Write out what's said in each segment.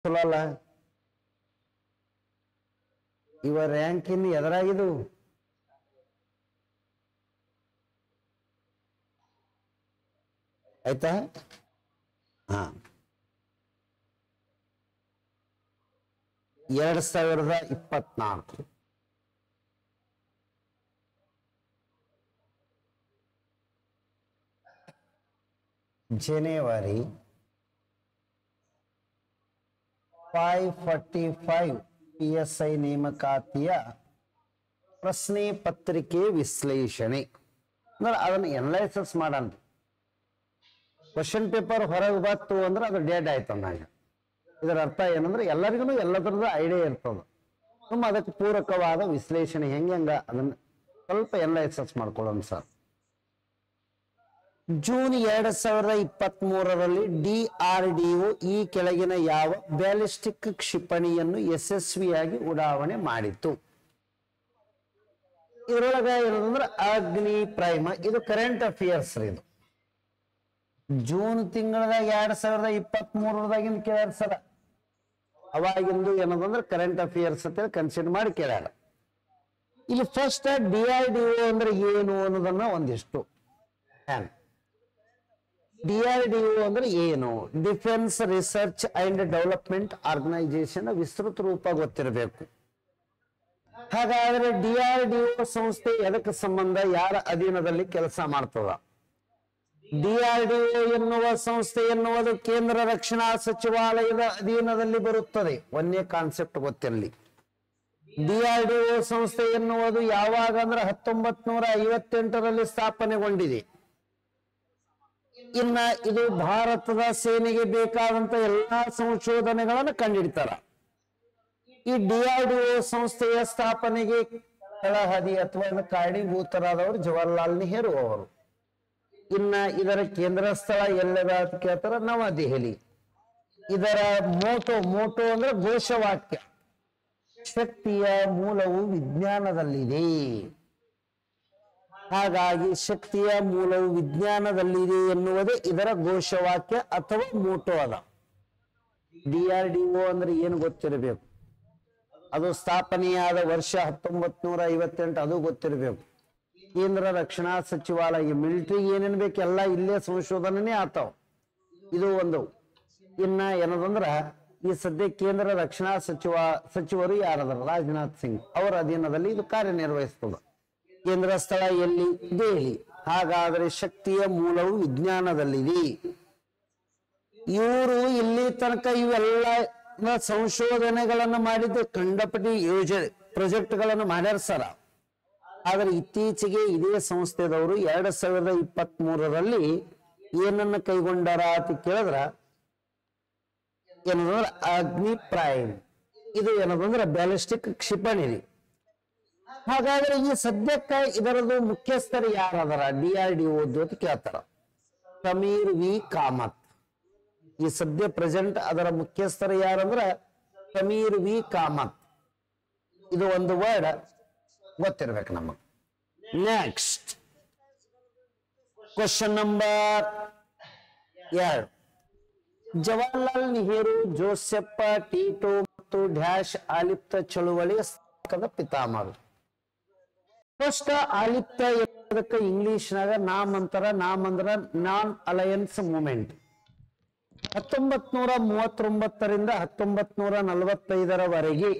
ಚಲೋ ಅಲ್ಲ ಇವ ರ್ಯಾಂಕ್ ಇನ್ ಎದರಾಗಿದು ಆಯ್ತಾ ಹಾ ಎರಡ್ ಸಾವಿರದ ಇಪ್ಪತ್ನಾಲ್ಕು ಜನವರಿ five forty five P S I ನೇಮಕಾತಿಯ ಪ್ರಶ್ನೆ ಪತ್ರಿಕೆ ವಿಶ್ಲೇಷಣೆ ಅಂದ್ರೆ ಅದನ್ನ ಎನಲೈಸಸ್ ಮಾಡೋಣ ಕ್ವಶನ್ ಪೇಪರ್ ಹೊರಗೆ ಬತ್ತು ಅಂದ್ರೆ ಅದು ಡೇಟ್ ಆಯ್ತು ಅಂದಾಗ ಇದರ ಅರ್ಥ ಏನಂದ್ರೆ ಎಲ್ಲರಿಗೂ ಎಲ್ಲದರದ್ದು ಐಡಿಯಾ ಇರ್ತದೆ ನಮ್ಮ ಅದಕ್ಕೆ ಪೂರಕವಾದ ವಿಶ್ಲೇಷಣೆ ಹೆಂಗೆ ಹೆಂಗ ಅದನ್ನ ಸ್ವಲ್ಪ ಎನಲೈಸಸ್ ಮಾಡ್ಕೊಳ್ಳೋಣ ಸರ್ ಜೂನ್ ಎರಡ್ ಸಾವಿರದ ಇಪ್ಪತ್ತ್ ಮೂರರಲ್ಲಿ ಡಿ ಆರ್ ಡಿ ಈ ಕೆಳಗಿನ ಯಾವ ಬ್ಯಾಲಿಸ್ಟಿಕ್ ಕ್ಷಿಪಣಿಯನ್ನು ಯಶಸ್ವಿಯಾಗಿ ಉಡಾವಣೆ ಮಾಡಿತು ಇದರೊಳಗ ಏನಂದ್ರೆ ಅಗ್ನಿ ಪ್ರೈಮ ಇದು ಕರೆಂಟ್ ಅಫೇರ್ಸ್ ರೀ ಇದು ಜೂನ್ ತಿಂಗಳದಾಗ ಎರಡ್ ಸಾವಿರದ ಇಪ್ಪತ್ತ್ ಮೂರದಾಗಿಂದ ಕೇಳ್ಯಾರ ಸರ ಅವಾಗಿಂದು ಏನದಂದ್ರೆ ಕರೆಂಟ್ ಅಫೇರ್ಸ್ ಅಂತ ಕನ್ಸಿಡರ್ ಮಾಡಿ ಕೇಳ್ಯಾರ ಇಲ್ಲಿ ಫಸ್ಟ್ ಡಿ ಐ ಡಿ ಅಂದ್ರೆ ಏನು ಅನ್ನೋದನ್ನ ಒಂದಿಷ್ಟು ಡಿ ಆರ್ ಡಿ ಅಂದ್ರೆ ಏನು defence research and development organisation ವಿಸ್ತೃತ ರೂಪ ಗೊತ್ತಿರಬೇಕು ಹಾಗಾದ್ರೆ ಡಿ ಆರ್ ಡಿ ಸಂಸ್ಥೆ ಎದಕ್ಕೆ ಸಂಬಂಧ ಯಾರ ಅಧೀನದಲ್ಲಿ ಕೆಲಸ ಮಾಡ್ತದ ಡಿ ಆರ್ ಡಿ ಎನ್ನುವ ಸಂಸ್ಥೆ ಎನ್ನುವುದು ಕೇಂದ್ರ ರಕ್ಷಣಾ ಸಚಿವಾಲಯದ ಅಧೀನದಲ್ಲಿ ಬರುತ್ತದೆ ಒಂದೇ ಕಾನ್ಸೆಪ್ಟ್ ಗೊತ್ತಿರಲಿ ಡಿ ಆರ್ ಡಿ ಸಂಸ್ಥೆ ಎನ್ನುವುದು ಯಾವಾಗ ಅಂದ್ರೆ ಹತ್ತೊಂಬತ್ ನೂರ ಐವತ್ತೆಂಟರಲ್ಲಿ ಸ್ಥಾಪನೆಗೊಂಡಿದೆ ಇನ್ನ ಇದು ಭಾರತದ ಸೇನೆಗೆ ಬೇಕಾದಂತ ಎಲ್ಲಾ ಸಂಶೋಧನೆಗಳನ್ನು ಕಂಡುಹಿಡಿತಾರ ಈ ಡಿಆರ್ಡಿಒ ಸಂಸ್ಥೆಯ ಸ್ಥಾಪನೆಗೆ ತಳಹದಿ ಅಥವಾ ಇದಕ್ಕೆ ಕಾರಣೀಭೂತರಾದವರು ಜವಾಹರ್ಲಾಲ್ ನೆಹರು ಅವರು ಇನ್ನ ಇದರ ಕೇಂದ್ರ ಸ್ಥಳ ಎಲ್ಲದ ಅಂತ ಕೇಳ್ತಾರ ನವದೆಹಲಿ ಇದರ ಮೋಟೋ ಮೋಟೋ ಅಂದ್ರೆ ಘೋಷವಾಕ್ಯ ಶಕ್ತಿಯ ಮೂಲವು ವಿಜ್ಞಾನದಲ್ಲಿದೆ ಹಾಗಾಗಿ ಶಕ್ತಿಯ ಮೂಲವು ವಿಜ್ಞಾನದಲ್ಲಿದೆ ಎನ್ನುವುದೇ ಇದರ ಘೋಷವಾಕ್ಯ ಅಥವಾ ಮೋಟೋ ಅದ ಡಿಆರ್ಡಿಒ ಅಂದ್ರೆ ಏನು ಗೊತ್ತಿರಬೇಕು ಅದು ಸ್ಥಾಪನೆಯಾದ ವರ್ಷ ಹತ್ತೊಂಬತ್ ನೂರ ಐವತ್ತೆಂಟು ಅದು ಗೊತ್ತಿರಬೇಕು ಕೇಂದ್ರ ರಕ್ಷಣಾ ಸಚಿವಾಲಯ ಮಿಲಿಟರಿ ಏನೇನ್ ಬೇಕು ಎಲ್ಲ ಇಲ್ಲೇ ಸಂಶೋಧನೆ ಆತಾವ ಇದು ಒಂದು ಇನ್ನ ಏನದಂದ್ರ ಈ ಸದ್ಯ ಕೇಂದ್ರ ರಕ್ಷಣಾ ಸಚಿವ ಸಚಿವರು ಯಾರದಾರ ರಾಜನಾಥ್ ಸಿಂಗ್ ಅವರ ಅಧೀನದಲ್ಲಿ ಇದು ಕಾರ್ಯನಿರ್ವಹಿಸ್ತದ ಕೇಂದ್ರ ಸ್ಥಳ ಎಲ್ಲಿ ದೆಹಲಿ ಹಾಗಾದರೆ ಶಕ್ತಿಯ ಮೂಲವು ವಿಜ್ಞಾನದಲ್ಲಿದೆ ಇವರು ಇಲ್ಲಿ ತನಕ ಇವೆಲ್ಲ ಸಂಶೋಧನೆಗಳನ್ನು ಮಾಡಿದ್ದು ಕಂಡಪಟಿ ಯೋಜನೆ ಪ್ರಾಜೆಕ್ಟ್ಗಳನ್ನು ಮಾಡ್ಯಾರ ಸರ ಆದ್ರೆ ಇತ್ತೀಚೆಗೆ ಇದೇ ಸಂಸ್ಥೆದವರು ಎರಡ್ ಸಾವಿರದ ಇಪ್ಪತ್ತ್ ಮೂರರಲ್ಲಿ ಏನನ್ನ ಕೈಗೊಂಡಾರ ಅಂತ ಕೇಳಿದ್ರ ಏನಂದ್ರೆ ಅಗ್ನಿ ಪ್ರೈಮ್ ಇದು ಏನದಂದ್ರೆ ಬ್ಯಾಲಿಸ್ಟಿಕ್ ಕ್ಷಿಪಣಿ ರೀ ಹಾಗಾದ್ರೆ ಈ ಸದ್ಯಕ್ಕೆ ಇದರದು ಮುಖ್ಯಸ್ಥರು ಯಾರದಾರ ಡಿ ಆರ್ ಡಿ ಓದು ಅಂತ ಕೇಳ್ತಾರ ಸಮೀರ್ ವಿ ಕಾಮತ್ ಈ ಸದ್ಯ ಪ್ರೆಸೆಂಟ್ ಅದರ ಮುಖ್ಯಸ್ಥರು ಯಾರಂದ್ರ ಸಮೀರ್ ವಿ ಕಾಮತ್ ಇದು ಒಂದು ವರ್ಡ್ ಗೊತ್ತಿರ್ಬೇಕು ನಮಗೆ ನೆಕ್ಸ್ಟ್ ಕ್ವಶನ್ ನಂಬರ್ ಎರಡು ಜವಾಹರ್ಲಾಲ್ ನೆಹರು ಜೋಸೆಫ್ ಟೀಟೋ ಮತ್ತು ಡ್ಯಾಶ್ ಆಲಿಪ್ತ ಚಳುವಳಿ ಸ್ಥಾಪಕದ ಪಿತಾಮಹರು ಫಸ್ಟ್ ಆಲಿಪ್ತ ಎಂಬುದಕ್ಕೆ ಇಂಗ್ಲಿಷ್ನಾಗ ನಾಮ್ ಅಂತಾರ ನಾಮ್ ಅಂದ್ರ ನಾನ್ ಅಲಯನ್ಸ್ ಮೂಮೆಂಟ್ ಹತ್ತೊಂಬತ್ ನೂರ ಮೂವತ್ತೊಂಬತ್ತರಿಂದ ಹತ್ತೊಂಬತ್ ನೂರ ನಲವತ್ತೈದರವರೆಗೆ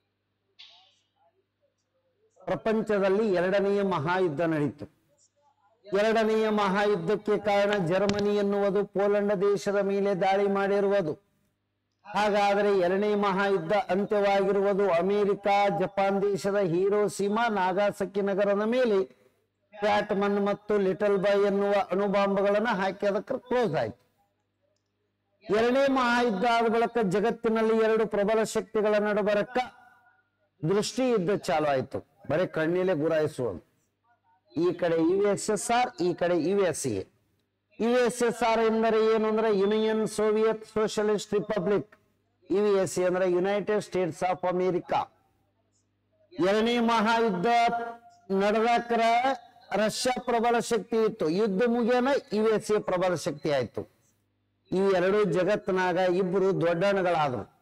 ಪ್ರಪಂಚದಲ್ಲಿ ಎರಡನೆಯ ಮಹಾಯುದ್ಧ ನಡೀತು ಎರಡನೆಯ ಮಹಾಯುದ್ಧಕ್ಕೆ ಕಾರಣ ಜರ್ಮನಿ ಎನ್ನುವುದು ಪೋಲೆಂಡ್ ದೇಶದ ಮೇಲೆ ದಾಳಿ ಮಾಡಿರುವುದು ಹಾಗಾದರೆ ಎರಡನೇ ಮಹಾಯುದ್ಧ ಅಂತ್ಯವಾಗಿರುವುದು ಅಮೆರಿಕ ಜಪಾನ್ ದೇಶದ ಹೀರೋಸೀಮಾ ನಾಗಾಸಕಿ ನಗರದ ಮೇಲೆ ಪ್ಯಾಟ್ಮನ್ ಮತ್ತು ಲಿಟಲ್ ಬಾಯ್ ಎನ್ನುವ ಅಣುಬಾಂಬ್ಗಳನ್ನು ಹಾಕಿ ಅದಕ್ಕೆ ಕ್ಲೋಸ್ ಆಯ್ತು ಎರಡನೇ ಮಹಾಯುದ್ಧ ಆದ ಬಳಿಕ ಜಗತ್ತಿನಲ್ಲಿ ಎರಡು ಪ್ರಬಲ ಶಕ್ತಿಗಳ ನಡುಬರಕ್ಕ ದೃಷ್ಟಿ ಯುದ್ಧ ಚಾಲು ಆಯ್ತು ಬರೀ ಕಣ್ಣಿಲೆ ಗುರಾಯಿಸುವುದು ಈ ಕಡೆ ಯು ಎಸ್ ಎಸ್ ಆರ್ ಈ ಕಡೆ U S A U S S R ಎಂದರೆ ಏನು ಅಂದ್ರೆ Union Soviet Socialist Republic U S A ಅಂದ್ರೆ ಯುನೈಟೆಡ್ ಸ್ಟೇಟ್ಸ್ ಆಫ್ ಅಮೇರಿಕಾ ಎರಡನೇ ಮಹಾಯುದ್ಧ ನಡೆದಾಕರ ರಷ್ಯಾ ಪ್ರಬಲ ಶಕ್ತಿ ಇತ್ತು ಯುದ್ಧ ಮುಗಿಯನ ಯು ಎಸ್ ಎ ಪ್ರಬಲ ಶಕ್ತಿ ಆಯ್ತು ಈ ಎರಡು ಜಗತ್ತಿನಾಗ ಇಬ್ರು ದೊಡ್ಡಣ್ಣಗಳಾದ್ರು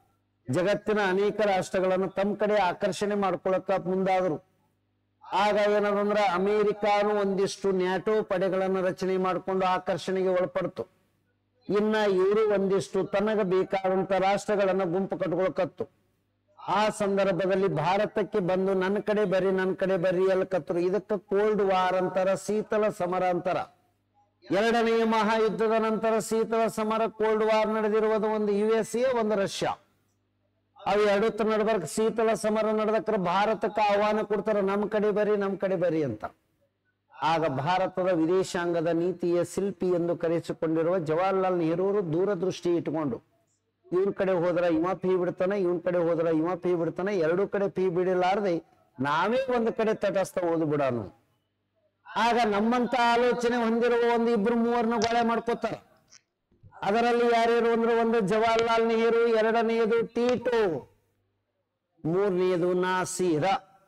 ಜಗತ್ತಿನ ಅನೇಕ ರಾಷ್ಟ್ರಗಳನ್ನು ತಮ್ಮ ಕಡೆ ಆಕರ್ಷಣೆ ಮಾಡ್ಕೊಳಕ ಮುಂದಾದರು ಆಗ ಏನದಂದ್ರ ಅಮೆರಿಕಾನು ಒಂದಿಷ್ಟು ನ್ಯಾಟೋ ಪಡೆಗಳನ್ನು ರಚನೆ ಮಾಡಿಕೊಂಡು ಆಕರ್ಷಣೆಗೆ ಒಳಪಡ್ತು ಇನ್ನ ಇವರು ಒಂದಿಷ್ಟು ತನಗ ಬೇಕಾದಂತ ರಾಷ್ಟ್ರಗಳನ್ನ ಗುಂಪು ಕಟ್ಕೊಳಕತ್ತು ಆ ಸಂದರ್ಭದಲ್ಲಿ ಭಾರತಕ್ಕೆ ಬಂದು ನನ್ನ ಕಡೆ ಬರ್ರಿ ನನ್ನ ಕಡೆ ಬರ್ರಿ ಅಲ್ಕತ್ರು ಇದಕ್ಕ ಕೋಲ್ಡ್ ವಾರ್ ಅಂತಾರ ಶೀತಲ ಸಮರ ಅಂತಾರ ಎರಡನೆಯ ಮಹಾಯುದ್ಧದ ನಂತರ ಶೀತಲ ಸಮರ ಕೋಲ್ಡ್ ವಾರ್ ನಡೆದಿರುವುದು ಒಂದು ಯು ಎಸ್ ಎ ಒಂದು ರಷ್ಯಾ ಅವು ಎರಡು ನಡ್ಬರ್ಕ್ ಶೀತಲ ಸಮರ ನಡೆದಕ್ರ ಭಾರತಕ್ಕೆ ಆಹ್ವಾನ ಕೊಡ್ತಾರ ನಮ್ ಕಡೆ ಬರ್ರಿ ನಮ್ ಕಡೆ ಬರ್ರಿ ಅಂತ ಆಗ ಭಾರತದ ವಿದೇಶಾಂಗದ ನೀತಿಯ ಶಿಲ್ಪಿ ಎಂದು ಕರೆಸಿಕೊಂಡಿರುವ ಜವಾಹರ್ಲಾಲ್ ನೆಹರೂರು ದೂರದೃಷ್ಟಿ ಇಟ್ಕೊಂಡು ಇವನ್ ಕಡೆ ಹೋದ್ರ ಇವ ಫೀ ಬಿಡ್ತಾನೆ ಇವನ್ ಕಡೆ ಹೋದ್ರ ಇವ ಫೀ ಬಿಡ್ತಾನೆ ಎರಡೂ ಕಡೆ ಫೀ ಬಿಡಿಲಾರ್ದೆ ನಾವೇ ಒಂದು ಕಡೆ ತಟಸ್ಥ ಓದು ಬಿಡೋನು ಆಗ ನಮ್ಮಂತ ಆಲೋಚನೆ ಹೊಂದಿರುವ ಒಂದು ಇಬ್ರು ಮೂವರನ್ನ ಗೊಳೆ ಮಾಡ್ಕೋತಾರ ಅದರಲ್ಲಿ ಯಾರ್ಯಾರು ಅಂದ್ರೆ ಒಂದು ಜವಾಹರ್ಲಾಲ್ ನೆಹರು ಎರಡನೆಯದು ಟೀಟೋ ಮೂರನೆಯದು ನಾಸೀರ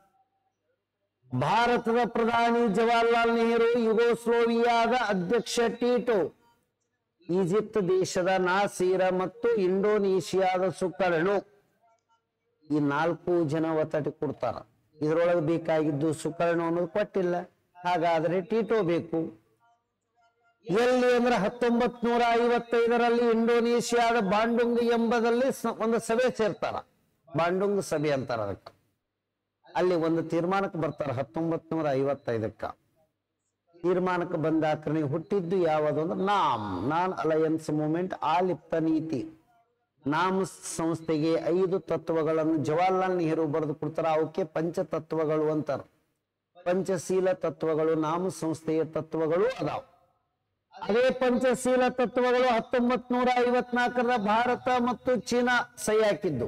ಭಾರತದ ಪ್ರಧಾನಿ ಜವಾಹರ್ಲಾಲ್ ನೆಹರು ಯುಗೋಸ್ಲೋವಿಯಾದ ಅಧ್ಯಕ್ಷ ಟೀಟೋ ಈಜಿಪ್ಟ್ ದೇಶದ ನಾಸೀರ ಮತ್ತು ಇಂಡೋನೇಷಿಯಾದ ಸುಕರ್ಣು ಈ ನಾಲ್ಕು ಜನ ಒತ್ತಟಿ ಕೊಡ್ತಾರ ಇದ್ರೊಳಗೆ ಬೇಕಾಗಿದ್ದು ಸುಕರ್ಣು ಅನ್ನೋದು ಕೊಟ್ಟಿಲ್ಲ ಹಾಗಾದ್ರೆ ಟೀಟೋ ಬೇಕು ಎಲ್ಲಿ ಅಂದ್ರೆ ಹತ್ತೊಂಬತ್ ನೂರ ಐವತ್ತೈದರಲ್ಲಿ ಇಂಡೋನೇಷಿಯಾದ ಬಾಂಡುಂಗ್ ಎಂಬುದಲ್ಲಿ ಸ- ಒಂದು ಸಭೆ ಸೇರ್ತಾರ ಬಾಂಡುಂಗ್ ಸಭೆ ಅಂತಾರ ಅದಕ್ಕೆ ಅಲ್ಲಿ ಒಂದು ತೀರ್ಮಾನಕ್ಕೆ ಬರ್ತಾರ ಹತ್ತೊಂಬತ್ ನೂರ ಐವತ್ತೈದಕ್ಕ ತೀರ್ಮಾನಕ್ಕೆ ಬಂದಾಕ್ರನೆ ಹುಟ್ಟಿದ್ದು ಯಾವುದು ಅಂದ್ರೆ ನಾಮ್ ನಾನ್ ಅಲಯನ್ಸ್ ಮೂವ್ಮೆಂಟ್ ಆಲಿಪ್ತ ನೀತಿ ನಾಮ್ ಸಂಸ್ಥೆಗೆ ಐದು ತತ್ವಗಳನ್ನು ಜವಾಹರ್ಲಾಲ್ ನೆಹರು ಬರೆದು ಕೊಡ್ತಾರ ಅವಕ್ಕೆ ಪಂಚತತ್ವಗಳು ಅಂತಾರ ಪಂಚಶೀಲ ತತ್ವಗಳು ನಾಮ ಸಂಸ್ಥೆಯ ತತ್ವಗಳು ಅದಾವ ಅದೇ ಪಂಚಶೀಲ ತತ್ವಗಳು ಹತ್ತೊಂಬತ್ ನೂರ ಐವತ್ನಾಲ್ಕರ ಭಾರತ ಮತ್ತು ಚೀನಾ ಸಹಿ ಹಾಕಿದ್ದು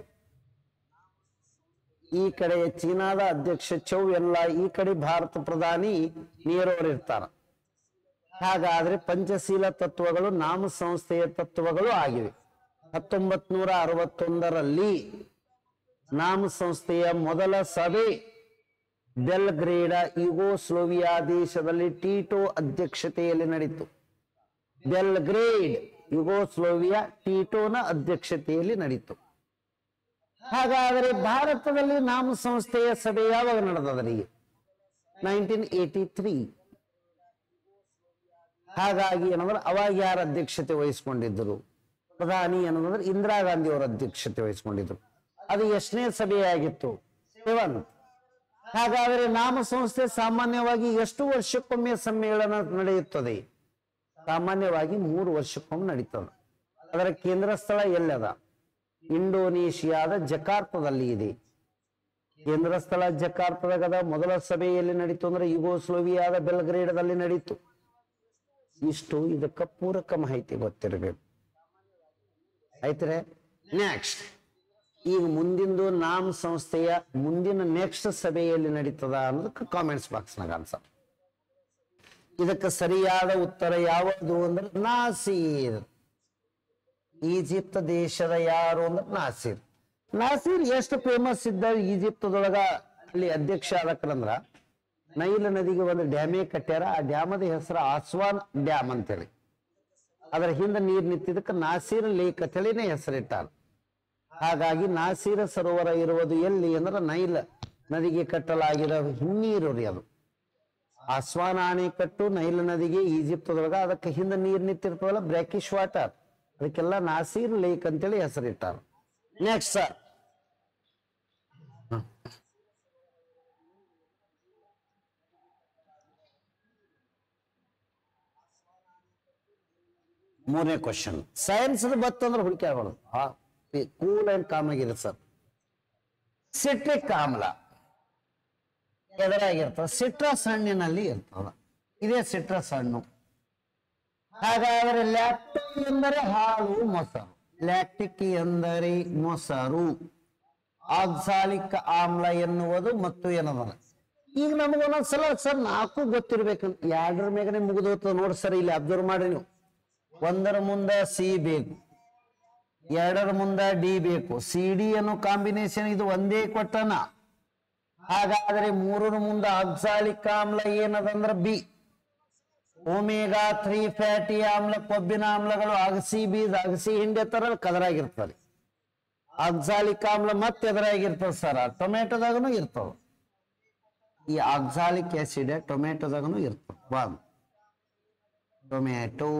ಈ ಕಡೆ ಚೀನಾದ ಅಧ್ಯಕ್ಷ ಚೌ ಎಲ್ಲ ಈ ಕಡೆ ಭಾರತ ಪ್ರಧಾನಿ ನೆಹರು ಅವರು ಇರ್ತಾರ ಹಾಗಾದ್ರೆ ಪಂಚಶೀಲ ತತ್ವಗಳು ನಾಮ ಸಂಸ್ಥೆಯ ತತ್ವಗಳು ಆಗಿವೆ ಹತ್ತೊಂಬತ್ ನೂರ ಅರವತ್ತೊಂದರಲ್ಲಿ ನಾಮ ಸಂಸ್ಥೆಯ ಮೊದಲ ಸಭೆ ಬೆಲ್ಗ್ರೇಡ ಯುಗೋಸ್ಲೋವಿಯಾ ದೇಶದಲ್ಲಿ ಟೀಟೋ ಅಧ್ಯಕ್ಷತೆಯಲ್ಲಿ ನಡೀತು ಬೆಲ್ಗ್ರೇಡ್ ಯುಗೋಸ್ಲೋವಿಯಾ ಟೀಟೋನ ಅಧ್ಯಕ್ಷತೆಯಲ್ಲಿ ನಡೀತು ಹಾಗಾದರೆ ಭಾರತದಲ್ಲಿ ನಾಮ ಸಂಸ್ಥೆಯ ಸಭೆ ಯಾವಾಗ ನಡೆದದ್ರಿ ನೈನ್ಟೀನ್ ಏಟಿ ತ್ರೀ ಹಾಗಾಗಿ ಏನಂದ್ರೆ ಅವಾಗ ಯಾರ ಅಧ್ಯಕ್ಷತೆ ವಹಿಸ್ಕೊಂಡಿದ್ದರು ಪ್ರಧಾನಿ ಏನಂದ್ರೆ ಇಂದಿರಾ ಗಾಂಧಿ ಅವರ ಅಧ್ಯಕ್ಷತೆ ವಹಿಸ್ಕೊಂಡಿದ್ರು ಅದು ಎಷ್ಟನೇ ಸಭೆಯಾಗಿತ್ತು ಸೆವೆನ್ ಹಾಗಾದರೆ ನಾಮ ಸಂಸ್ಥೆ ಸಾಮಾನ್ಯವಾಗಿ ಎಷ್ಟು ವರ್ಷಕ್ಕೊಮ್ಮೆ ಸಮ್ಮೇಳನ ನಡೆಯುತ್ತದೆ ಸಾಮಾನ್ಯವಾಗಿ ಮೂರು ವರ್ಷಕ್ಕೊಮ್ಮೆ ನಡೀತದೆ ಅದರ ಕೇಂದ್ರ ಸ್ಥಳ ಎಲ್ಲದ ಇಂಡೋನೇಷಿಯಾದ ಜಕಾರ್ತದಲ್ಲಿ ಇದೆ ಕೇಂದ್ರ ಸ್ಥಳ ಜಕಾರ್ತದಾಗದ ಮೊದಲ ಸಭೆಯಲ್ಲಿ ನಡೀತು ಅಂದ್ರೆ ಯುಗೋಸ್ಲೋವಿಯಾದ ಬೆಲ್ಗ್ರೇಡದಲ್ಲಿ ನಡೀತು ಇಷ್ಟು ಇದಕ್ಕ ಪೂರಕ ಮಾಹಿತಿ ಗೊತ್ತಿರಬೇಕು ಆಯ್ತರೆ ನೆಕ್ಸ್ಟ್ ಈಗ ಮುಂದಿಂದು ನಾಮ್ ಸಂಸ್ಥೆಯ ಮುಂದಿನ ನೆಕ್ಸ್ಟ್ ಸಭೆಯಲ್ಲಿ ನಡೀತದ ಅನ್ನೋದಕ್ಕೆ ಕಾಮೆಂಟ್ಸ್ ಬಾಕ್ಸ್ನಾಗ ಅನ್ಸ ಇದಕ್ಕೆ ಸರಿಯಾದ ಉತ್ತರ ಯಾವುದು ಅಂದ್ರೆ ನಾಸೀರ್ ಈಜಿಪ್ಟ್ ದೇಶದ ಯಾರು ಅಂದ್ರೆ ನಾಸೀರ್ ನಾಸೀರ್ ಎಷ್ಟು ಫೇಮಸ್ ಇದ್ದ ಈಜಿಪ್ತದೊಳಗ ಅಲ್ಲಿ ಅಧ್ಯಕ್ಷ ಆದಕ್ರಂದ್ರ ನೈಲ್ ನದಿಗೆ ಒಂದು ಡ್ಯಾಮೇ ಕಟ್ಟ್ಯಾರ ಆ ಡ್ಯಾಮದ ಹೆಸರು ಆಸ್ವಾನ್ ಡ್ಯಾಮ್ ಅಂತೇಳಿ ಅದರ ಹಿಂದೆ ನೀರು ನಿಂತಿದ್ದಕ್ಕೆ ನಾಸೀರ್ ಲೇಕ್ ಅಂತೇಳಿನೇ ಹೆಸರಿಟ್ಟಾರ ಹಾಗಾಗಿ ನಾಸೀರ ಸರೋವರ ಇರುವುದು ಎಲ್ಲಿ ಅಂದ್ರೆ ನೈಲ್ ನದಿಗೆ ಕಟ್ಟಲಾಗಿರೋ ಹಿನ್ನೀರು ರೀ ಅದು ಆಸ್ವಾನ್ ಅಣೆಕಟ್ಟು ನೈಲ್ ನದಿಗೆ ಈಜಿಪ್ತದೊಳಗ ಅದಕ್ಕೆ ಹಿಂದೆ ನೀರು ನಿಂತಿರ್ತವಲ್ಲ ಬ್ರ್ಯಾಕಿಶ್ ವಾಟರ್ ಅದಕ್ಕೆಲ್ಲ ನಾಸೀರ್ ಲೇಕ್ ಅಂತೇಳಿ ಹೆಸರಿಟ್ಟಾರ ನೆಕ್ಸ್ಟ್ ಸರ್ ಮೂರನೇ ಕ್ವಶನ್ ಸೈನ್ಸ್ ಬತ್ತಂದ್ರೆ ಹುಡುಕಿ ಆಗ್ಬಾರ್ದು ಕೂಲ್ ಅಂಡ್ ಕಾಮ್ ಆಗಿದೆ ಸರ್ ಸಿಟ್ರಿಕ್ ಆಮ್ಲ ಎದುರಾಗಿರ್ತದೆ ಸಿಟ್ರಸ್ ಹಣ್ಣಿನಲ್ಲಿ ಇರ್ತದ ಇದೇ ಸಿಟ್ರಸ್ ಹಣ್ಣು ಹಾಗಾದರೆ ಲ್ಯಾಕ್ಟಿಕ್ ಎಂದರೆ ಹಾಲು ಮೊಸರು ಲ್ಯಾಕ್ಟಿಕ್ ಎಂದರೆ ಮೊಸರು ಆಕ್ಸಾಲಿಕ್ ಆಮ್ಲ ಎನ್ನುವುದು ಮತ್ತು ಏನದ ಈಗ ನಮಗೊಂದೊಂದ್ಸಲ ಸರ್ ನಾಲ್ಕು ಗೊತ್ತಿರ್ಬೇಕು ಎರಡರ ಮೇಗನೆ ಮುಗಿದೋಗ್ತದೆ ನೋಡಿ ಸರ್ ಇಲ್ಲಿ ಅಬ್ಸರ್ವ್ ಮಾಡಿ ನೀವು ಒಂದರ ಮುಂದ ಸಿ ಬೇಕು ಎರಡರ ಮುಂದ ಡಿ ಬೇಕು ಸಿ ಡಿ ಅನ್ನೋ ಕಾಂಬಿನೇಷನ್ ಇದು ಒಂದೇ ಕೊಟ್ಟನ ಹಾಗಾದ್ರೆ ಮೂರರ ಮುಂದ ಆಕ್ಸಾಲಿಕ್ ಆಮ್ಲ ಏನದಂದ್ರ ಬಿ ಒಮೆಗಾ ತ್ರೀ ಫ್ಯಾಟಿ ಆಮ್ಲ ಕೊಬ್ಬಿನ ಆಮ್ಲಗಳು ಅಗಸಿ ಬೀಜ ಅಗಸಿ ಹಿಂಡಿ ತರ ಕದರಾಗಿರ್ತದೆ ಆಕ್ಸಾಲಿಕ್ ಆಮ್ಲ ಮತ್ತೆ ಎದುರಾಗಿರ್ತದ ಸರ್ ಟೊಮೆಟೊದಾಗನು ಇರ್ತದ ಈ ಆಕ್ಸಾಲಿಕ್ ಆಸಿಡ್ ಟೊಮೆಟೊದಾಗನು ಇರ್ತದ ಒಂದು ಟೊಮೆಟೊ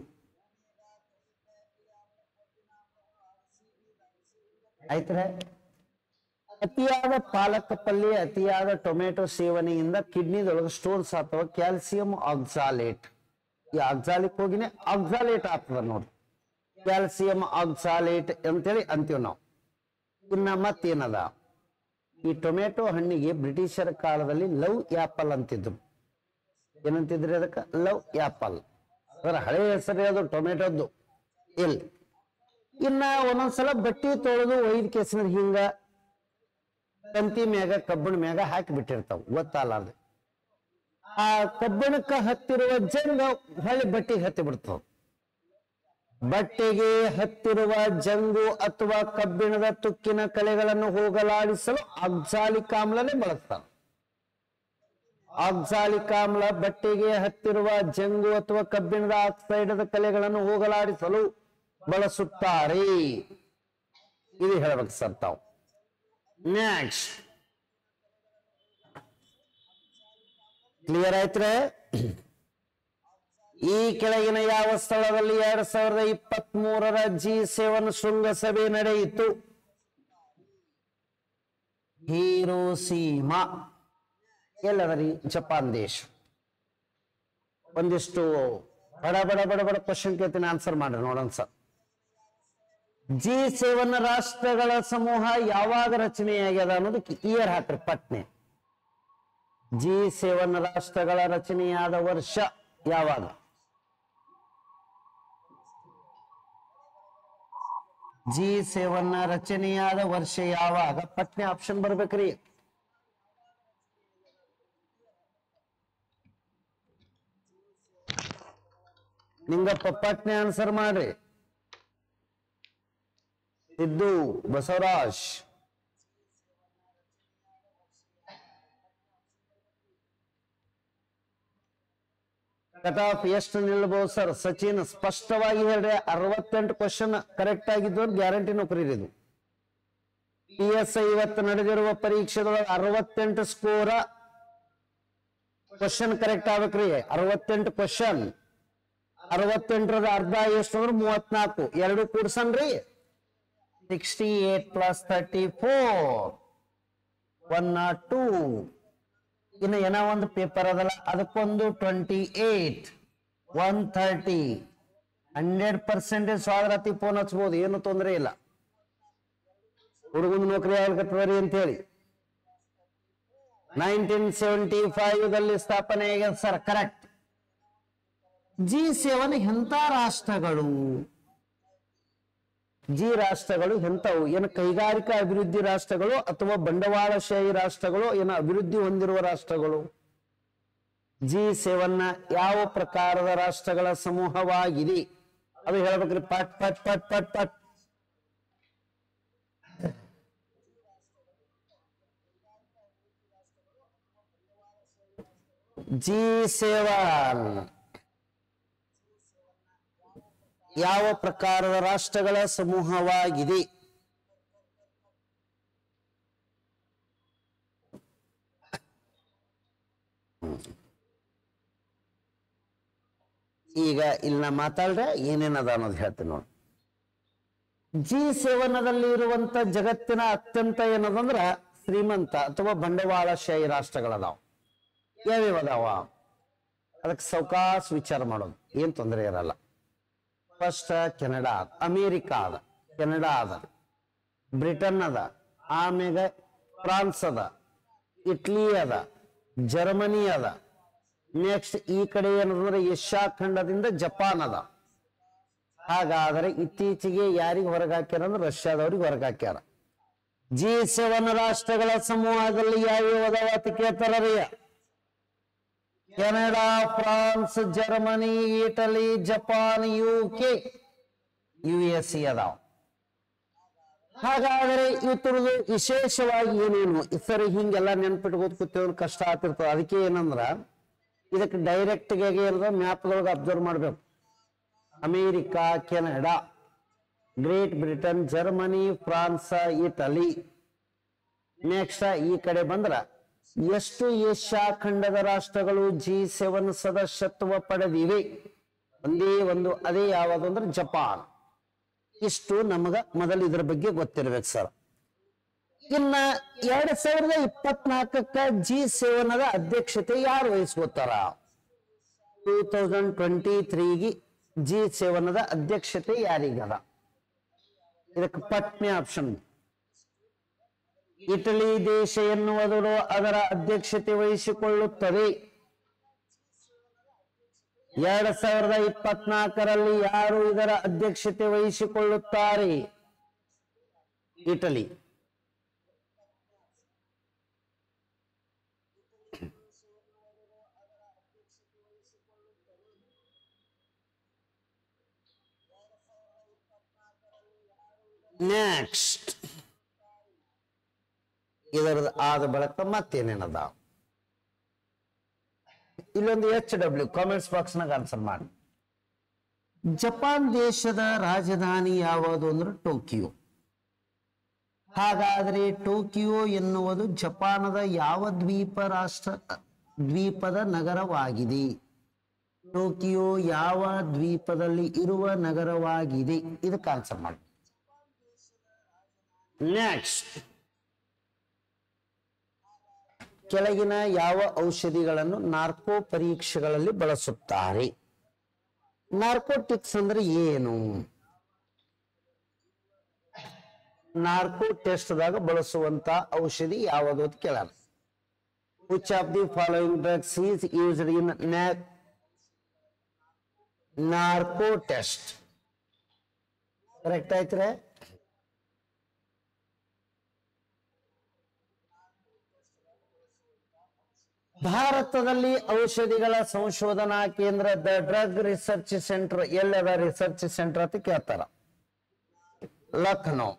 ಆಯ್ತ್ರೆ ಅತಿಯಾದ ಪಾಲಕ ಪಲ್ಯ ಅತಿಯಾದ ಟೊಮೆಟೊ ಸೇವನೆಯಿಂದ ಕಿಡ್ನಿದೊಳಗೆ ಸ್ಟೋನ್ಸ್ ಅಥವಾ ಕ್ಯಾಲ್ಸಿಯಂ ಆಕ್ಸಾಲೇಟ್ ಈ ಆಕ್ಸಾಲಿಕ್ ಹೋಗಿನೇ ಆಕ್ಸಾಲೇಟ್ ಆಗ್ತದ ನೋಡಿ ಕ್ಯಾಲ್ಸಿಯಂ ಆಕ್ಸಾಲೇಟ್ ಅಂತೇಳಿ ಅಂತೀವಿ ನಾವು ಇನ್ನ ಮತ್ತೇನದ ಈ ಟೊಮೆಟೊ ಹಣ್ಣಿಗೆ ಬ್ರಿಟಿಷರ ಕಾಲದಲ್ಲಿ ಲವ್ ಆಪಲ್ ಅಂತಿದ್ರು ಏನಂತಿದ್ರಿ ಅದಕ್ಕೆ ಲವ್ ಆಪಲ್ ಅದರ ಹಳೆ ಹೆಸರೇ ಅದು ಟೊಮೆಟೊದ್ದು ಇಲ್ಲಿ ಇನ್ನ ಒಂದೊಂದ್ಸಲ ಬಟ್ಟಿ ತೊಳೆದು ಒಯ್ದ ಕೆಸಿನ ಹಿಂಗ ತಂತಿ ಮ್ಯಾಗ ಕಬ್ಬಣ ಮ್ಯಾಗ ಹಾಕಿ ಬಿಟ್ಟಿರ್ತಾವ ಗೊತ್ತಲ್ಲ ಆ ಕಬ್ಬಣಕ್ಕ ಹತ್ತಿರುವ ಜಂಗ ಹೊಳ್ಳಿ ಬಟ್ಟಿಗೆ ಹತ್ತಿ ಬಿಡ್ತಾವ ಬಟ್ಟೆಗೆ ಹತ್ತಿರುವ ಜಂಗು ಅಥವಾ ಕಬ್ಬಿಣದ ತುಕ್ಕಿನ ಕಲೆಗಳನ್ನು ಹೋಗಲಾಡಿಸಲು ಆಕ್ಸಾಲಿಕ್ ಆಮ್ಲನೇ ಬಳಸ್ತಾರೆ ಆಕ್ಸಾಲಿಕ್ ಆಮ್ಲ ಬಟ್ಟೆಗೆ ಹತ್ತಿರುವ ಜಂಗು ಅಥವಾ ಕಬ್ಬಿಣದ ಆಕ್ಸೈಡದ ಕಲೆಗಳನ್ನು ಹೋಗಲಾಡಿಸಲು ಬಳಸುತ್ತಾರೆ ಇದು ಹೇಳ್ಬೇಕು ಸರ್ ತಾವು ನೆಕ್ಸ್ಟ್ ಕ್ಲಿಯರ್ ಆಯ್ತ್ರೆ ಈ ಕೆಳಗಿನ ಯಾವ ಸ್ಥಳದಲ್ಲಿ ಎರಡ್ ಸಾವಿರದ ಇಪ್ಪತ್ತ್ ಮೂರರ ಜಿ ಸೆವೆನ್ ಶೃಂಗಸಭೆ ನಡೆಯಿತು ಹೀರೋಸೀಮಾ ಎಲ್ಲದರಿ ಜಪಾನ್ ದೇಶ ಒಂದಿಷ್ಟು ಬಡ ಬಡ ಬಡ ಬಡ ಕ್ವಶನ್ ಕೇಳ್ತೀನಿ ಆನ್ಸರ್ ಮಾಡ್ರಿ ನೋಡೋಣ ಸರ್ ಜಿ ಸೆವೆನ್ ರಾಷ್ಟ್ರಗಳ ಸಮೂಹ ಯಾವಾಗ ರಚನೆಯಾಗ್ಯದ ಅನ್ನೋದಕ್ಕೆ ಇಯರ್ ಹಾಕ್ರಿ ಪಟ್ನೆ ಜಿ ಸೆವೆನ್ ರಾಷ್ಟ್ರಗಳ ರಚನೆಯಾದ ವರ್ಷ ಯಾವಾಗ ಜಿ ಸೆವೆನ್ ರಚನೆಯಾದ ವರ್ಷ ಯಾವಾಗ ಪಟ್ನೆ ಆಪ್ಷನ್ ಬರ್ಬೇಕ್ರಿ ನಿಂಗಪ್ಪ ಪಟ್ನೆ ಆನ್ಸರ್ ಮಾಡ್ರಿ ಸಿದ್ದು ಬಸವರಾಜ್ ಕಟ್ ಆಫ್ ಎಷ್ಟು ನಿಲ್ಬಹುದು ಸರ್ ಸಚಿನ್ ಸ್ಪಷ್ಟವಾಗಿ ಹೇಳ್ರಿ ಅರವತ್ತೆಂಟು ಕ್ವಶನ್ ಕರೆಕ್ಟ್ ಆಗಿದ್ದು ಗ್ಯಾರಂಟಿ ನೌಕರಿ ಇದು ಪಿ ಎಸ್ ಐ ಇವತ್ತು ನಡೆದಿರುವ ಪರೀಕ್ಷೆದೊಳಗೆ ಅರವತ್ತೆಂಟು ಸ್ಕೋರ ಕ್ವಶನ್ ಕರೆಕ್ಟ್ ಆಗ್ಬೇಕ್ರಿ ಅರವತ್ತೆಂಟು ಕ್ವಶನ್ ಅರವತ್ತೆಂಟರದ ಅರ್ಧ ಎಷ್ಟು ಅಂದ್ರೆ ಮೂವತ್ನಾಲ್ಕು ಎರಡು ಕೂಡ್ಸನ್ರಿ sixty eight plus thirty four one nought two ಇನ್ನು ಏನೋ ಒಂದು ಪೇಪರ್ ಅದಲ್ಲ ಅದಕ್ಕೊಂದು twenty eight one thirty hundred percentage ಸ್ವಾಗತಿ ಫೋನ್ ಹಚ್ಬೋದು ಏನು ತೊಂದರೆ ಇಲ್ಲ ಹುಡುಗನ ನೌಕರಿ ಆಗ್ಲಿಕತ್ತದ್ರಿ ಅಂತ ಹೇಳಿ ನೈನ್ಟೀನ್ ಸೆವೆಂಟಿ ಫೈವ್ ದಲ್ಲಿ ಸ್ಥಾಪನೆ ಆಗ್ಯದ ಸರ್ ಕರೆಕ್ಟ್ ಜಿ ಸೆವೆನ್ ಎಂತ ರಾಷ್ಟ್ರಗಳು ಜಿ ರಾಷ್ಟ್ರಗಳು ಎಂತವು ಏನು ಕೈಗಾರಿಕಾ ಅಭಿವೃದ್ಧಿ ರಾಷ್ಟ್ರಗಳು ಅಥವಾ ಬಂಡವಾಳಶಾಹಿ ರಾಷ್ಟ್ರಗಳು ಏನು ಅಭಿವೃದ್ಧಿ ಹೊಂದಿರುವ ರಾಷ್ಟ್ರಗಳು ಜಿ ಸೆವೆನ್ ಯಾವ ಪ್ರಕಾರದ ರಾಷ್ಟ್ರಗಳ ಸಮೂಹವಾಗಿದೆ ಅದು ಹೇಳ್ಬೇಕ್ರಿ ಪಟ್ ಪಟ್ ಪಟ್ ಪಟ್ ಪಟ್ ಜಿ ಸೆವೆನ್ ಯಾವ ಪ್ರಕಾರದ ರಾಷ್ಟ್ರಗಳ ಸಮೂಹವಾಗಿದೆ ಈಗ ಇಲ್ಲಿ ನಾ ಮಾತಾಡ್ರೆ ಏನೇನದ ಅನ್ನೋದು ಹೇಳ್ತೀನಿ ನೋಡಿ ಜಿ ಸೇವನದಲ್ಲಿ ಇರುವಂತ ಜಗತ್ತಿನ ಅತ್ಯಂತ ಏನದಂದ್ರ ಶ್ರೀಮಂತ ಅಥವಾ ಬಂಡವಾಳಶಾಹಿ ರಾಷ್ಟ್ರಗಳದಾವ ಯಾವ್ಯಾವ ಅದಾವ ಅದಕ್ಕೆ ಸೌಕಾಸ್ ವಿಚಾರ ಮಾಡೋದು ಏನ್ ತೊಂದರೆ ಇರಲ್ಲ ಫಸ್ಟ್ ಕೆನಡಾ ಅದ ಅಮೇರಿಕಾ ಅದ ಕೆನಡಾ ಅದ ಬ್ರಿಟನ್ ಅದ ಆಮ್ಯಾಗ ಫ್ರಾನ್ಸ್ ಅದ ಇಟ್ಲಿ ಅದ ಜರ್ಮನಿ ಅದ ನೆಕ್ಸ್ಟ್ ಈ ಕಡೆ ಏನಂದ್ರೆ ಏಷ್ಯಾ ಖಂಡದಿಂದ ಜಪಾನ್ ಅದ ಹಾಗಾದ್ರೆ ಇತ್ತೀಚೆಗೆ ಯಾರಿಗೆ ಹೊರಗಾಕ್ಯಾರ ಅಂದ್ರೆ ರಷ್ಯಾದವ್ರಿಗೆ ಹೊರಗಾಕ್ಯಾರ ಜಿ ಸೆವೆನ್ ರಾಷ್ಟ್ರಗಳ ಸಮೂಹದಲ್ಲಿ ಯಾವ್ಯಾವ ಅದಾವ ಅಂತ ಕೇಳ್ತಾರೀ Canada France Germany Italy Japan U K U S A ಅದಾವ ಹಾಗಾದರೆ ಇತರದು ವಿಶೇಷವಾಗಿ ಏನೇನು ಸರಿ ಹಿಂಗೆಲ್ಲ ನೆನ್ಪಿಟ್ಕೋದ್ ಕೂತೇವ್ ಕಷ್ಟ ಆಗ್ತಿರ್ತದ ಅದಕ್ಕೆ ಏನಂದ್ರ ಇದಕ್ಕೆ ಡೈರೆಕ್ಟ್ ಆಗಿ ಏನದ ಮ್ಯಾಪ್ದೊಳಗೆ ಅಬ್ಸರ್ವ್ ಮಾಡ್ಬೇಕು America Canada Great Britain Germany France Italy next ಈ ಕಡೆ ಬಂದ್ರ ಎಷ್ಟು ಏಷ್ಯಾ ಖಂಡದ ರಾಷ್ಟ್ರಗಳು ಜಿ ಸೆವೆನ್ ಸದಸ್ಯತ್ವ ಪಡೆದಿವೆ ಒಂದೇ ಒಂದು ಅದೇ ಯಾವುದು ಅಂದ್ರೆ ಜಪಾನ್ ಇಷ್ಟು ನಮಗ ಮೊದಲು ಇದ್ರ ಬಗ್ಗೆ ಗೊತ್ತಿರ್ಬೇಕು ಸರ್ ಇನ್ನ ಎರಡ್ ಸಾವಿರದ ಇಪ್ಪತ್ನಾಲ್ಕಕ್ಕ ಜಿ ಸೆವೆನ್ ಅದ ಅಧ್ಯಕ್ಷತೆ ಯಾರು ವಹಿಸ್ಕೋತಾರ ಟೂ ತೌಸಂಡ್ ಟ್ವೆಂಟಿ ತ್ರೀಗೆ ಜಿ ಸೆವೆನ್ ಅದ ಅಧ್ಯಕ್ಷತೆ ಯಾರಿಗದ ಇದಕ್ಕೆ ಪಟ್ನೆ ಆಪ್ಷನ್ ಇಟಲಿ ದೇಶ ಎನ್ನುವುದರ ಅದರ ಅಧ್ಯಕ್ಷತೆ ವಹಿಸಿಕೊಳ್ಳುತ್ತದೆ ಎರಡ್ ಸಾವಿರದ ಇಪ್ಪತ್ನಾಲ್ಕರಲ್ಲಿ ಯಾರು ಇದರ ಅಧ್ಯಕ್ಷತೆ ವಹಿಸಿಕೊಳ್ಳುತ್ತಾರೆ ಇಟಲಿ ನೆಕ್ಸ್ಟ್ ಇದರದ ಆದ ಬಳಿಕ ಮತ್ತೇನೇನದ ಇಲ್ಲೊಂದು ಎಚ್ ಡಬ್ಲ್ಯೂ ಕಾಮೆಂಟ್ಸ್ ಬಾಕ್ಸ್ ನಾಗ ಆನ್ಸರ್ ಮಾಡಿ ಜಪಾನ್ ದೇಶದ ರಾಜಧಾನಿ ಯಾವುದು ಅಂದ್ರೆ ಟೋಕಿಯೋ ಹಾಗಾದ್ರೆ ಟೋಕಿಯೋ ಎನ್ನುವುದು ಜಪಾನದ ಯಾವ ದ್ವೀಪ ರಾಷ್ಟ್ರ ದ್ವೀಪದ ನಗರವಾಗಿದೆ ಟೋಕಿಯೋ ಯಾವ ದ್ವೀಪದಲ್ಲಿ ಇರುವ ನಗರವಾಗಿದೆ ಇದಕ್ಕೆ ಆನ್ಸರ್ ಮಾಡಿ ನೆಕ್ಸ್ಟ್ ಕೆಳಗಿನ ಯಾವ ಔಷಧಿಗಳನ್ನು ನಾರ್ಕೋ ಪರೀಕ್ಷೆಗಳಲ್ಲಿ ಬಳಸುತ್ತಾರೆ ನಾರ್ಕೋಟಿಕ್ಸ್ ಅಂದ್ರೆ ಏನು ನಾರ್ಕೋ ಟೆಸ್ಟ್ದಾಗ ಬಳಸುವಂತ ಔಷಧಿ ಯಾವುದು ಅಂತ ಕೇಳೋಣ which of the following drugs is used in narco test correct ಆಯ್ತ್ರೆ ಭಾರತದಲ್ಲಿ ಔಷಧಿಗಳ ಸಂಶೋಧನಾ ಕೇಂದ್ರ ದ ಡ್ರಗ್ ರಿಸರ್ಚ್ ಸೆಂಟರ್ ಎಲ್ಲದ ರಿಸರ್ಚ್ ಸೆಂಟರ್ ಅಂತ ಕೇಳ್ತಾರ ಲಕ್ನೋ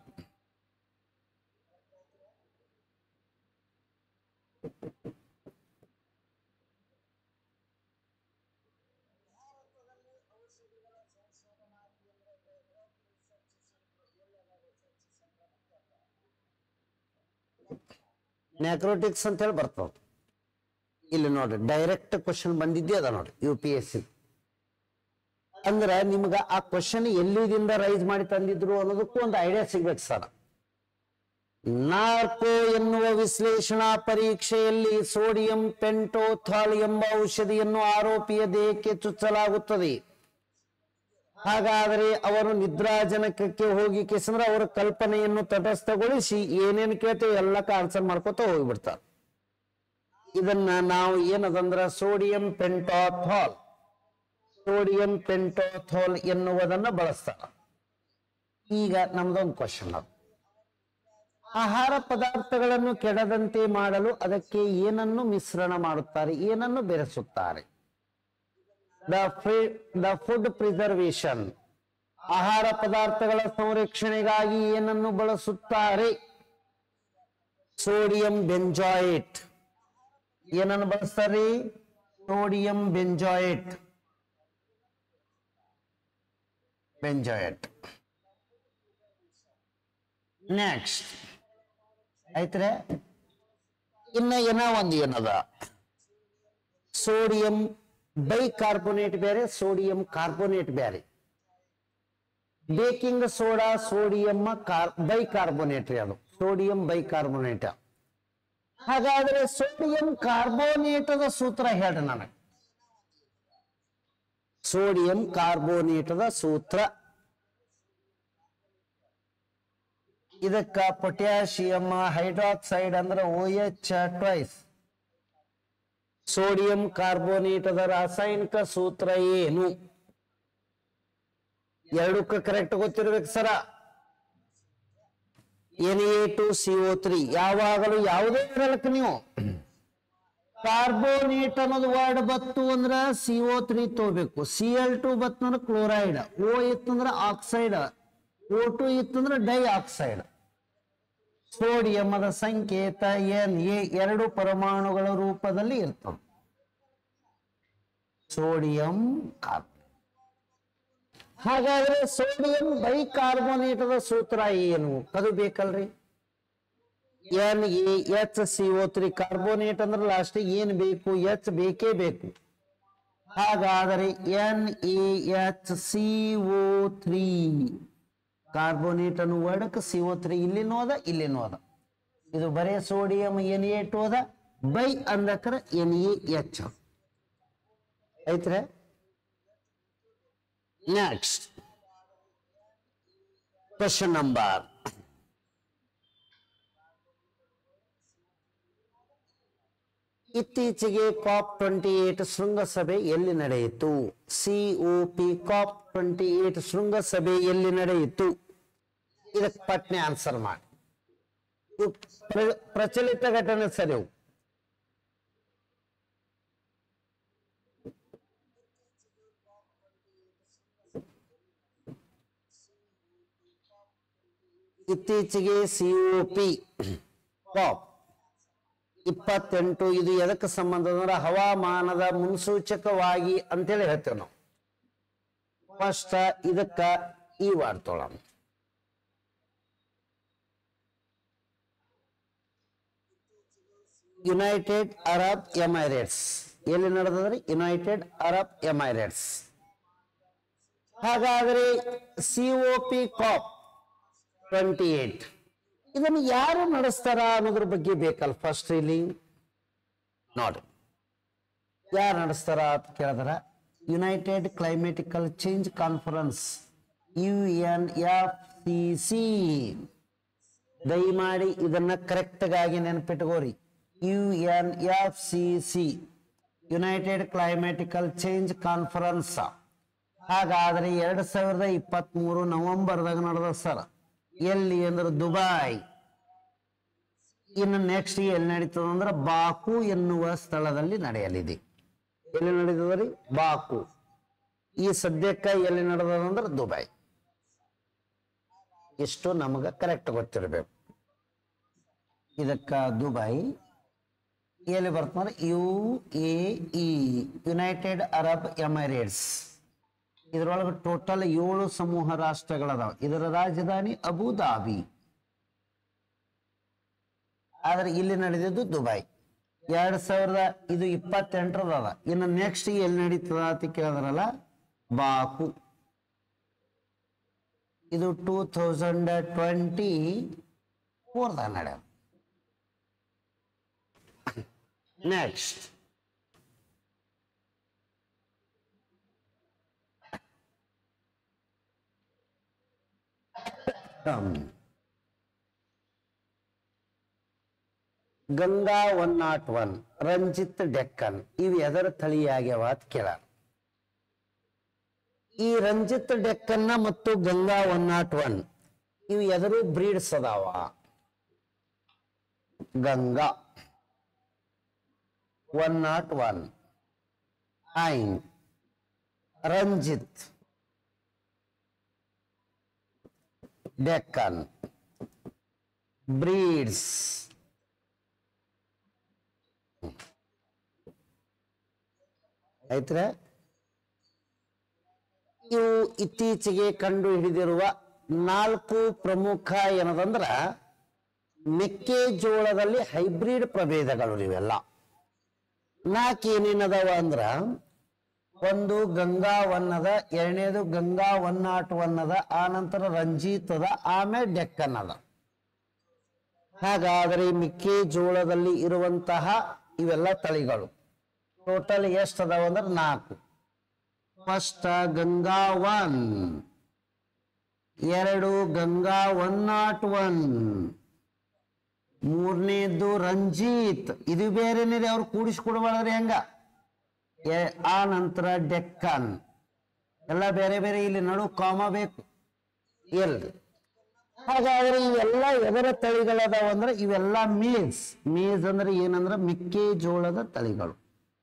ನ್ಯಾಕ್ರೋಟಿಕ್ಸ್ ಅಂತ ಹೇಳಿ ಬರ್ತದ ಇಲ್ಲಿ ನೋಡ್ರಿ ಡೈರೆಕ್ಟ್ ಕ್ವಶನ್ ಬಂದಿದ್ದೇ ಅದ ನೋಡ್ರಿ ಯು ಪಿ ಎಸ್ ಸಿ ಅಂದ್ರ ನಿಮ್ಗ ಆ ಕ್ವಶನ್ ಎಲ್ಲಿದಿಂದ ರೈಸ್ ಮಾಡಿ ತಂದಿದ್ರು ಅನ್ನೋದಕ್ಕೂ ಒಂದು ಐಡಿಯಾ ಸಿಗ್ಬೇಕು ಸರ್ ನಾರ್ಕೋ ಎನ್ನುವ ವಿಶ್ಲೇಷಣಾ ಪರೀಕ್ಷೆಯಲ್ಲಿ ಸೋಡಿಯಂ ಪೆಂಟೋಥಾಲ್ ಎಂಬ ಔಷಧಿಯನ್ನು ಆರೋಪಿಯ ದೇಹಕ್ಕೆ ಚುಚ್ಚಲಾಗುತ್ತದೆ ಹಾಗಾದರೆ ಅವರು ನಿದ್ರಾಜನಕಕ್ಕೆ ಹೋಗಿ ಕೇಸಂದ್ರೆ ಅವರ ಕಲ್ಪನೆಯನ್ನು ತಟಸ್ಥಗೊಳಿಸಿ ಏನೇನು ಕೇಳ್ತೇವೆ ಎಲ್ಲಕ್ಕ ಆನ್ಸರ್ ಮಾಡ್ಕೋತ ಹೋಗ್ಬಿಡ್ತಾರೆ ಇದನ್ನ ನಾವು ಏನದಂದ್ರ ಸೋಡಿಯಂ ಪೆಂಟಾಥಾಲ್ ಸೋಡಿಯಂ ಪೆಂಟಾಥಾಲ್ ಎನ್ನುವುದನ್ನ ಬಳಸ್ತಾರ ಈಗ ನಮ್ದೊಂದು ಕ್ವಶನ್ ಅದು ಆಹಾರ ಪದಾರ್ಥಗಳನ್ನು ಕೆಡದಂತೆ ಮಾಡಲು ಅದಕ್ಕೆ ಏನನ್ನು ಮಿಶ್ರಣ ಮಾಡುತ್ತಾರೆ ಏನನ್ನು ಬೆರೆಸುತ್ತಾರೆ ದ ದ ಫುಡ್ ಪ್ರಿಸರ್ವೇಶನ್ ಆಹಾರ ಪದಾರ್ಥಗಳ ಸಂರಕ್ಷಣೆಗಾಗಿ ಏನನ್ನು ಬಳಸುತ್ತಾರೆ ಸೋಡಿಯಂ ಬೆಂಜಾಯಿಟ್ ಏನನ್ನು ಬಳಸ್ತಾರೆ ಸೋಡಿಯಂ ಬೆಂಜಾಯಿಟ್ ಬೆಂಜಾಯಿಟ್ ನೆಕ್ಸ್ಟ್ ಆಯ್ತ್ರೆ ಇನ್ನ ಏನ ಒಂದು ಏನದ ಸೋಡಿಯಂ ಬೈಕಾರ್ಬೋನೇಟ್ ಬೇರೆ ಸೋಡಿಯಂ ಕಾರ್ಬೋನೇಟ್ ಬೇರೆ baking soda sodium car bicarbonate ರೀ ಅದು ಸೋಡಿಯಂ ಬೈಕಾರ್ಬೋನೇಟ್ ಹಾಗಾದ್ರೆ ಸೋಡಿಯಂ ಕಾರ್ಬೋನೇಟದ ಸೂತ್ರ ಹೇಳ್ರಿ ನನಗೆ ಸೋಡಿಯಂ ಕಾರ್ಬೋನೇಟದ ಸೂತ್ರ ಇದಕ್ಕ ಪೊಟ್ಯಾಷಿಯಂ ಹೈಡ್ರಾಕ್ಸೈಡ್ ಅಂದ್ರೆ ಓ ಎಚ್ ಟ್ವೈಸ್ ಸೋಡಿಯಂ ಕಾರ್ಬೋನೇಟದ ರಾಸಾಯನಿಕ ಸೂತ್ರ ಏನು ಎರಡಕ್ಕ ಕರೆಕ್ಟ್ ಗೊತ್ತಿರ್ಬೇಕು sir N A two C O three ಯಾವಾಗಲೂ ಯಾವುದೇ ಇರಲಕ್ಕ ನೀವು ಕಾರ್ಬೋನೇಟ್ ಅನ್ನೋದು ವರ್ಡ್ ಬತ್ತು ಅಂದ್ರ ಸಿಒ ತ್ರೀ ತಗೋಬೇಕು ಸಿ ಎಲ್ ಟು ಬತ್ತು ಅಂದ್ರೆ ಕ್ಲೋರೈಡ್ ಓ ಇತ್ತಂದ್ರ ಆಕ್ಸೈಡ್ ಓ ಟು ಇತ್ತಂದ್ರ ಡೈ ಆಕ್ಸೈಡ್ ಸೋಡಿಯಮದ ಸಂಕೇತ ಎನ್ ಎ ಎರಡು ಪರಮಾಣುಗಳ ರೂಪದಲ್ಲಿ ಇರ್ತದೆ ಸೋಡಿಯಂ ಕಾರ್ಬ್ ಹಾಗಾದ್ರೆ ಸೋಡಿಯಂ ಬೈಕಾರ್ಬೋನೇಟದ ಸೂತ್ರ ಏನು ಅದು ಬೇಕಲ್ರಿ N A H C O three carbonate ಅಂದ್ರೆ ಲಾಸ್ಟ್ ಏನ್ ಬೇಕು ಎಚ್ ಬೇಕೇ ಬೇಕು ಹಾಗಾದರೆ N A H C O three carbonate ಅನ್ನೋ ವರ್ಡಕ್ಕೆ ಸಿ ಓ ತ್ರೀ ಇಲ್ಲಿನೂ ಅದ ಇಲ್ಲಿನೂ ಅದ ಇದು ಬರೇ ಸೋಡಿಯಂ ಎನ್ ಎ ಟು ಅದ ಬೈ ಅಂದಕ್ರ ಎನ್ ಎ ಎಚ್ ಐತ್ರೆ ನೆಕ್ಸ್ಟ್ ಕ್ವಶನ್ ನಂಬರ್ ಇತ್ತೀಚೆಗೆ ಕಾಪ್ ಟ್ವೆಂಟಿ ಏಟ್ ಶೃಂಗಸಭೆ ಎಲ್ಲಿ ನಡೆಯಿತು ಸಿಒಪಿ ಕಾಪ್ ಟ್ವೆಂಟಿ ಏಟ್ ಶೃಂಗಸಭೆ ಎಲ್ಲಿ ನಡೆಯಿತು ಇದಕ್ಕೆ ಪಟ್ನೆ ಆನ್ಸರ್ ಮಾಡಿ ಇವು ಪ್ರ- ಪ್ರಚಲಿತ ಘಟನೆ ಸರಿ ಇವು. ಇತ್ತೀಚೆಗೆ ಸಿಒಪಿ ಕಾಪ್ ಇಪ್ಪತ್ತೆಂಟು ಇದು ಎದಕ್ಕೆ ಸಂಬಂಧ ಅಂದ್ರೆ ಹವಾಮಾನದ ಮುನ್ಸೂಚಕವಾಗಿ ಅಂತೇಳಿ ಹೇಳ್ತೇವೆ ನಾವು ಫಸ್ಟ್ ಇದಕ್ಕ ಈ ವಾರ್ಡ್ ತೊಗೊಳೋಣ ಯುನೈಟೆಡ್ ಅರಬ್ ಎಮೈರೇಟ್ಸ್ ಎಲ್ಲಿ ನಡೆದದ್ರಿ ಯುನೈಟೆಡ್ ಅರಬ್ ಎಮೈರೇಟ್ಸ್ ಹಾಗಾದ್ರೆ ಸಿಒಪಿ ಕಾಪ್ ಟ್ವೆಂಟಿ ಏಟ್ ಇದನ್ನು ಯಾರು ನಡೆಸ್ತಾರ ಅನ್ನೋದ್ರ ಬಗ್ಗೆ ಬೇಕಲ್ಲ ಫಸ್ಟ್ ಇಲ್ಲಿ ನೋಡಿ ಯಾರು ನಡೆಸ್ತಾರ ಅಂತ ಕೇಳಿದ್ರ United climatical change conference U N F C C ದಯಮಾಡಿ ಇದನ್ನ ಕರೆಕ್ಟ್ ಗಾಗಿ ನೆನಪಿಟ್ಕೋರಿ U N F C C United climatical change conference ಹಾಗಾದ್ರೆ ಎರಡ್ ಸಾವಿರದ ಇಪ್ಪತ್ತ್ ಮೂರು ನವೆಂಬರ್ದಾಗ ನಡೆದ ಸರ್ ಎಲ್ಲಿ ಅಂದ್ರೆ ದುಬೈ ಇನ್ನು ನೆಕ್ಸ್ಟ್ ಎಲ್ಲಿ ನಡೀತದ ಅಂದ್ರೆ ಬಾಕು ಎನ್ನುವ ಸ್ಥಳದಲ್ಲಿ ನಡೆಯಲಿದೆ ಎಲ್ಲಿ ನಡೀತದ್ರಿ ಬಾಕು ಈ ಸದ್ಯಕ್ಕೆ ಎಲ್ಲಿ ನಡೆದದ ಅಂದ್ರೆ ದುಬೈ ಇಷ್ಟು ನಮಗ ಕರೆಕ್ಟ್ ಗೊತ್ತಿರಬೇಕು ಇದಕ್ಕ ದುಬೈ ಎಲ್ಲಿ ಬರ್ತಂದ್ರೆ U A E United Arab Emirates ಇದರೊಳಗೆ ಟೋಟಲ್ ಏಳು ಸಮೂಹ ರಾಷ್ಟ್ರಗಳದಾವ ಇದರ ರಾಜಧಾನಿ ಅಬುದಾಬಿ ಆದ್ರೆ ಇಲ್ಲಿ ನಡೆದಿದ್ದು ದುಬೈ ಎರಡ್ ಸಾವಿರದ ಇದು ಇಪ್ಪತ್ತೆಂಟರದ ಇನ್ನು ನೆಕ್ಸ್ಟ್ ಎಲ್ಲಿ ನಡೀತದ ಅಂತ ಕೇಳಿದ್ರಲ್ಲ ಬಾಕು ಇದು ಟೂ ಥೌಸಂಡ್ ಟ್ವೆಂಟಿ ಫೋರ್ದಾಗ ನಡೆಯ next Ganga one not one Ranjit Deccan ಇವು ಎದರ ತಳಿಯಾಗ್ಯಾವ ಅಂತ ಕೇಳ ಈ ರಂಜಿತ್ ಡೆಕ್ಕನ್ನ ಮತ್ತು ಗಂಗಾ ಒನ್ ನಾಟ್ ಒನ್ ಇವು ಎದರು ಬ್ರೀಡ್ಸ್ ಅದಾವ ಗಂಗಾ ಒನ್ ನಾಟ್ ಒನ್ ಐನ್ ರಂಜಿತ್ ಡೆಕ್ಕನ್ ಬ್ರೀಡ್ಸ್ ಆಯ್ತ್ರ ಇವು ಇತ್ತೀಚೆಗೆ ಕಂಡು ಹಿಡಿದಿರುವ ನಾಲ್ಕು ಪ್ರಮುಖ ಏನದಂದ್ರ ಮೆಕ್ಕೆಜೋಳದಲ್ಲಿ ಹೈಬ್ರಿಡ್ ಪ್ರಭೇದಗಳು ಇವೆಲ್ಲ ನಾಲ್ಕು ಏನೇನದಾವ ಅಂದ್ರ ಒಂದು ಗಂಗಾ ಒನ್ ಅದ ಎರಡನೇದು ಗಂಗಾ ಒನ್ ನಾಟ್ ಒನ್ ಅದ ಆ ನಂತರ ರಂಜಿತ್ ಅದ ಆಮೇಲೆ ಡೆಕ್ಕನ್ ಅದ ಹಾಗಾದರೆ ಈ ಮೆಕ್ಕೆಜೋಳದಲ್ಲಿ ಇರುವಂತಹ ಇವೆಲ್ಲ ತಳಿಗಳು ಟೋಟಲ್ ಎಷ್ಟು ಅದಾವ ಅಂದ್ರೆ ನಾಲ್ಕು ಫಸ್ಟ್ ಗಂಗಾ ಒನ್ ಎರಡು ಗಂಗಾ ಒನ್ ನಾಟ್ ಒನ್ ಮೂರನೇದು ರಂಜಿತ್ ಇದು ಬೇರೆನೇ ರೀ ಅವ್ರು ಕೂಡಿಸ್ಕೊಡ್ಬಾರ್ದ್ರಿ ಹೆಂಗ ಎ- ಆ ನಂತರ ಡೆಕ್ಕನ್ ಎಲ್ಲ ಬೇರೆ ಬೇರೆ ಇಲ್ಲಿ ನಡು ಕಾಮ ಬೇಕು ಎಲ್ರಿ ಹಾಗಾದ್ರೆ ಇವೆಲ್ಲ ಎದರ ತಳಿಗಳದಾವ ಅಂದ್ರೆ ಇವೆಲ್ಲ ಮೇಜ್ ಮೇಜ್ ಅಂದ್ರೆ ಏನಂದ್ರ ಮೆಕ್ಕೆಜೋಳದ ತಳಿಗಳು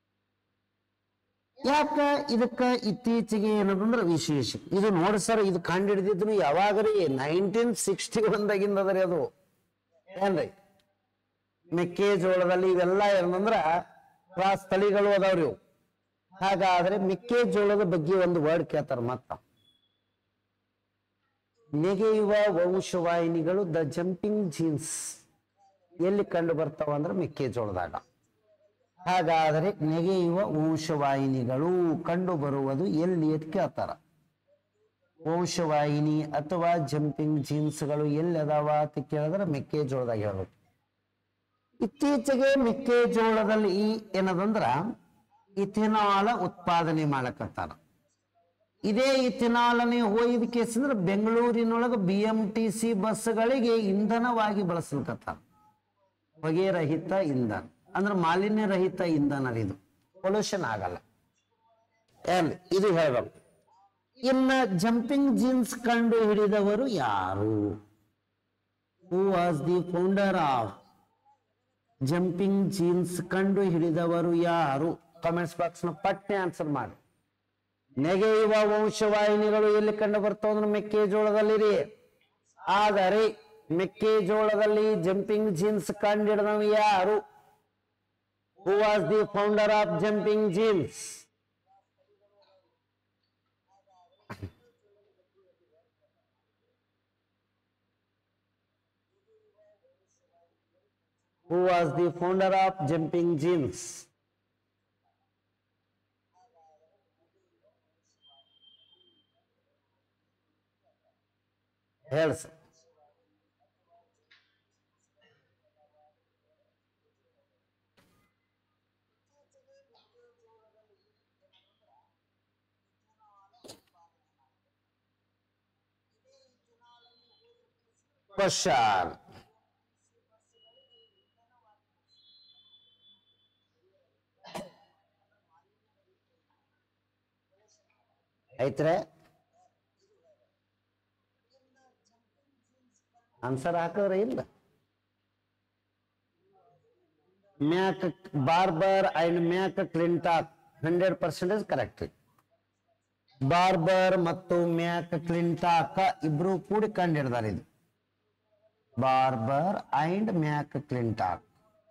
ಯಾಕ ಇದಕ್ಕ ಇತ್ತೀಚೆಗೆ ಏನದಂದ್ರ ವಿಶೇಷ ಇದು ನೋಡಿ ಸರ್ ಇದು ಕಂಡು ಹಿಡಿದಿದ್ದು ಯಾವಾಗ್ರಿ ನೈನ್ಟೀನ್ ಸಿಕ್ಸ್ಟಿ ಒಂದಾಗಿಂದದ್ರಿ ಅದು ಏನ್ರಿ ಮೆಕ್ಕೆಜೋಳದಲ್ಲಿ ಇವೆಲ್ಲ ಏನಂದ್ರ ಕ್ರಾಸ್ ತಳಿಗಳು ಅದಾವ್ರಿ ಇವು ಹಾಗಾದ್ರೆ ಮೆಕ್ಕೆಜೋಳದ ಬಗ್ಗೆ ಒಂದು ವರ್ಡ್ ಕೇಳ್ತಾರ ಮತ್ತ ನೆಗೆಯುವ ವಂಶವಾಹಿನಿಗಳು ದ ಜಂಪಿಂಗ್ ಜೀನ್ಸ್ ಎಲ್ಲಿ ಕಂಡು ಬರ್ತಾವ ಅಂದ್ರೆ ಮೆಕ್ಕೆಜೋಳದಾಗ ಹಾಗಾದರೆ ನೆಗೆಯುವ ವಂಶವಾಹಿನಿಗಳು ಕಂಡು ಬರುವುದು ಎಲ್ಲಿ ಅಂತ ಕೇಳ್ತಾರ ವಂಶವಾಹಿನಿ ಅಥವಾ ಜಂಪಿಂಗ್ ಜೀನ್ಸ್ಗಳು ಎಲ್ಲಿ ಅದಾವ ಅಂತ ಕೇಳಿದ್ರೆ ಮೆಕ್ಕೆಜೋಳದಾಗ ಹೇಳ್ಬೇಕು ಇತ್ತೀಚೆಗೆ ಮೆಕ್ಕೆಜೋಳದಲ್ಲಿ ಈ ಏನದಂದ್ರ ಇಥೆನಾಲ ಉತ್ಪಾದನೆ ಮಾಡಕತ್ತಾರ ಇದೇ ಇಥೆನಾಲನೆ ಹೋಯ್ದ ಕೇಸ್ ಅಂದ್ರೆ ಬೆಂಗಳೂರಿನೊಳಗೆ ಬಿ ಎಂ ಟಿ ಸಿ ಬಸ್ಗಳಿಗೆ ಇಂಧನವಾಗಿ ಬಳಸಲ್ಕತ್ತಾರ ಹೊಗೆ ರಹಿತ ಇಂಧನ ಅಂದ್ರೆ ಮಾಲಿನ್ಯ ರಹಿತ ಇಂಧನ ರೀ ಇದು ಪೊಲ್ಯೂಷನ್ ಆಗಲ್ಲ ಏನ್ ಇದು ಹೇಳ್ಬೇಕು ಇನ್ನ ಜಂಪಿಂಗ್ ಜೀನ್ಸ್ ಕಂಡು ಹಿಡಿದವರು ಯಾರು who was the founder of jumping genes ಕಂಡು ಹಿಡಿದವರು ಯಾರು ಕಮೆಂಟ್ಸ್ ಬಾಕ್ಸ್ ನ ಪಟ್ನೆ ಆನ್ಸರ್ ಮಾಡಿ ನೆಗೆಯುವ ವಂಶವಾಹಿನಿಗಳು ಎಲ್ಲಿ ಕಂಡು ಬರ್ತಾವ ಅಂದ್ರೆ ಮೆಕ್ಕೆಜೋಳದಲ್ಲಿ ರೀ ಆದರೆ ಮೆಕ್ಕೆಜೋಳದಲ್ಲಿ ಜಂಪಿಂಗ್ ಜೀನ್ಸ್ ಕಂಡಿಡಿದವ ಯಾರು who was the founder of jumping genes who was the founder of jumping jeans ಹೇಳಿ ಸರ್ ಕ್ವಶನ್ ಐತ್ರೆ ಆನ್ಸರ್ ಹಾಕಿದ್ರೆ ಇಲ್ಲ Mac Barber and McClintock hundred percentage correct Barber ಮತ್ತು ಮ್ಯಾಕ್ ಕ್ಲಿಂಟಾಕ್ ಇಬ್ರು ಕೂಡಿ ಕಂಡಿಡ್ದಾರೆ ಇದು Barber and McClintock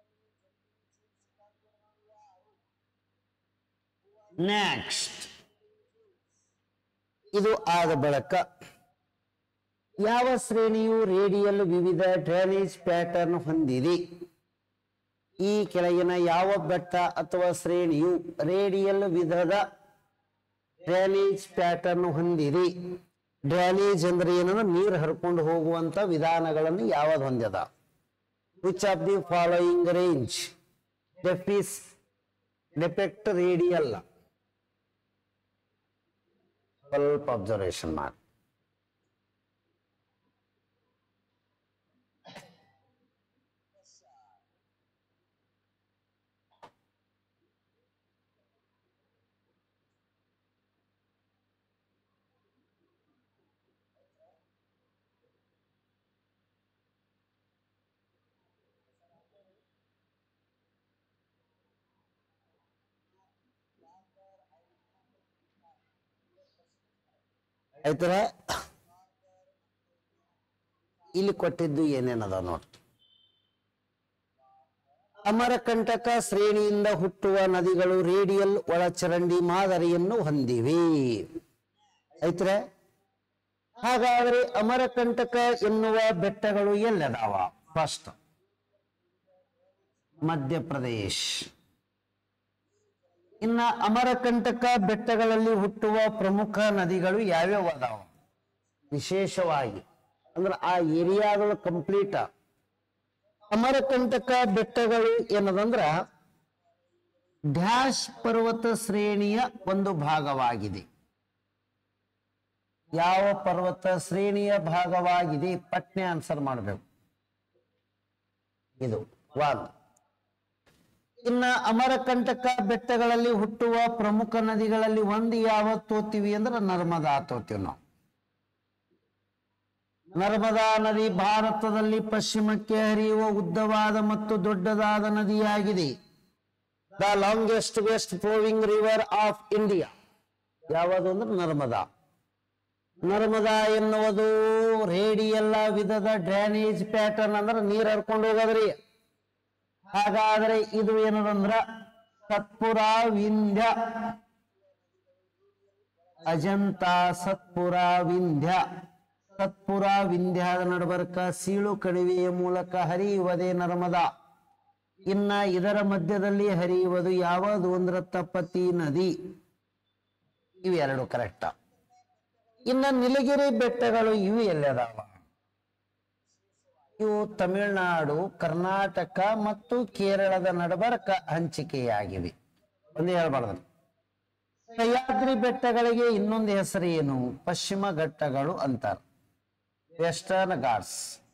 next ಇದು ಆದ ಬಳಿಕ ಯಾವ ಶ್ರೇಣಿಯು ರೇಡಿಯಲ್ ವಿವಿಧ ಡ್ರೈನೇಜ್ ಪ್ಯಾಟರ್ನ್ ಹೊಂದಿದೆ ಈ ಕೆಳಗಿನ ಯಾವ ಬೆಟ್ಟ ಅಥವಾ ಶ್ರೇಣಿಯು ರೇಡಿಯಲ್ ವಿಧದ ಡ್ರೈನೇಜ್ ಪ್ಯಾಟರ್ನ್ ಹೊಂದಿದೆ ಡ್ರೈನೇಜ್ ಅಂದ್ರೆ ಏನಂದ್ರೆ ನೀರು ಹರ್ಕೊಂಡು ಹೋಗುವಂತ ವಿಧಾನಗಳನ್ನು ಯಾವ್ದು ಹೊಂದ್ಯದ which of the following range defies defect radial ಸ್ವಲ್ಪ ಅಬ್ಸರ್ವೇಷನ್ ಮಾಡಿ ಆಯ್ತರ ಇಲ್ಲಿ ಕೊಟ್ಟಿದ್ದು ಏನೇನದ ನೋಡಿ ಅಮರಕಂಟಕ ಶ್ರೇಣಿಯಿಂದ ಹುಟ್ಟುವ ನದಿಗಳು ರೇಡಿಯಲ್ ಒಳಚರಂಡಿ ಮಾದರಿಯನ್ನು ಹೊಂದಿವೆ ಆಯ್ತ್ರೆ ಹಾಗಾದ್ರೆ ಅಮರಕಂಟಕ ಎನ್ನುವ ಬೆಟ್ಟಗಳು ಎಲ್ಲದಾವ ಫಸ್ಟ್ ಮಧ್ಯಪ್ರದೇಶ್ ಇನ್ನ ಅಮರಕಂಟಕ ಬೆಟ್ಟಗಳಲ್ಲಿ ಹುಟ್ಟುವ ಪ್ರಮುಖ ನದಿಗಳು ಯಾವ್ಯಾವ ಅದಾವ ವಿಶೇಷವಾಗಿ ಅಂದ್ರೆ ಆ ಏರಿಯಾಗಳು ಕಂಪ್ಲೀಟ್ ಅಮರಕಂಟಕ ಬೆಟ್ಟಗಳು ಏನದಂದ್ರ ಡ್ಯಾಶ್ ಪರ್ವತ ಶ್ರೇಣಿಯ ಒಂದು ಭಾಗವಾಗಿದೆ ಯಾವ ಪರ್ವತ ಶ್ರೇಣಿಯ ಭಾಗವಾಗಿದೆ ಪಟ್ನೆ ಆನ್ಸರ್ ಮಾಡಬೇಕು ಇದು ಒಂದು ಇನ್ನ ಅಮರಕಂಟಕ ಬೆಟ್ಟಗಳಲ್ಲಿ ಹುಟ್ಟುವ ಪ್ರಮುಖ ನದಿಗಳಲ್ಲಿ ಒಂದು ಯಾವ ತೋತೀವಿ ಅಂದ್ರೆ ನರ್ಮದಾ ತೋತೀವಿ ನಾವು ನರ್ಮದಾ ನದಿ ಭಾರತದಲ್ಲಿ ಪಶ್ಚಿಮಕ್ಕೆ ಹರಿಯುವ ಉದ್ದವಾದ ಮತ್ತು ದೊಡ್ಡದಾದ ನದಿಯಾಗಿದೆ the longest west flowing river of India ಯಾವುದು ಅಂದ್ರೆ ನರ್ಮದಾ ನರ್ಮದಾ ಎನ್ನುವುದು ರೇಡಿಯಲ್ಲ ವಿಧದ ಡ್ರೈನೇಜ್ ಪ್ಯಾಟರ್ನ್ ಅಂದ್ರೆ ನೀರ್ ಹರ್ಕೊಂಡು ಹೋಗೋದ್ರಿ ಹಾಗಾದ್ರೆ ಇದು ಏನದಂದ್ರ ಸತ್ಪುರ ವಿಂಧ್ಯ ಅಜಂತ ಸತ್ಪುರ ವಿಂಧ್ಯ ಸತ್ಪುರ ವಿಂಧ್ಯಾದ ನಡಬರ್ಕ ಸೀಳು ಕಣಿವೆಯ ಮೂಲಕ ಹರಿಯುವುದೇ ನರ್ಮದಾ ಇನ್ನ ಇದರ ಮಧ್ಯದಲ್ಲಿ ಹರಿಯುವುದು ಯಾವುದು ಅಂದ್ರೆ ತಪ್ಪತಿ ನದಿ ಇವೆರಡು ಕರೆಕ್ಟ್ ಇನ್ನ ನೀಲಗಿರಿ ಬೆಟ್ಟಗಳು ಇವು ಎಲ್ಲದಾವ ಇವು ತಮಿಳುನಾಡು ಕರ್ನಾಟಕ ಮತ್ತು ಕೇರಳದ ನಡಬರ್ಕ ಹಂಚಿಕೆಯಾಗಿವೆ ಒಂದು ಹೇಳ್ಬಾರ್ದು ಸಹ್ಯಾದ್ರಿ ಬೆಟ್ಟಗಳಿಗೆ ಇನ್ನೊಂದು ಹೆಸರು ಏನು ಪಶ್ಚಿಮ ಘಟ್ಟಗಳು ಅಂತಾರ ವೆಸ್ಟರ್ನ್ ಘಾಟ್ಸ್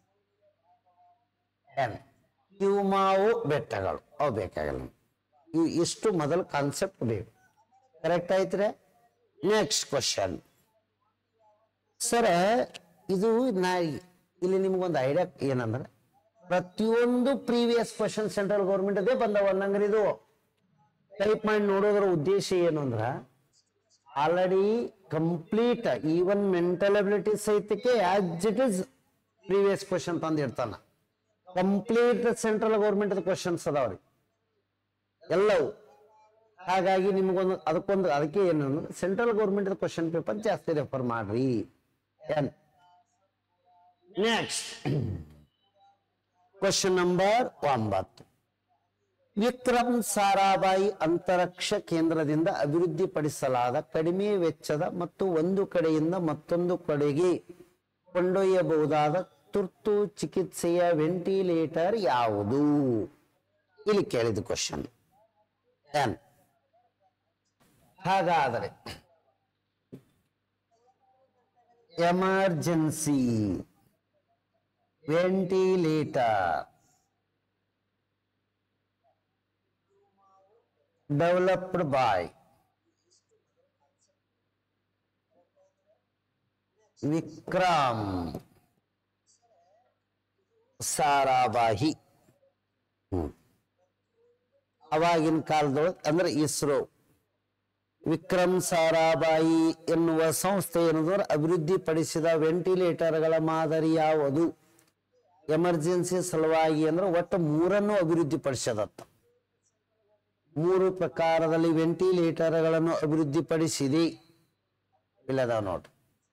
ಏನ್ ಮಾವು ಬೆಟ್ಟಗಳು ಅವು ಬೇಕಾಗಲ್ಲ ಇವು ಇಷ್ಟು ಮೊದಲು ಕಾನ್ಸೆಪ್ಟ್ ಬೇಕು ಕರೆಕ್ಟ್ ಆಯ್ತ್ರೆ ನೆಕ್ಸ್ಟ್ ಕ್ವಶನ್ ಸರ್ ಇದು ನಾ ಇಲ್ಲಿ ನಿಮ್ಗೊಂದು ಐಡಿಯಾ ಏನಂದ್ರೆ ಪ್ರತಿಯೊಂದು ಪ್ರೀವಿಯಸ್ ಕ್ವಶನ್ ಸೆಂಟ್ರಲ್ ಗೌರ್ಮೆಂಟ್ ಅದೇ ಬಂದವ ಅನ್ನಂಗ್ರಿ ಇದು ಟೈಪ್ ಮಾಡಿ ನೋಡೋದ್ರ ಉದ್ದೇಶ ಏನು ಅಂದ್ರ already complete even mental ability ಸಹಿತಕ್ಕೆ as it is previous question ತಂದಿರ್ತಾನ ಕಂಪ್ಲೀಟ್ ಸೆಂಟ್ರಲ್ ಗೌರ್ಮೆಂಟ್ ಕ್ವಶನ್ಸ್ ಅದಾವ್ರಿ ಎಲ್ಲವೂ ಹಾಗಾಗಿ ನಿಮಗೊಂದು ಅದಕ್ಕೊಂದು ಅದಕ್ಕೆ ಏನು ಸೆಂಟ್ರಲ್ ಗೌರ್ಮೆಂಟ್ ಕ್ವಶನ್ ಪೇಪರ್ ಜಾಸ್ತಿ ರೆಫರ್ ಮಾಡ್ರಿ ಏನ್ ನೆಕ್ಸ್ಟ್ ಕ್ವಶನ್ ನಂಬರ್ ಒಂಬತ್ತು ವಿಕ್ರಮ್ ಸಾರಾಭಾಯಿ ಅಂತರಿಕ್ಷ ಕೇಂದ್ರದಿಂದ ಅಭಿವೃದ್ಧಿಪಡಿಸಲಾದ ಕಡಿಮೆ ವೆಚ್ಚದ ಮತ್ತು ಒಂದು ಕಡೆಯಿಂದ ಮತ್ತೊಂದು ಕಡೆಗೆ ಕೊಂಡೊಯ್ಯಬಹುದಾದ ತುರ್ತು ಚಿಕಿತ್ಸೆಯ ವೆಂಟಿಲೇಟರ್ ಯಾವುದು ಇಲ್ಲಿ ಕೇಳಿದ ಕ್ವಶನ್ ಏನ್ ಹಾಗಾದರೆ emergency ventilator developed by Vikram Sarabhai ಹ್ಮ್. ಅವಾಗಿನ ಕಾಲದೊಳಗೆ ಅಂದ್ರೆ ಇಸ್ರೋ ವಿಕ್ರಮ್ ಸಾರಾಭಾಯಿ ಎನ್ನುವ ಸಂಸ್ಥೆ ಏನಂದ್ರೆ ಅಭಿವೃದ್ಧಿಪಡಿಸಿದ ವೆಂಟಿಲೇಟರ್ಗಳ ಮಾದರಿ ಯಾವುದು ಎಮರ್ಜೆನ್ಸಿ ಸಲುವಾಗಿ ಅಂದ್ರೆ ಒಟ್ಟು ಮೂರನ್ನು ಅಭಿವೃದ್ಧಿಪಡಿಸದತ್ತ ಮೂರು ಪ್ರಕಾರದಲ್ಲಿ ವೆಂಟಿಲೇಟರ್ಗಳನ್ನು ಅಭಿವೃದ್ಧಿಪಡಿಸಿದೆ ಇಲ್ಲದ ನೋಡ್ರಿ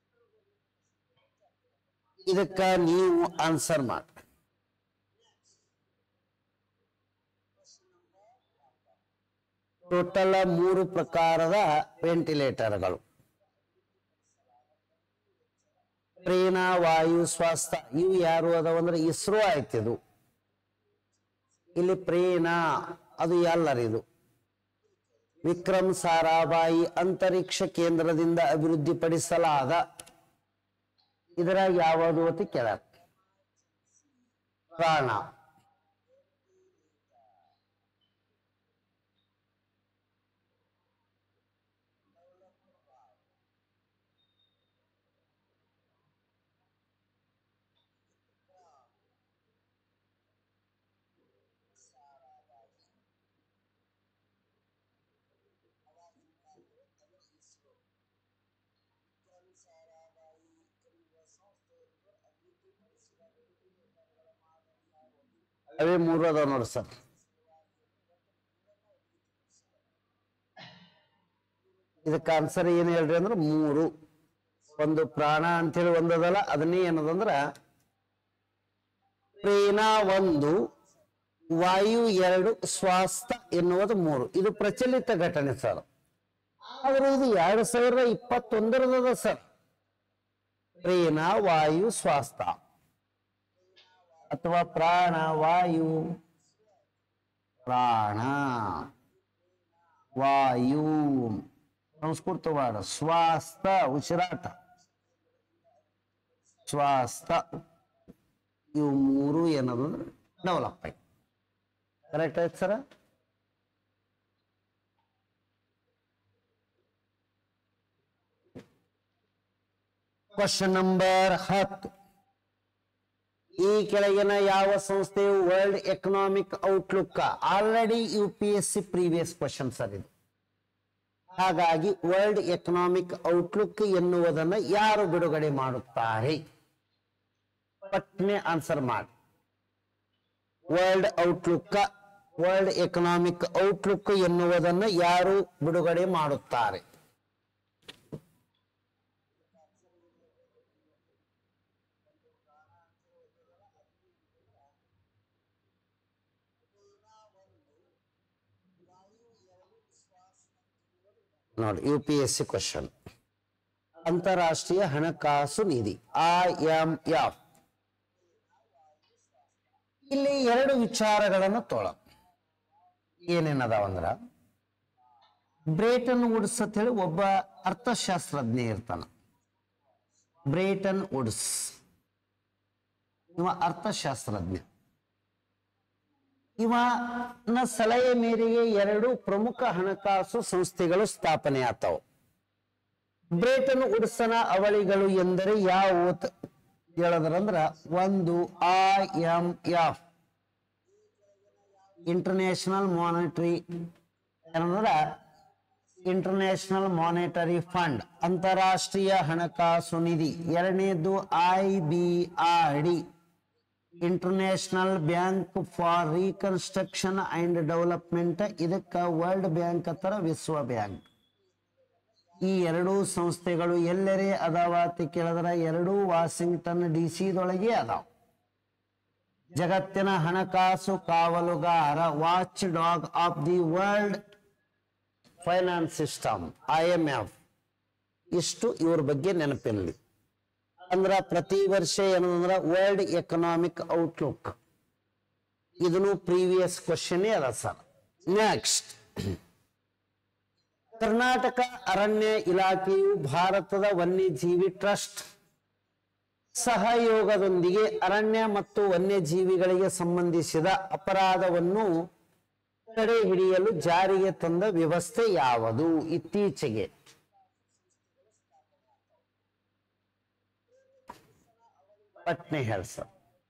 ಇದಕ್ಕ ನೀವು ಆನ್ಸರ್ ಮಾಡಿ ಟೋಟಲ್ ಮೂರು ಪ್ರಕಾರದ ವೆಂಟಿಲೇಟರ್ಗಳು ಪ್ರೇಣ ವಾಯು ಸ್ವಾಸ್ಥ್ಯ ಇವು ಯಾರು ಅದಾವ ಅಂದ್ರೆ ಇಸ್ರೋ ಆಯ್ತಿದು ಇಲ್ಲಿ ಪ್ರೇಣ ಅದು ಎಲ್ಲರಿದು ವಿಕ್ರಮ್ ಸಾರಾಭಾಯಿ ಅಂತರಿಕ್ಷ ಕೇಂದ್ರದಿಂದ ಅಭಿವೃದ್ಧಿಪಡಿಸಲಾದ ಇದರಾಗ ಯಾವುದು ಅಂತ ಕೇಳ ಪ್ರಾಣ ಅವೇ ಮೂರು ಅದಾವ ನೋಡಿ ಸರ್ ಇದಕ್ಕೆ ಆನ್ಸರ್ ಏನು ಹೇಳ್ರಿ ಅಂದ್ರೆ ಮೂರು ಒಂದು ಪ್ರಾಣ ಅಂತೇಳಿ ಒಂದದಲ್ಲ ಅದನ್ನೇ ಏನದಂದ್ರ ಪ್ರೇಣ ಒಂದು ವಾಯು ಎರಡು ಸ್ವಾಸ್ಥ್ಯ ಎನ್ನುವುದು ಮೂರು ಇದು ಪ್ರಚಲಿತ ಘಟನೆ ಸರ್ ಆದ್ರೆ ಇದು ಎರಡ್ ಸಾವಿರದ ಇಪ್ಪತ್ತೊಂದರದ ಸರ್ ಪ್ರೇಣ ವಾಯು ಸ್ವಾಸ್ಥ್ಯ ಅಥವಾ ಪ್ರಾಣ ವಾಯು ಪ್ರಾಣ ವಾಯು ಸಂಸ್ಕೃತ ವಾಡ ಸ್ವಾಸ್ಥ ಉಸಿರಾಟ ಸ್ವಾಸ್ಥ ಇವು ಮೂರು ಏನದು ಡೆವಲಪ್ ಆಯ್ತು ಕರೆಕ್ಟ್ ಆಯ್ತು ಸರ ಕ್ವಶನ್ ನಂಬರ್ ಹತ್ತು ಈ ಕೆಳಗಿನ ಯಾವ ಸಂಸ್ಥೆಯು world economic outlook already U P S C previous question sir ಇದು ಹಾಗಾಗಿ ವರ್ಲ್ಡ್ ಎಕನಾಮಿಕ್ ಔಟ್ಲುಕ್ ಎನ್ನುವುದನ್ನು ಯಾರು ಬಿಡುಗಡೆ ಮಾಡುತ್ತಾರೆ ಪಟ್ನೆ ಆನ್ಸರ್ ಮಾಡಿ world outlook world economic outlook ಎನ್ನುವುದನ್ನು ಯಾರು ಬಿಡುಗಡೆ ಮಾಡುತ್ತಾರೆ ನೋಡಿ U P S C question ಅಂತಾರಾಷ್ಟ್ರೀಯ ಹಣಕಾಸು ನಿಧಿ ಐ ಎಂ ಎಫ್ ಇಲ್ಲಿ ಎರಡು ವಿಚಾರಗಳನ್ನು ತೊಳ ಏನೇನದಾವಂದ್ರ ಬ್ರೇಟನ್ ವುಡ್ಸ್ ಅಂತ ಹೇಳಿ ಒಬ್ಬ ಅರ್ಥಶಾಸ್ತ್ರಜ್ಞ ಇರ್ತಾನ ಬ್ರೇಟನ್ ವುಡ್ಸ್ ಇವ ಅರ್ಥಶಾಸ್ತ್ರಜ್ಞ ಇವನ ಸಲಹೆ ಮೇರೆಗೆ ಎರಡು ಪ್ರಮುಖ ಹಣಕಾಸು ಸಂಸ್ಥೆಗಳು ಸ್ಥಾಪನೆ ಆತಾವು ಬ್ರೇಟನ್ ವುಡ್ಸನ ಅವಳಿಗಳು ಎಂದರೆ ಯಾವುವು ಅಂತ ಹೇಳಿದ್ರಂದ್ರ ಒಂದು I M F international monetary ಏನಂದ್ರ ಇಂಟರ್ನ್ಯಾಷನಲ್ ಮಾನಿಟರಿ ಫಂಡ್ ಅಂತಾರಾಷ್ಟ್ರೀಯ ಹಣಕಾಸು ನಿಧಿ ಎರಡನೇದು I B R D international bank for reconstruction and development ಇದಕ್ಕ ವರ್ಲ್ಡ್ ಬ್ಯಾಂಕ್ ಹತ್ರ ವಿಶ್ವ ಬ್ಯಾಂಕ್ ಈ ಎರಡೂ ಸಂಸ್ಥೆಗಳು ಎಲ್ಲರೇ ಅದಾವ ಅಂತ ಕೇಳಿದ್ರೆ ಎರಡೂ ವಾಷಿಂಗ್ಟನ್ ಡಿ ಸಿದೊಳಗೆ ಅದಾವ ಜಗತ್ತಿನ ಹಣಕಾಸು ಕಾವಲುಗಾರ watch dog of the world finance system I M F ಇಷ್ಟು ಇವ್ರ ಬಗ್ಗೆ ನೆನಪಿರಲಿ ಅಂದ್ರ ಪ್ರತಿ ವರ್ಷ ಏನಂದ್ರ ವರ್ಲ್ಡ್ ಎಕನಾಮಿಕ್ ಔಟ್ಲುಕ್ ಇದನ್ನು ಪ್ರೀವಿಯಸ್ ಕ್ವಶನ್ ಅದ ಸರ್ ನೆಕ್ಸ್ಟ್ ಕರ್ನಾಟಕ ಅರಣ್ಯ ಇಲಾಖೆಯು ಭಾರತದ ವನ್ಯಜೀವಿ ಟ್ರಸ್ಟ್ ಸಹಯೋಗದೊಂದಿಗೆ ಅರಣ್ಯ ಮತ್ತು ವನ್ಯಜೀವಿಗಳಿಗೆ ಸಂಬಂಧಿಸಿದ ಅಪರಾಧವನ್ನು ತಡೆ ಹಿಡಿಯಲು ಜಾರಿಗೆ ತಂದ ವ್ಯವಸ್ಥೆ ಯಾವುದು ಇತ್ತೀಚೆಗೆ ಪಟ್ನೆ ಹೇಳಿ ಸರ್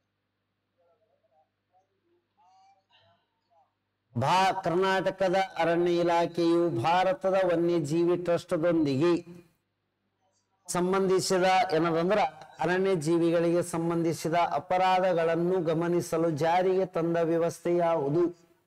ಭಾ ಕರ್ನಾಟಕದ ಅರಣ್ಯ ಇಲಾಖೆಯು ಭಾರತದ ವನ್ಯಜೀವಿ ಟ್ರಸ್ಟ್ದೊಂದಿಗೆ ಸಂಬಂಧಿಸಿದ ಏನದಂದ್ರ ಅರಣ್ಯ ಜೀವಿಗಳಿಗೆ ಸಂಬಂಧಿಸಿದ ಅಪರಾಧಗಳನ್ನು ಗಮನಿಸಲು ಜಾರಿಗೆ ತಂದ ವ್ಯವಸ್ಥೆ ಯಾವುದು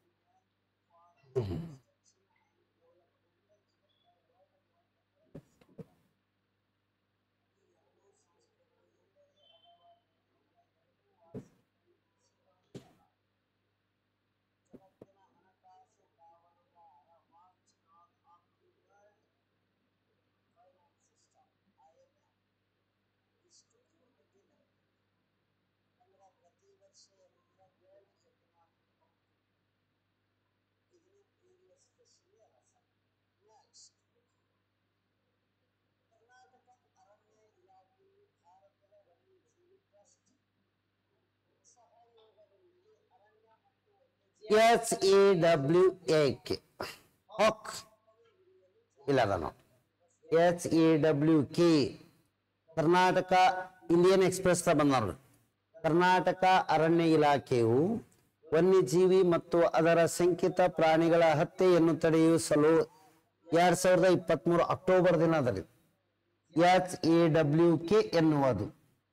S A W A K ಹೊಕ್ ಇಲ್ಲ ಅದನ್ನು H A W K Karnataka Indian express ಬಂದರು ಕರ್ನಾಟಕ ಅರಣ್ಯ ಇಲಾಖೆಯು ವನ್ಯಜೀವಿ ಮತ್ತು ಅದರ ಶಂಕಿತ ಪ್ರಾಣಿಗಳ ಹತ್ಯೆಯನ್ನು ತಡೆಯಿಸಲು ಎರಡ್ ಸಾವಿರದ ಇಪ್ಪತ್ಮೂರು ಅಕ್ಟೋಬರ್ ದಿನದಲ್ಲಿ ಎಚ್ ಎ ಡಬ್ಲ್ಯೂ ಕೆ ಎನ್ನುವುದು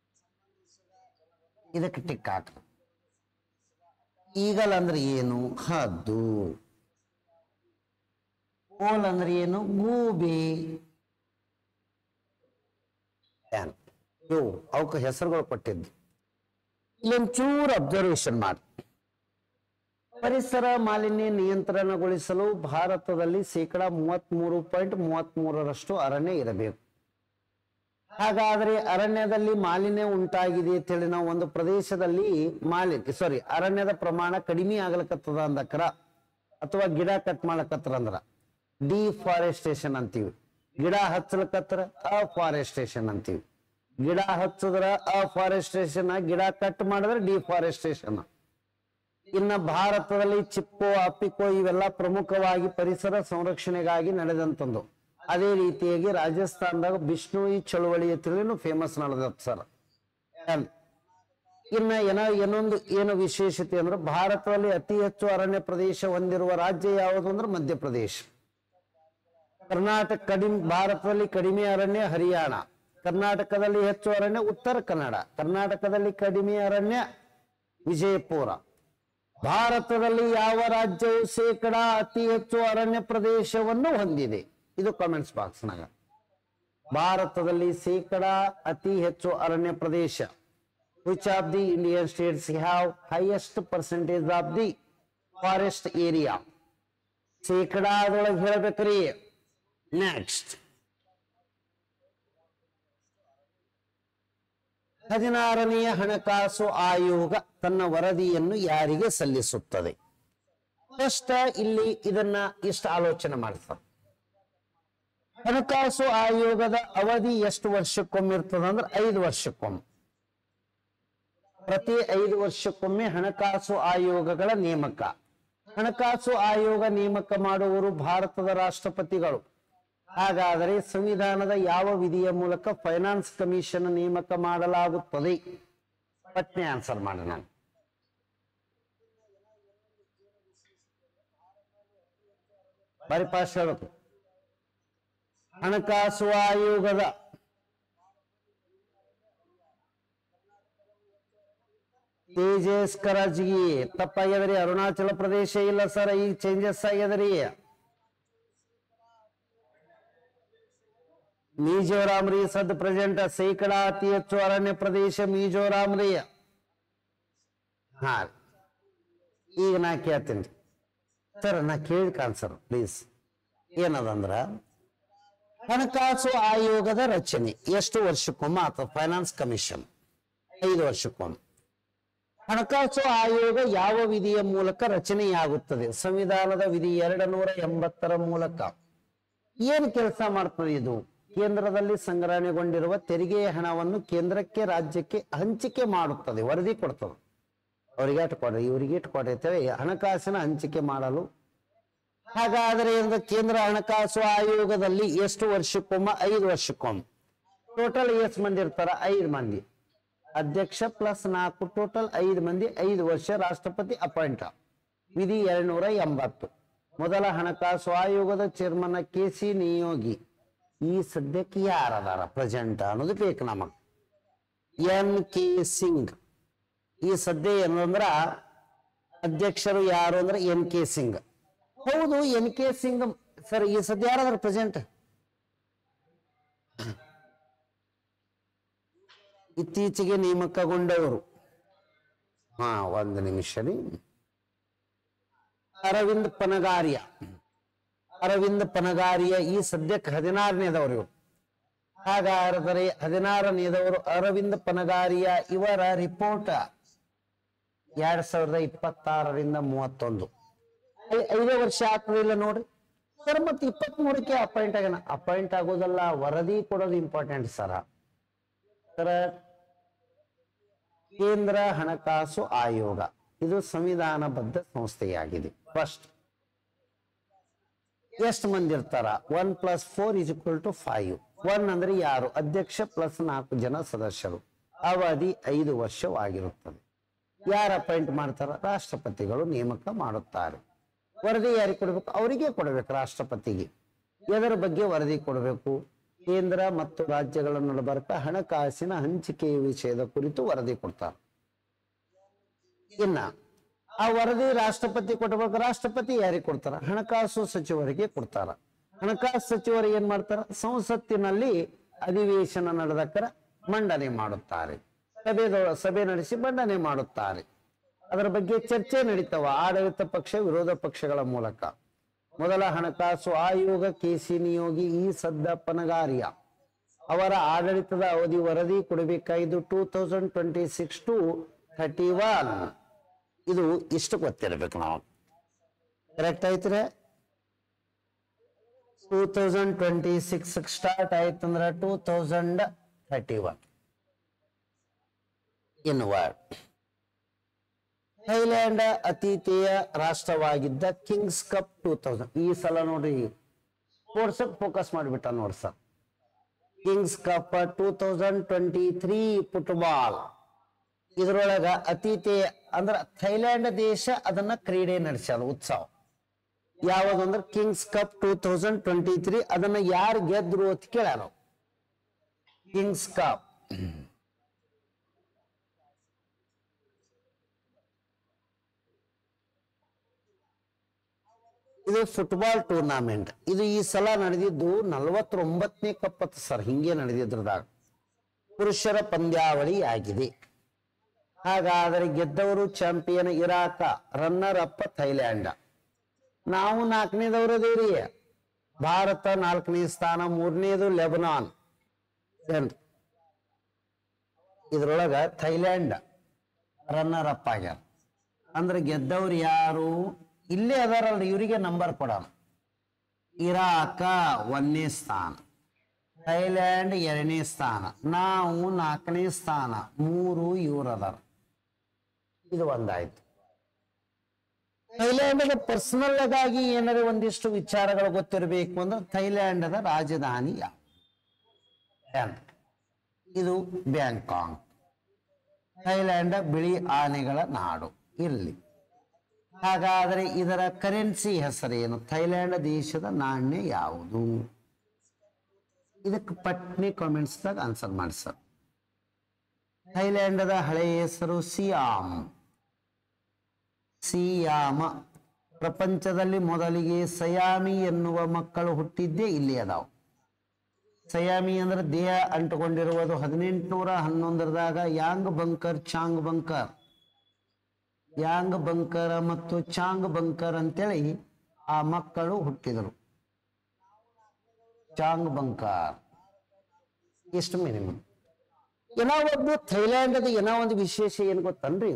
ಇದಕ್ಕೆ ಟಿಕ್ ಹಾಕ ಈಗಲ್ ಅಂದ್ರೆ ಏನು ಹದ್ದು ಓಲ್ ಅಂದ್ರೆ ಏನು ಗೂಬಿ ಏನ್? ಇವು ಅವಕ್ಕೆ ಹೆಸರುಗಳು ಕೊಟ್ಟಿದ್ದು ಇಲ್ಲೊಂಚೂರು ಅಬ್ಸರ್ವೇಷನ್ ಮಾಡಿ ಪರಿಸರ ಮಾಲಿನ್ಯ ನಿಯಂತ್ರಣಗೊಳಿಸಲು ಭಾರತದಲ್ಲಿ ಶೇಕಡ ಮೂವತ್ಮೂರು ಪಾಯಿಂಟ್ ಮೂವತ್ಮೂರರಷ್ಟು ಅರಣ್ಯ ಇರಬೇಕು ಹಾಗಾದ್ರೆ ಅರಣ್ಯದಲ್ಲಿ ಮಾಲಿನ್ಯ ಉಂಟಾಗಿದೆ ಅಂತೇಳಿ ನಾವು ಒಂದು ಪ್ರದೇಶದಲ್ಲಿ ಮಾಲಿನ್ಯ ಸಾರಿ ಅರಣ್ಯದ ಪ್ರಮಾಣ ಕಡಿಮೆ ಆಗ್ಲಕತ್ತದ ಅಂದಕ್ರ ಅಥವಾ ಗಿಡ ಕಟ್ ಮಾಡಕತ್ರ ಅಂದ್ರ ಡಿಫಾರೆಸ್ಟೇಷನ್ ಅಂತೀವಿ ಗಿಡ ಹಚ್ಚಲಕತ್ರ ಅಫಾರೆಸ್ಟೇಷನ್ ಅಂತೀವಿ ಗಿಡ ಹಚ್ಚಿದ್ರ ಅಫಾರೆಸ್ಟೇಷನ್ ಗಿಡ ಕಟ್ ಮಾಡಿದ್ರೆ ಡಿಫಾರೆಸ್ಟೇಷನ್ ಇನ್ನ ಭಾರತದಲ್ಲಿ ಚಿಪ್ಪು ಅಪ್ಪಿಕೋ ಇವೆಲ್ಲ ಪ್ರಮುಖವಾಗಿ ಪರಿಸರ ಸಂರಕ್ಷಣೆಗಾಗಿ ನಡೆದಂತಂದು ಅದೇ ರೀತಿಯಾಗಿ ರಾಜಸ್ಥಾನದಾಗ ಬಿಷ್ಣೋಯಿ ಚಳುವಳಿ ತಿಳಿನು ಫೇಮಸ್ ನಡೆದತ್ ಸರ್ ಇನ್ನ ಏನ ಏನೊಂದು ಏನು ವಿಶೇಷತೆ ಅಂದ್ರೆ ಭಾರತದಲ್ಲಿ ಅತಿ ಹೆಚ್ಚು ಅರಣ್ಯ ಪ್ರದೇಶ ಹೊಂದಿರುವ ರಾಜ್ಯ ಯಾವುದು ಅಂದ್ರೆ ಮಧ್ಯಪ್ರದೇಶ ಕರ್ನಾಟಕ ಕಡಿಮೆ ಭಾರತದಲ್ಲಿ ಕಡಿಮೆ ಅರಣ್ಯ ಹರಿಯಾಣ ಕರ್ನಾಟಕದಲ್ಲಿ ಹೆಚ್ಚು ಅರಣ್ಯ ಉತ್ತರ ಕನ್ನಡ ಕರ್ನಾಟಕದಲ್ಲಿ ಕಡಿಮೆ ಅರಣ್ಯ ವಿಜಯಪುರ ಭಾರತದಲ್ಲಿ ಯಾವ ರಾಜ್ಯವು ಶೇಕಡ ಅತಿ ಹೆಚ್ಚು ಅರಣ್ಯ ಪ್ರದೇಶವನ್ನು ಹೊಂದಿದೆ ಇದು ಕಾಮೆಂಟ್ಸ್ ಬಾಕ್ಸ್ನಾಗ ಭಾರತದಲ್ಲಿ ಶೇಕಡ ಅತಿ ಹೆಚ್ಚು ಅರಣ್ಯ ಪ್ರದೇಶ which of the Indian states have highest percentage of the forest area ಶೇಕಡ ಅದ್ರೊಳಗೆ ಹೇಳ್ಬೇಕ್ರಿ ನೆಕ್ಸ್ಟ್ ಹದಿನಾರನೆಯ ಹಣಕಾಸು ಆಯೋಗ ತನ್ನ ವರದಿಯನ್ನು ಯಾರಿಗೆ ಸಲ್ಲಿಸುತ್ತದೆ ಫಸ್ಟ್ ಇಲ್ಲಿ ಇದನ್ನ ಇಷ್ಟು ಆಲೋಚನೆ ಮಾಡ್ತಾರೆ ಹಣಕಾಸು ಆಯೋಗದ ಅವಧಿ ಎಷ್ಟು ವರ್ಷಕ್ಕೊಮ್ಮೆ ಇರ್ತದೆ ಅಂದ್ರೆ ಐದು ವರ್ಷಕ್ಕೊಮ್ಮೆ ಪ್ರತಿ ಐದು ವರ್ಷಕ್ಕೊಮ್ಮೆ ಹಣಕಾಸು ಆಯೋಗಗಳ ನೇಮಕ ಹಣಕಾಸು ಆಯೋಗ ನೇಮಕ ಮಾಡುವವರು ಭಾರತದ ರಾಷ್ಟ್ರಪತಿಗಳು ಹಾಗಾದರೆ ಸಂವಿಧಾನದ ಯಾವ ವಿಧಿಯ ಮೂಲಕ ಫೈನಾನ್ಸ್ ಕಮಿಷನ್ ನೇಮಕ ಮಾಡಲಾಗುತ್ತದೆ ಪಟ್ನೆ ಆನ್ಸರ್ ಮಾಡಿ ನಾನು ಬರಿ ಪಾಸ್ ಹೇಳ್ಬೇಕು ಹಣಕಾಸು ಆಯೋಗದ ತೇಜಸ್ ಕರಾಜ್ಗಿ ತಪ್ಪಾಗ್ಯದ್ರಿ ಅರುಣಾಚಲ ಪ್ರದೇಶ ಇಲ್ಲ ಸರ್ ಈಗ ಚೇಂಜಸ್ ಆಗ್ಯದ್ರಿ ಮಿಜೋರಾಂ ರೀ ಸದ್ ಪ್ರೆಸೆಂಟ್ ಶೇಕಡ ಅತಿ ಹೆಚ್ಚು ಅರಣ್ಯ ಪ್ರದೇಶ ಮಿಜೋರಾಂ ರೀ ಹಾ ಈಗ ನಾ ಕೇಳ್ತೀನಿ ಸರ್ ನಾ ಕೇಳಿ ಆನ್ಸರ್ ಪ್ಲೀಸ್ ಏನದಂದ್ರ ಹಣಕಾಸು ಆಯೋಗದ ರಚನೆ ಎಷ್ಟು ವರ್ಷಕ್ಕೊಮ್ಮೆ ಆತ ಫೈನಾನ್ಸ್ ಕಮಿಷನ್ ಐದು ವರ್ಷಕ್ಕೊಮ್ಮೆ ಹಣಕಾಸು ಆಯೋಗ ಯಾವ ವಿಧಿಯ ಮೂಲಕ ರಚನೆಯಾಗುತ್ತದೆ ಸಂವಿಧಾನದ ವಿಧಿ ಎರಡು ನೂರ ಎಂಬತ್ತರ ಮೂಲಕ ಏನು ಕೆಲಸ ಮಾಡ್ತದೆ ಇದು ಕೇಂದ್ರದಲ್ಲಿ ಸಂಗ್ರಹಣೆಗೊಂಡಿರುವ ತೆರಿಗೆಯ ಹಣವನ್ನು ಕೇಂದ್ರಕ್ಕೆ ರಾಜ್ಯಕ್ಕೆ ಹಂಚಿಕೆ ಮಾಡುತ್ತದೆ ವರದಿ ಕೊಡ್ತದೆ ಅವ್ರಿಗೆ ಇಟ್ಟು ಕೊಡ್ರಿ ಇವ್ರಿಗೆ ಇಟ್ಟು ಕೊಡ್ರಿ ಅಂತೇಳಿ ಹಣಕಾಸಿನ ಹಂಚಿಕೆ ಮಾಡಲು ಹಾಗಾದರೆ ಇದು ಕೇಂದ್ರ ಹಣಕಾಸು ಆಯೋಗದಲ್ಲಿ ಎಷ್ಟು ವರ್ಷಕ್ಕೊಮ್ಮೆ ಐದು ವರ್ಷಕ್ಕೊಮ್ಮೆ ಟೋಟಲ್ ಎಷ್ಟು ಮಂದಿ ಇರ್ತಾರ ಐದು ಮಂದಿ ಅಧ್ಯಕ್ಷ ಪ್ಲಸ್ ನಾಲ್ಕು ಟೋಟಲ್ ಐದು ಮಂದಿ ಐದು ವರ್ಷ ರಾಷ್ಟ್ರಪತಿ ಅಪಾಯಿಂಟ್ ವಿಧಿ ಎರಡ್ನೂರ ಎಂಬತ್ತು ಮೊದಲ ಹಣಕಾಸು ಆಯೋಗದ ಚೇರ್ಮನ್ ಕೆ ಸಿ ನಿಯೋಗಿ ಈ ಸದ್ಯಕ್ಕೆ ಯಾರದಾರ ಪ್ರೆಸೆಂಟ್ ಅನ್ನೋದು ಬೇಕು ನಮಗ್ ಎನ್ ಕೆ ಸಿಂಗ್ ಈ ಸದ್ಯ ಏನಂದ್ರ ಅಧ್ಯಕ್ಷರು ಯಾರು ಅಂದ್ರೆ ಎನ್ ಕೆ ಸಿಂಗ್ ಹೌದು ಎನ್ ಕೆ ಸಿಂಗ್ ಸರ್ ಈ ಸದ್ಯ ಯಾರಾದ್ರ ಪ್ರೆಸೆಂಟ್ ಇತ್ತೀಚೆಗೆ ನೇಮಕಗೊಂಡವರು ಹಾ ಒಂದು ನಿಮಿಷ ರೀ ಅರವಿಂದ್ ಪನಗಾರಿಯ ಅರವಿಂದ್ ಪನಗಾರಿಯ ಈ ಸದ್ಯಕ್ಕೆ ಹದಿನಾರನೇದವರು ಇವರು ಹಾಗಾದರೆ ಹದಿನಾರನೇದವರು ಅರವಿಂದ್ ಪನಗಾರಿಯ ಇವರ ರಿಪೋರ್ಟ್ ಎರಡ್ ಸಾವಿರದ ಇಪ್ಪತ್ತಾರರಿಂದ ಮೂವತ್ತೊಂದು ಐ- ಐದೇ ವರ್ಷ ಆಗ್ತದಿಲ್ಲ ನೋಡ್ರಿ ಸರ್ ಮತ್ತೆ ಇಪ್ಪತ್ತ್ ಮೂರಕ್ಕೆ ಅಪಾಯಿಂಟ್ ಆಗ್ಯಾನ ಅಪಾಯಿಂಟ್ ಆಗೋದಲ್ಲ ವರದಿ ಕೊಡೋದು ಇಂಪಾರ್ಟೆಂಟ್ ಸರ ಸರ ಕೇಂದ್ರ ಹಣಕಾಸು ಆಯೋಗ ಇದು ಸಂವಿಧಾನಬದ್ಧ ಸಂಸ್ಥೆಯಾಗಿದೆ ಫಸ್ಟ್ ಎಷ್ಟು ಮಂದಿ ಇರ್ತಾರ one plus four is equal to five one ಅಂದ್ರೆ ಯಾರು ಅಧ್ಯಕ್ಷ ಪ್ಲಸ್ ನಾಲ್ಕು ಜನ ಸದಸ್ಯರು ಅವಧಿ ಐದು ವರ್ಷವಾಗಿರುತ್ತದೆ ಯಾರು ಅಪಾಯಿಂಟ್ ಮಾಡ್ತಾರ ರಾಷ್ಟ್ರಪತಿಗಳು ನೇಮಕ ಮಾಡುತ್ತಾರೆ ವರದಿ ಯಾರಿಗೆ ಕೊಡಬೇಕು ಅವರಿಗೆ ಕೊಡಬೇಕು ರಾಷ್ಟ್ರಪತಿಗೆ ಎದರ ಬಗ್ಗೆ ವರದಿ ಕೊಡಬೇಕು ಕೇಂದ್ರ ಮತ್ತು ರಾಜ್ಯಗಳ ನಡಬರ್ಕ ಹಣಕಾಸಿನ ಹಂಚಿಕೆಯ ವಿಷಯದ ಕುರಿತು ವರದಿ ಕೊಡ್ತಾರೆ ಇನ್ನ ಆ ವರದಿ ರಾಷ್ಟ್ರಪತಿ ಕೊಟ್ಟಬೇಕು ರಾಷ್ಟ್ರಪತಿ ಯಾರಿಗೆ ಕೊಡ್ತಾರ ಹಣಕಾಸು ಸಚಿವರಿಗೆ ಕೊಡ್ತಾರ ಹಣಕಾಸು ಸಚಿವರು ಏನ್ ಮಾಡ್ತಾರ ಸಂಸತ್ತಿನಲ್ಲಿ ಅಧಿವೇಶನ ನಡೆದಕ್ಕರ ಮಂಡನೆ ಮಾಡುತ್ತಾರೆ ಸಭೆದೊಳ ಸಭೆ ನಡೆಸಿ ಮಂಡನೆ ಮಾಡುತ್ತಾರೆ ಅದರ ಬಗ್ಗೆ ಚರ್ಚೆ ನಡೀತಾವ ಆಡಳಿತ ಪಕ್ಷ ವಿರೋಧ ಪಕ್ಷಗಳ ಮೂಲಕ ಮೊದಲ ಹಣಕಾಸು ಆಯೋಗ ಕೆಸಿ ನಿಯೋಗಿ ಈ ಸದ್ದ ಪನಗಾರಿಯ ಅವರ ಆಡಳಿತದ ಅವಧಿ ವರದಿ ಕೊಡಬೇಕಾಗಿದ್ದು two thousand twenty six to thirty one ಇದು ಇಷ್ಟು ಗೊತ್ತಿರಬೇಕು ನಾವು ಕರೆಕ್ಟ್ ಐತ್ರೆ two thousand twenty six start ಆಯ್ತಂದ್ರ two thousand thirty one in word Thailand ಅತೀತೆಯ ರಾಷ್ಟ್ರವಾಗಿದ್ದ ಕಿಂಗ್ಸ್ ಕಪ್ ಟೂ ತೌಸಂಡ್ ಈ ಸಲ ನೋಡ್ರಿ ಸ್ಪೋರ್ಟ್ಸ್ ಫೋಕಸ್ ಮಾಡಿಬಿಟ್ಟ ನೋಡಿ sir kings cup two thousand twenty three football ಇದ್ರೊಳಗ ಅತೀತೆಯ ಅಂದ್ರ ಥೈಲ್ಯಾಂಡ್ ದೇಶ ಅದನ್ನ ಕ್ರೀಡೆ ನಡೆಸ್ಯಾದ ಉತ್ಸವ ಯಾವ್ದಂದ್ರ kings cup two thousand twenty three ಅದನ್ನ ಯಾರು ಗೆದ್ರು ಅಂತ ಕೇಳ್ಯಾರ ಕಿಂಗ್ಸ್ ಕಪ್ ಇದು ಫುಟ್ಬಾಲ್ ಟೂರ್ನಾಮೆಂಟ್ ಇದು ಈ ಸಲ ನಡೆದಿದ್ದು ನಲವತ್ತೊಂಬತ್ತನೇ ಕಪ್ಪತ್ತು ಸರ್ ಹಿಂಗೆ ನಡೆದಿದ್ರದಾಗ ಪುರುಷರ ಪಂದ್ಯಾವಳಿ ಆಗಿದೆ ಹಾಗಾದರೆ ಗೆದ್ದವರು champion Iraq runner up Thailand ನಾವು ನಾಲ್ಕನೇದವ್ರು ಅದೇರಿ ಭಾರತ ನಾಲ್ಕನೇ ಸ್ಥಾನ ಮೂರನೇದು ಲೆಬನಾನ್ ಏನ್ರಿ ಇದ್ರೊಳಗ ಥೈಲ್ಯಾಂಡ್ ರನ್ನರ್ ಅಪ್ ಆಗ್ಯಾರ ಅಂದ್ರೆ ಗೆದ್ದವ್ರು ಯಾರು ಇಲ್ಲೇ ಅದಾರಲ್ರಿ ಇವರಿಗೆ ನಂಬರ್ ಕೊಡೋಣ ಇರಾಕ ಒಂದನೇ ಸ್ಥಾನ ಥೈಲ್ಯಾಂಡ್ ಎರಡನೇ ಸ್ಥಾನ ನಾವು ನಾಲ್ಕನೇ ಸ್ಥಾನ ಮೂರು ಇವ್ರು ಅದಾರ ಇದು ಒಂದಾಯ್ತು ಥೈಲ್ಯಾಂಡದ ಪರ್ಸನಲ್ ಆಗಿ ಏನಾರ ಒಂದಿಷ್ಟು ವಿಚಾರಗಳು ಗೊತ್ತಿರಬೇಕು ಅಂದ್ರೆ ಥೈಲ್ಯಾಂಡದ ರಾಜಧಾನಿ ಯಾವುದು? ಬ್ಯಾಂಕ್. ಇದು ಬ್ಯಾಂಕಾಂಗ್ ಥೈಲ್ಯಾಂಡ್ ಬಿಳಿ ಆನೆಗಳ ನಾಡು ಇರಲಿ ಹಾಗಾದರೆ ಇದರ ಕರೆನ್ಸಿ ಹೆಸರೇನು ಥೈಲ್ಯಾಂಡ್ ದೇಶದ ನಾಣ್ಯ ಯಾವುದು ಇದಕ್ಕೆ ಪಟ್ನಿ ಕಾಮೆಂಟ್ಸ್ದಾಗ ಆನ್ಸರ್ ಮಾಡಿ ಸರ್ ಥೈಲ್ಯಾಂಡದ ಹಳೆಯ ಹೆಸರು ಸಿಯಾಮ್ ಸಿಯಾಮ ಪ್ರಪಂಚದಲ್ಲಿ ಮೊದಲಿಗೆ ಸಯಾಮಿ ಎನ್ನುವ ಮಕ್ಕಳು ಹುಟ್ಟಿದ್ದೇ ಇಲ್ಲಿ ಅದಾವ ಸಯಾಮಿ ಅಂದ್ರೆ ದೇಹ ಅಂಟುಕೊಂಡಿರುವುದು ಹದಿನೆಂಟುನೂರ ಹನ್ನೊಂದರದಾಗ Eng Bunker Chang Bunker Eng Bunker ಮತ್ತು ಚಾಂಗ್ ಬಂಕರ್ ಅಂತೇಳಿ ಆ ಮಕ್ಕಳು ಹುಟ್ಟಿದರು ಚಾಂಗ್ ಬಂಕರ್ ಎಷ್ಟು ಮಿನಿಮಮ್ ಏನೋ ಒಂದು ಥೈಲ್ಯಾಂಡದ ಏನೋ ಒಂದು ವಿಶೇಷ ಏನು ಗೊತ್ತನ್ರಿ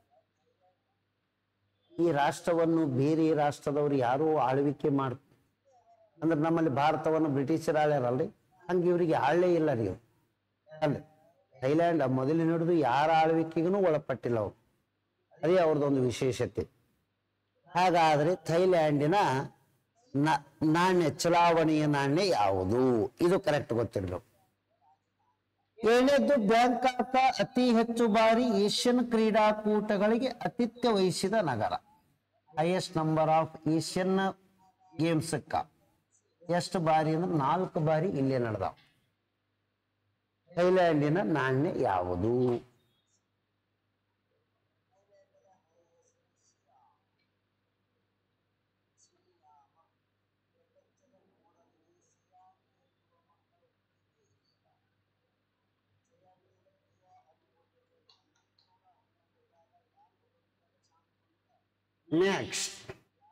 ಈ ರಾಷ್ಟ್ರವನ್ನು ಬೇರೆ ರಾಷ್ಟ್ರದವರು ಯಾರು ಆಳ್ವಿಕೆ ಮಾಡ್ ಅಂದ್ರೆ ನಮ್ಮಲ್ಲಿ ಭಾರತವನ್ನು ಬ್ರಿಟಿಷರು ಆಳ್ಯಾರಲ್ರಿ ಹಂಗೆ ಇವರಿಗೆ ಆಳ್ಲೇ ಇಲ್ಲ ರೀ ಇವ್ರು. ಅಲ್ರಿ ಥೈಲ್ಯಾಂಡ್ ಮೊದಲಿನ ಹಿಡಿದು ಯಾರ ಆಳ್ವಿಕೆಗೂ ಒಳಪಟ್ಟಿಲ್ಲ ಅವರು ಅದೇ ಅವ್ರದ್ದೊಂದು ವಿಶೇಷತೆ ಹಾಗಾದ್ರೆ ಥೈಲ್ಯಾಂಡಿನ ನ- ನಾಣ್ಯ ಚಲಾವಣೆಯ ನಾಣ್ಯ ಯಾವುದು ಇದು ಕರೆಕ್ಟ್ ಗೊತ್ತಿರಬೇಕು ಏಳನೇದ್ದು ಬ್ಯಾಂಕಾಕ್ ಅತಿ ಹೆಚ್ಚು ಬಾರಿ ಏಷ್ಯನ್ ಕ್ರೀಡಾಕೂಟಗಳಿಗೆ ಆತಿಥ್ಯ ವಹಿಸಿದ ನಗರ highest number of Asian games ಎಷ್ಟು ಬಾರಿ ಅಂದ್ರೆ ನಾಲ್ಕು ಬಾರಿ ಇಲ್ಲೇ ನಡೆದಾವ ಥೈಲ್ಯಾಂಡಿನ ನಾಣ್ಯ ಯಾವುದು ನೆಕ್ಸ್ಟ್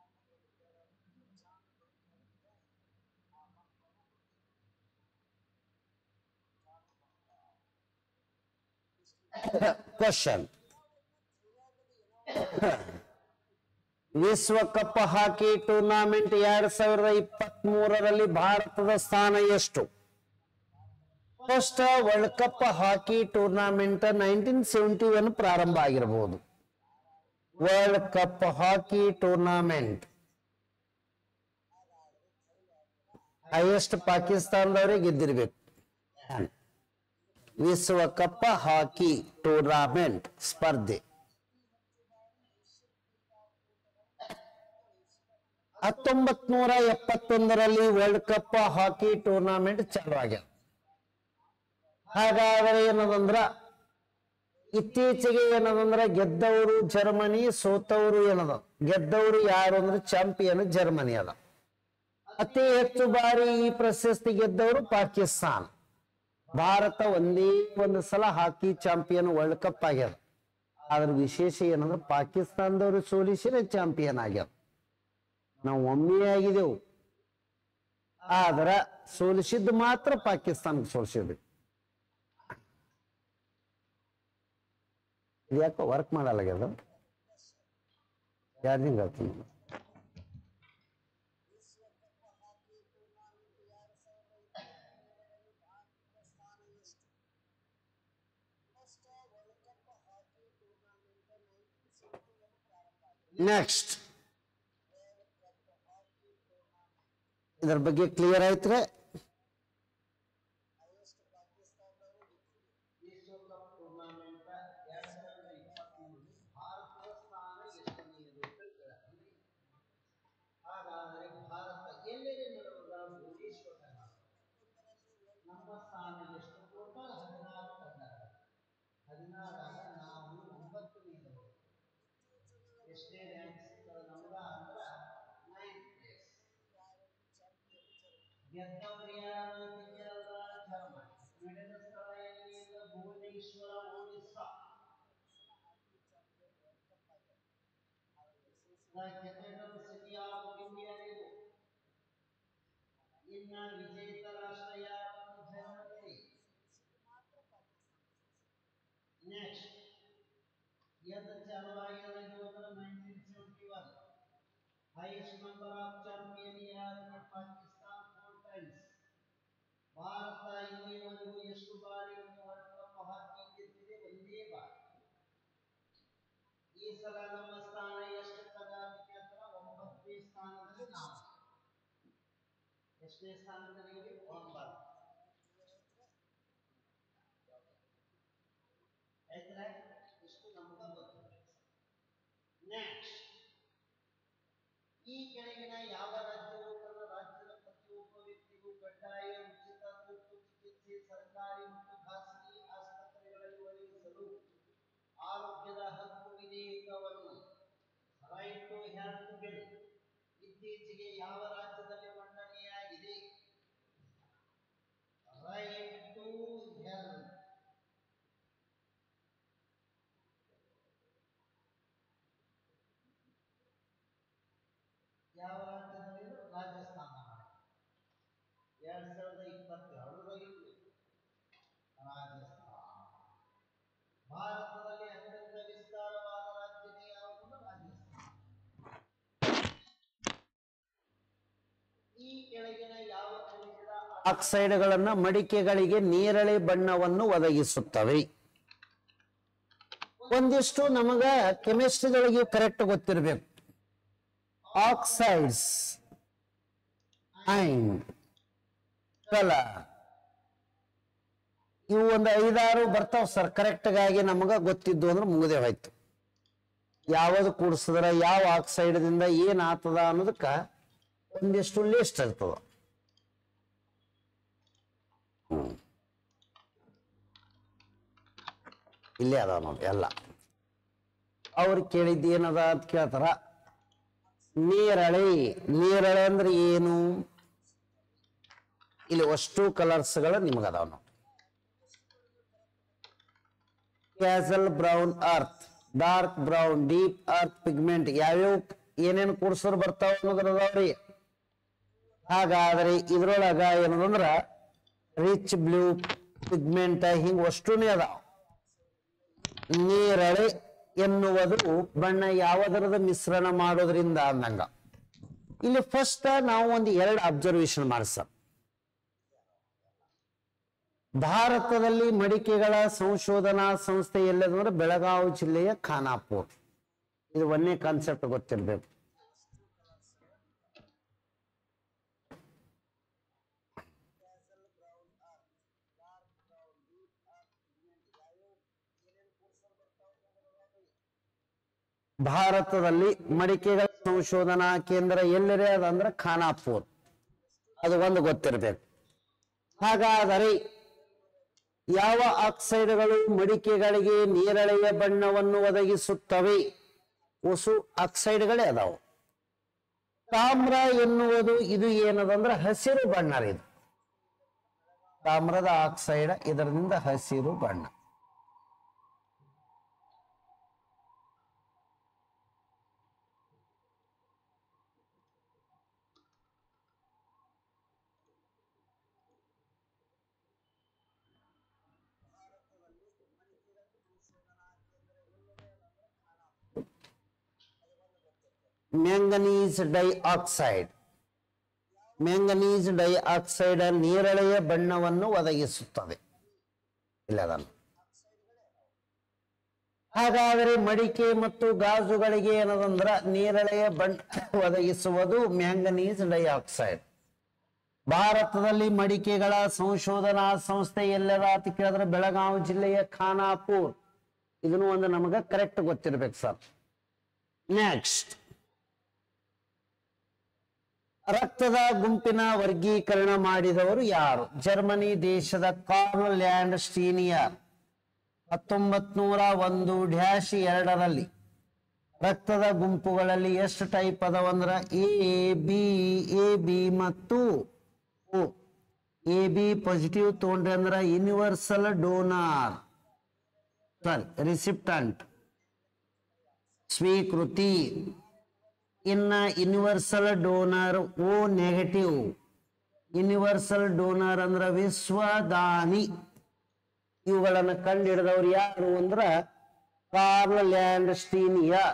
ಕ್ವಶನ್ ವಿಶ್ವಕಪ್ ಹಾಕಿ ಟೂರ್ನಾಮೆಂಟ್ ಎರಡ್ ಸಾವಿರದ ಇಪ್ಪತ್ತ್ ಮೂರರಲ್ಲಿ ಭಾರತದ ಸ್ಥಾನ ಎಷ್ಟು first world cup hockey tournament nineteen seventy one ಪ್ರಾರಂಭ ಆಗಿರಬಹುದು world cup hockey tournament highest ಪಾಕಿಸ್ತಾನದವರೇ ಗೆದ್ದಿರ್ಬೇಕು ವಿಶ್ವಕಪ್ ಹಾಕಿ ಟೂರ್ನಾಮೆಂಟ್ ಸ್ಪರ್ಧೆ ಹತ್ತೊಂಬತ್ ನೂರ ಎಪ್ಪತ್ತೊಂದರಲ್ಲಿ ವರ್ಲ್ಡ್ ಕಪ್ ಹಾಕಿ ಟೂರ್ನಾಮೆಂಟ್ ಚಾಲು ಆಗ್ಯದ ಹಾಗಾದ್ರೆ ಏನದಂದ್ರ ಇತ್ತೀಚೆಗೆ ಏನದಂದ್ರ ಗೆದ್ದವರು ಜರ್ಮನಿ ಸೋತವರು ಏನದ ಗೆದ್ದವರು ಯಾರು ಅಂದ್ರೆ ಚಾಂಪಿಯನ್ ಜರ್ಮನಿ ಅದ ಅತಿ ಹೆಚ್ಚು ಬಾರಿ ಈ ಪ್ರಶಸ್ತಿ ಗೆದ್ದವರು ಪಾಕಿಸ್ತಾನ ಭಾರತ ಒಂದೇ ಒಂದು ಸಲ ಹಾಕಿ ಚಾಂಪಿಯನ್ ವರ್ಲ್ಡ್ ಕಪ್ ಆಗ್ಯದ ಅದ್ರ ವಿಶೇಷ ಏನಂದ್ರೆ ಪಾಕಿಸ್ತಾನದವರು ಸೋಲಿಸಿದ್ರೆ ಚಾಂಪಿಯನ್ ಆಗ್ಯದ ನಾವು ಒಮ್ಮೆ ಆಗಿದೆವು ಆದ್ರ ಸೋಲಿಸಿದ್ದು ಮಾತ್ರ ಪಾಕಿಸ್ತಾನಕ್ಕೆ ಸೋಲಿಸಿದ್ವಿ ಯಾಕೋ ವರ್ಕ್ ಮಾಡಲ್ಲಾಗ್ಯದ ಚಾರ್ಜಿಂಗ್ ಆಗ್ತೀನಿ ನೆಕ್ಸ್ಟ್ ಇದರ ಬಗ್ಗೆ ಕ್ಲಿಯರ್ ಆಯ್ತ್ರೆ ಹಾಗಾದರೆ ಭಾರತ ಎಲ್ಲೆಡೆ ನಡೆದ ಭುವನೇಶ್ವರ ನಮ್ಮ ಸ್ಥಾನ ಎಷ್ಟು ಟೋಟಲ್ ಹದಿನಾರು ತಂಡಗಳು ಹದಿನಾರಾಗ ನಾವು ಒಂಬತ್ತನೇದವರು ಎಷ್ಟನೇ ರ್ಯಾಂಕ್ ಸಿಗ್ತದೆ ನಮ್ಗ ಅಂದ್ರ ನೈನ್ತ್ ಪ್ಲೇಸ್ ಗೆದ್ದವರು ಯಾರು ಗೆದ್ದರಲ್ಲ ಜರ್ಮನಿ ನಡೆದ ಸ್ಥಳ ಎಲ್ಲಿ ಅಂದ್ರೆ Bhubaneswar Odisha The capital city of India is ಇನ್ನ ವಿಜೇತ ರಾಷ್ಟ್ರ ಯಾವುದು ಜರ್ಮನಿ ನೆಕ್ಸ್ಟ್ यह चालू आएगा जो होगा 1971 highest number of champion year in Pakistan four times Bharat ಇಲ್ಲಿವರೆಗೂ ಎಷ್ಟು ಬಾರಿ ಒಂದು ವರ್ಲ್ಡ್ ಕಪ್ ಹಾಕಿ ಗೆದ್ದಿದೆ ಒಂದೇ ಬಾರಿ ಈ ಸಲ ನಮ್ಮ ಸ್ಥಾನ ಎಷ್ಟು ತಗಾರಿಕೆ ಅಥವಾ ಒಂಬತ್ತನೇ ಸ್ಥಾನದಲ್ಲಿ ನಾವು ಎಷ್ಟನೇ ಸ್ಥಾನದಲ್ಲಿ ಒಂಬತ್ತು ಆಯ್ತಾ ಇಷ್ಟು ನಮ್ಗೆ ಗೊತ್ತಿದೆ ನೆಕ್ಸ್ಟ್ ಈ ಕೆಳಗಿನ ಯಾವ ರಾಜ್ಯವು ತನ್ನ ರಾಜ್ಯದ ಪ್ರತಿಯೊಬ್ಬ ವ್ಯಕ್ತಿಗೂ ಕಡ್ಡಾಯ ಉಚಿತ ತುರ್ತು ಚಿಕಿತ್ಸೆ ಸರ್ಕಾರಿ ಮತ್ತು ಖಾಸಗಿ ಆಸ್ಪತ್ರೆಗಳಲ್ಲಿ ಒದಗಿಸಲು ಆರೋಗ್ಯದ ಹಕ್ಕು ವಿಧೇಯಕವನ್ನು ರೈಟ್ ಟು ಹೆಲ್ತ್ ಬಿಲ್ ಇತ್ತೀಚೆಗೆ ಯಾವ ರಾಜ್ಯದಲ್ಲಿ ಮಂಡನೆಯಾಗಿದೆ ರೈಟ್ ಟು ಹೆಲ್ತ್ ಯಾವ ರಾಜ್ಯದಲ್ಲಿ ರಾಜಸ್ಥಾನ ಎರಡ್ ಸಾವಿರದ ಇಪ್ಪತ್ತೆರಡರಲ್ಲಿ ರಾಜಸ್ಥಾನ ಭಾರತದಲ್ಲಿ ಅತ್ಯಂತ ವಿಸ್ತಾರವಾದ ರಾಜ್ಯವೇ ಯಾವುದು ರಾಜಸ್ಥಾನ ಈ ಕೆಳಗಿನ ಯಾವ ಖನಿಜದ ಆಕ್ಸೈಡ್ಗಳನ್ನ ಮಡಿಕೆಗಳಿಗೆ ನೇರಳೆ ಬಣ್ಣವನ್ನು ಒದಗಿಸುತ್ತವೆ ಒಂದಿಷ್ಟು ನಮಗ ಕೆಮಿಸ್ಟ್ರಿಗಳಿಗೆ ಕರೆಕ್ಟ್ ಗೊತ್ತಿರಬೇಕು ಆಕ್ಸೈಡ್ಸ್ ಅಂಡ್ ಕಲರ್ ಇವು ಒಂದು ಐದಾರು ಬರ್ತಾವ ಸರ್ ಕರೆಕ್ಟ್ ಆಗಿ ನಮಗ ಗೊತ್ತಿದ್ದು ಅಂದ್ರೆ ಮುಗಿದೇ ಹೋಯ್ತು ಯಾವುದು ಕೂಡಿಸಿದ್ರ ಯಾವ ಆಕ್ಸೈಡ್ದಿಂದ ಏನ್ ಆತದ ಅನ್ನೋದಕ್ಕ ಒಂದಿಷ್ಟು ಲಿಸ್ಟ್ ಇರ್ತದ ಹ್ಮ್. ಇಲ್ಲೇ ಅದಾವ ನೋಡಿ ಎಲ್ಲ ಅವ್ರು ಕೇಳಿದ್ದು ಏನದ ಅಂತ ಕೇಳ್ತಾರ ನೇರಳೆ ನೇರಳೆ ಅಂದ್ರೆ ಏನು ಇಲ್ಲಿ ಅಷ್ಟು ಕಲರ್ಸ್ಗಳು ನಿಮಗದಾವ ನೋಡಿ castle brown earth dark brown deep earth pigment ಯಾವ್ಯಾವ ಏನೇನು ಕೂಡ್ಸೋರು ಬರ್ತಾವ ಅನ್ನೋದ್ರ ಅದಾವ್ರಿ ಹಾಗಾದ್ರೆ ಇದ್ರೊಳಗ ಏನದಂದ್ರ ರಿಚ್ ಬ್ಲೂ ಪಿಗ್ಮೆಂಟ್ ಹಿಂಗ್ ಅಷ್ಟೂನೇ ಅದಾವ ನೇರಳೆ ಎನ್ನುವುದು ಬಣ್ಣ ಯಾವುದರದ ಮಿಶ್ರಣ ಮಾಡೋದ್ರಿಂದ ಅಂದಂಗ ಇಲ್ಲಿ ಫಸ್ಟ್ ನಾವು ಒಂದು ಎರಡು ಅಬ್ಸರ್ವೇಷನ್ ಮಾಡಿಸ ಭಾರತದಲ್ಲಿ ಮಡಿಕೆಗಳ ಸಂಶೋಧನಾ ಸಂಸ್ಥೆ ಎಲ್ಲದಂದ್ರೆ ಬೆಳಗಾವಿ ಜಿಲ್ಲೆಯ ಖಾನಾಪುರ್ ಇದು ಒಂದೇ ಕಾನ್ಸೆಪ್ಟ್ ಗೊತ್ತಿರ್ಬೇಕು ಭಾರತದಲ್ಲಿ ಮಡಿಕೆಗಳ ಸಂಶೋಧನಾ ಕೇಂದ್ರ ಎಲ್ಲರೇ ಅದಂದ್ರೆ ಖಾನಾಪುರ್ ಅದು ಒಂದು ಗೊತ್ತಿರಬೇಕು ಹಾಗಾದರೆ ಯಾವ ಆಕ್ಸೈಡ್ಗಳು ಮಡಿಕೆಗಳಿಗೆ ನೇರಳೆಯ ಬಣ್ಣವನ್ನು ಒದಗಿಸುತ್ತವೆ ಹೊಸು ಆಕ್ಸೈಡ್ಗಳೇ ಅದಾವು ತಾಮ್ರ ಎನ್ನುವುದು ಇದು ಏನದಂದ್ರೆ ಹಸಿರು ಬಣ್ಣ ರೀ ಇದು ತಾಮ್ರದ ಆಕ್ಸೈಡ್ ಇದರಿಂದ ಹಸಿರು ಬಣ್ಣ ಮ್ಯಾಂಗನೀಸ್ ಡೈಆಕ್ಸೈಡ್ ಮ್ಯಾಂಗನೀಸ್ ಡೈಆಕ್ಸೈಡ್ ನೇರಳೆಯ ಬಣ್ಣವನ್ನು ಒದಗಿಸುತ್ತದೆ ಇಲ್ಲ ಅದನ್ನು ಹಾಗಾದರೆ ಮಡಿಕೆ ಮತ್ತು ಗಾಜುಗಳಿಗೆ ಏನದಂದ್ರ ನೇರಳೆಯ ಬಣ್ಣ ಒದಗಿಸುವುದು ಮ್ಯಾಂಗನೀಸ್ ಡೈಆಕ್ಸೈಡ್ ಭಾರತದಲ್ಲಿ ಮಡಿಕೆಗಳ ಸಂಶೋಧನಾ ಸಂಸ್ಥೆ ಎಲ್ಲದ ಅಂತ ಕೇಳಿದ್ರೆ ಬೆಳಗಾವಿ ಜಿಲ್ಲೆಯ ಖಾನಾಪುರ್ ಇದನ್ನು ಒಂದು ನಮಗ ಕರೆಕ್ಟ್ ಗೊತ್ತಿರ್ಬೇಕು ಸರ್ ನೆಕ್ಸ್ಟ್ ರಕ್ತದ ಗುಂಪಿನ ವರ್ಗೀಕರಣ ಮಾಡಿದವರು ಯಾರು ಜರ್ಮನಿ ದೇಶದ ಕಾರ್ಲ್ ಲ್ಯಾಂಡ್ ಸ್ಟೀನಿಯರ್ ಹತ್ತೊಂಬತ್ ನೂರ ಒಂದು ಡ್ಯಾಶ್ ಎರಡರಲ್ಲಿ ರಕ್ತದ ಗುಂಪುಗಳಲ್ಲಿ ಎಷ್ಟು ಟೈಪ್ ಅದಾವಂದ್ರ ಎ ಬಿ ಎ ಬಿ ಮತ್ತು ಓ ಎ ಬಿ ಪಾಸಿಟಿವ್ ತಗೊಂಡ್ರೆ ಅಂದ್ರ ಯೂನಿವರ್ಸಲ್ ಡೋನಾರ್ ಸಾರಿ ರಿಸಿಪ್ಟಂಟ್ ಸ್ವೀಕೃತಿ ಇನ್ನ universal donor O negative universal donor ಅಂದ್ರ ವಿಶ್ವದಾನಿ ಇವುಗಳನ್ನು ಕಂಡುಹಿಡಿದವ್ರು ಯಾರು ಅಂದ್ರ ಕಾರ್ಲ್ ಲ್ಯಾಂಡ್ ಸ್ಟೀನಿಯಾ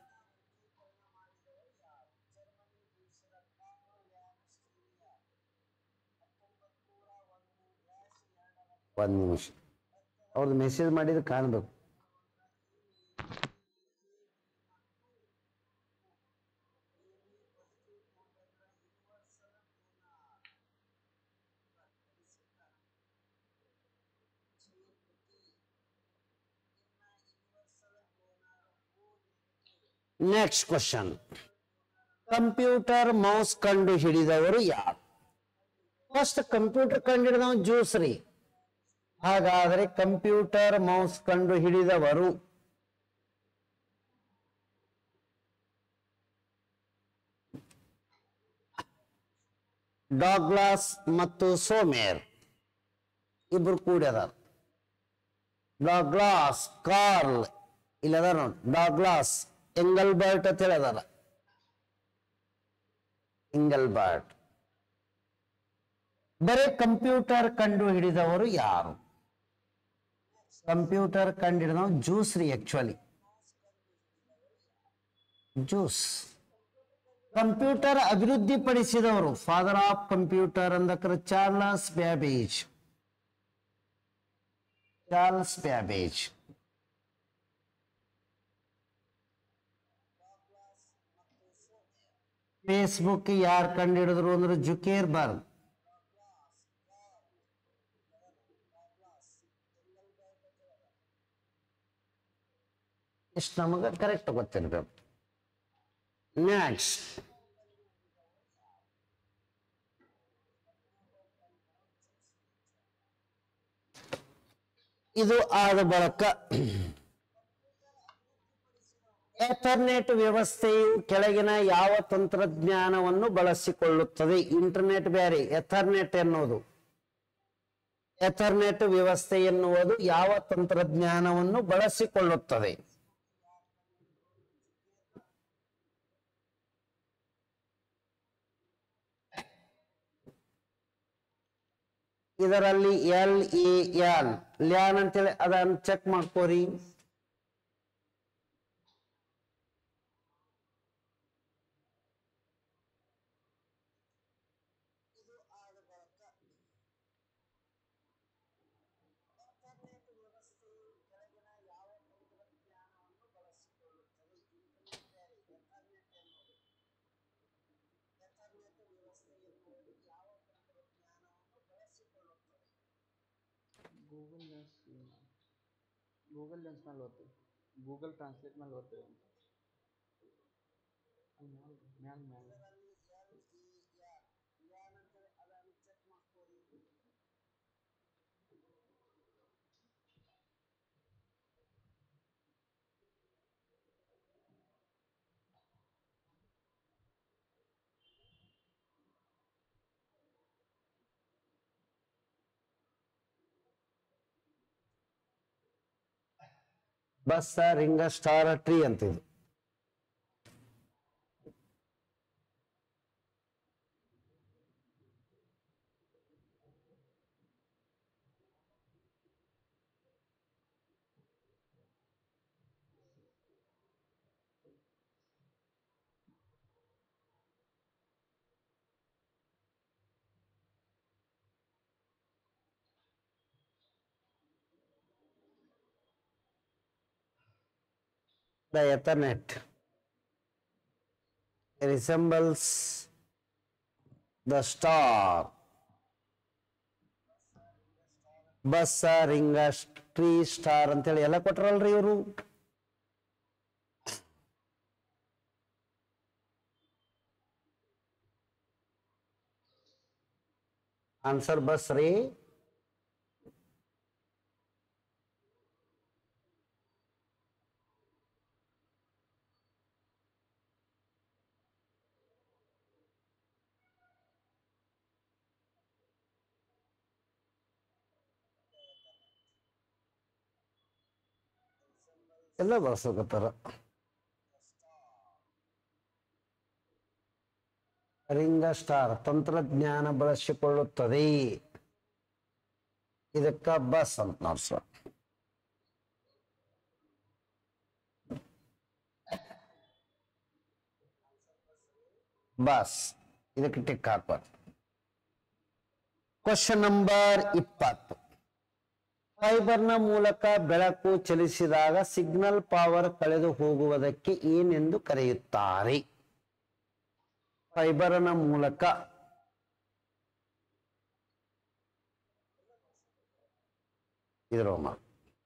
ಒಂದ್ ನಿಮಿಷ ಅವ್ರದ್ದು ಮೆಸೇಜ್ ಮಾಡಿದ್ರೆ ಕಾಣ್ಬೇಕು ನೆಕ್ಸ್ಟ್ ಕ್ವಶನ್ ಕಂಪ್ಯೂಟರ್ ಮೌಸ್ ಕಂಡು ಹಿಡಿದವರು ಯಾರು ಫಸ್ಟ್ ಕಂಪ್ಯೂಟರ್ ಕಂಡು ಹಿಡಿದವ ಜ್ಯೂಸ್ ರೀ ಹಾಗಾದ್ರೆ ಕಂಪ್ಯೂಟರ್ ಮೌಸ್ ಕಂಡು ಹಿಡಿದವರು ಡಾಗ್ಲಾಸ್ ಮತ್ತು ಸೋಮೇರ್ ಇಬ್ರು ಕೂಡ್ಯದಾರ ಡಾಗ್ಲಾಸ್ ಕಾರ್ಲ್ ಇಲ್ಲದ ನೋಡಿ ಡಾಗ್ಲಾಸ್ ಎಂಗಲ್ಬರ್ಟ್ ಅಂತ ಹೇಳದಾರ ಇಂಗಲ್ಬರ್ಟ್ ಬರೀ ಕಂಪ್ಯೂಟರ್ ಕಂಡು ಹಿಡಿದವರು ಯಾರು ಕಂಪ್ಯೂಟರ್ ಕಂಡು ಹಿಡಿದವ ಜ್ಯೂಸ್ ರೀ ಆಕ್ಚುಲಿ ಜ್ಯೂಸ್ ಕಂಪ್ಯೂಟರ್ ಅಭಿವೃದ್ಧಿಪಡಿಸಿದವರು ಫಾದರ್ ಆಫ್ ಕಂಪ್ಯೂಟರ್ ಅಂದಕ್ರ Charles Babbage Charles Babbage Facebook ಯಾರು ಕಂಡುಹಿಡಿದ್ರು ಅಂದ್ರೆ ಜುಕೇರ್ ಬರ್ಗ್ ಇಷ್ಟು ನಮಗೆ ಕರೆಕ್ಟ್ ಗೊತ್ತಿರ್ಬೇಕು ನೆಕ್ಸ್ಟ್ ಇದು ಆದ ಬಳಿಕ ಎಥರ್ನೆಟ್ ವ್ಯವಸ್ಥೆಯು ಕೆಳಗಿನ ಯಾವ ತಂತ್ರಜ್ಞಾನವನ್ನು ಬಳಸಿಕೊಳ್ಳುತ್ತದೆ ಇಂಟರ್ನೆಟ್ ಬೇರೆ ಎಥರ್ನೆಟ್ ಎನ್ನುವುದು ಎಥರ್ನೆಟ್ ವ್ಯವಸ್ಥೆ ಎನ್ನುವುದು ಯಾವ ತಂತ್ರಜ್ಞಾನವನ್ನು ಬಳಸಿಕೊಳ್ಳುತ್ತದೆ ಇದರಲ್ಲಿ ಎಲ್ ಇ ಎಲ್ ಲ್ಯಾನ್ ಅಂತೇಳಿ ಅದನ್ನ ಚೆಕ್ ಮಾಡ್ಕೋರಿ ಗೂಗಲ್ ಲೆನ್ಸ್ ಗೂಗಲ್ ಲೆನ್ಸ್ ಮೇಲೆ ಓದ್ತೀವಿ ಗೂಗಲ್ ಟ್ರಾನ್ಸ್ಲೇಟ್ ಮೇಲೆ ಓದ್ತೀವಿ ಅಲ್ಲಿ ಮ್ಯಾಲ ಮ್ಯಾಲ ಮ್ಯಾಲ ಬಸ್ ರಿಂಗ ಸ್ಟಾರ್ ಟ್ರೀ ಅಂತ ಇದು the ethernet resembles the star bus ring tree star ಅಂತೇಳಿ ಎಲ್ಲ ಕೊಟ್ರಲ್ರಿ ಇವರು ಆನ್ಸರ್ ಬಸ್ ರೀ ಎಲ್ಲ ಬಳಸಕತ್ತಾರ ರಿಂಗ ಸ್ಟಾರ್ ತಂತ್ರಜ್ಞಾನ ಬಳಸಿಕೊಳ್ಳುತ್ತದೆ ಇದಕ್ಕ ಬಸ್ ಅಂತ ನೋಡಿ ಸರ್ ಬಸ್ ಇದಕ್ಕೆ ಟಿಕ್ ಹಾಕ್ಬಾರ್ದು ಕ್ವಶನ್ ನಂಬರ್ ಇಪ್ಪತ್ತು ಫೈಬರ್ನ ಮೂಲಕ ಬೆಳಕು ಚಲಿಸಿದಾಗ ಸಿಗ್ನಲ್ ಪವರ್ ಕಳೆದು ಹೋಗುವುದಕ್ಕೆ ಏನೆಂದು ಕರೆಯುತ್ತಾರೆ ಫೈಬರ್ನ ಮೂಲಕ ಇದ್ರೋಮ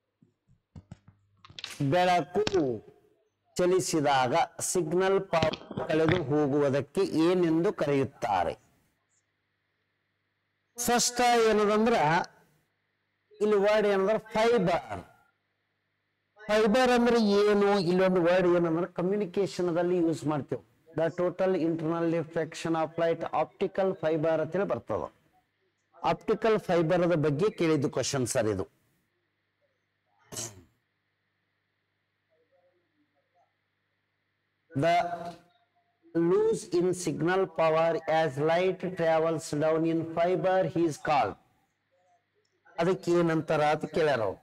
ಬೆಳಕು ಚಲಿಸಿದಾಗ ಸಿಗ್ನಲ್ ಪವರ್ ಕಳೆದು ಹೋಗುವುದಕ್ಕೆ ಏನೆಂದು ಕರೆಯುತ್ತಾರೆ ಫಸ್ಟ್ ಏನದಂದ್ರ ಇಲ್ಲಿ ವರ್ಡ್ ಏನಂದ್ರೆ ಫೈಬರ್ ಫೈಬರ್ ಅಂದ್ರೆ ಏನು ಇಲ್ಲೊಂದು ವರ್ಡ್ ಏನಂದ್ರೆ ಕಮ್ಯುನಿಕೇಶನ್ ದಲ್ಲಿ ಯೂಸ್ ಮಾಡ್ತೇವೆ the total internal reflection of light optical fibre ಅಂತೇಳಿ ಬರ್ತದ ಆಪ್ಟಿಕಲ್ ಫೈಬರ್ ಬಗ್ಗೆ ಕೇಳಿದ್ದು ಕ್ವಶನ್ ಸರ್ ಇದು the lose in signal power as light travels down in fiber he is called ಅದಕ್ಕೆ ಏನಂತಾರ ಅಂತ ಕೇಳ್ಯಾರ ಅವ್ರು.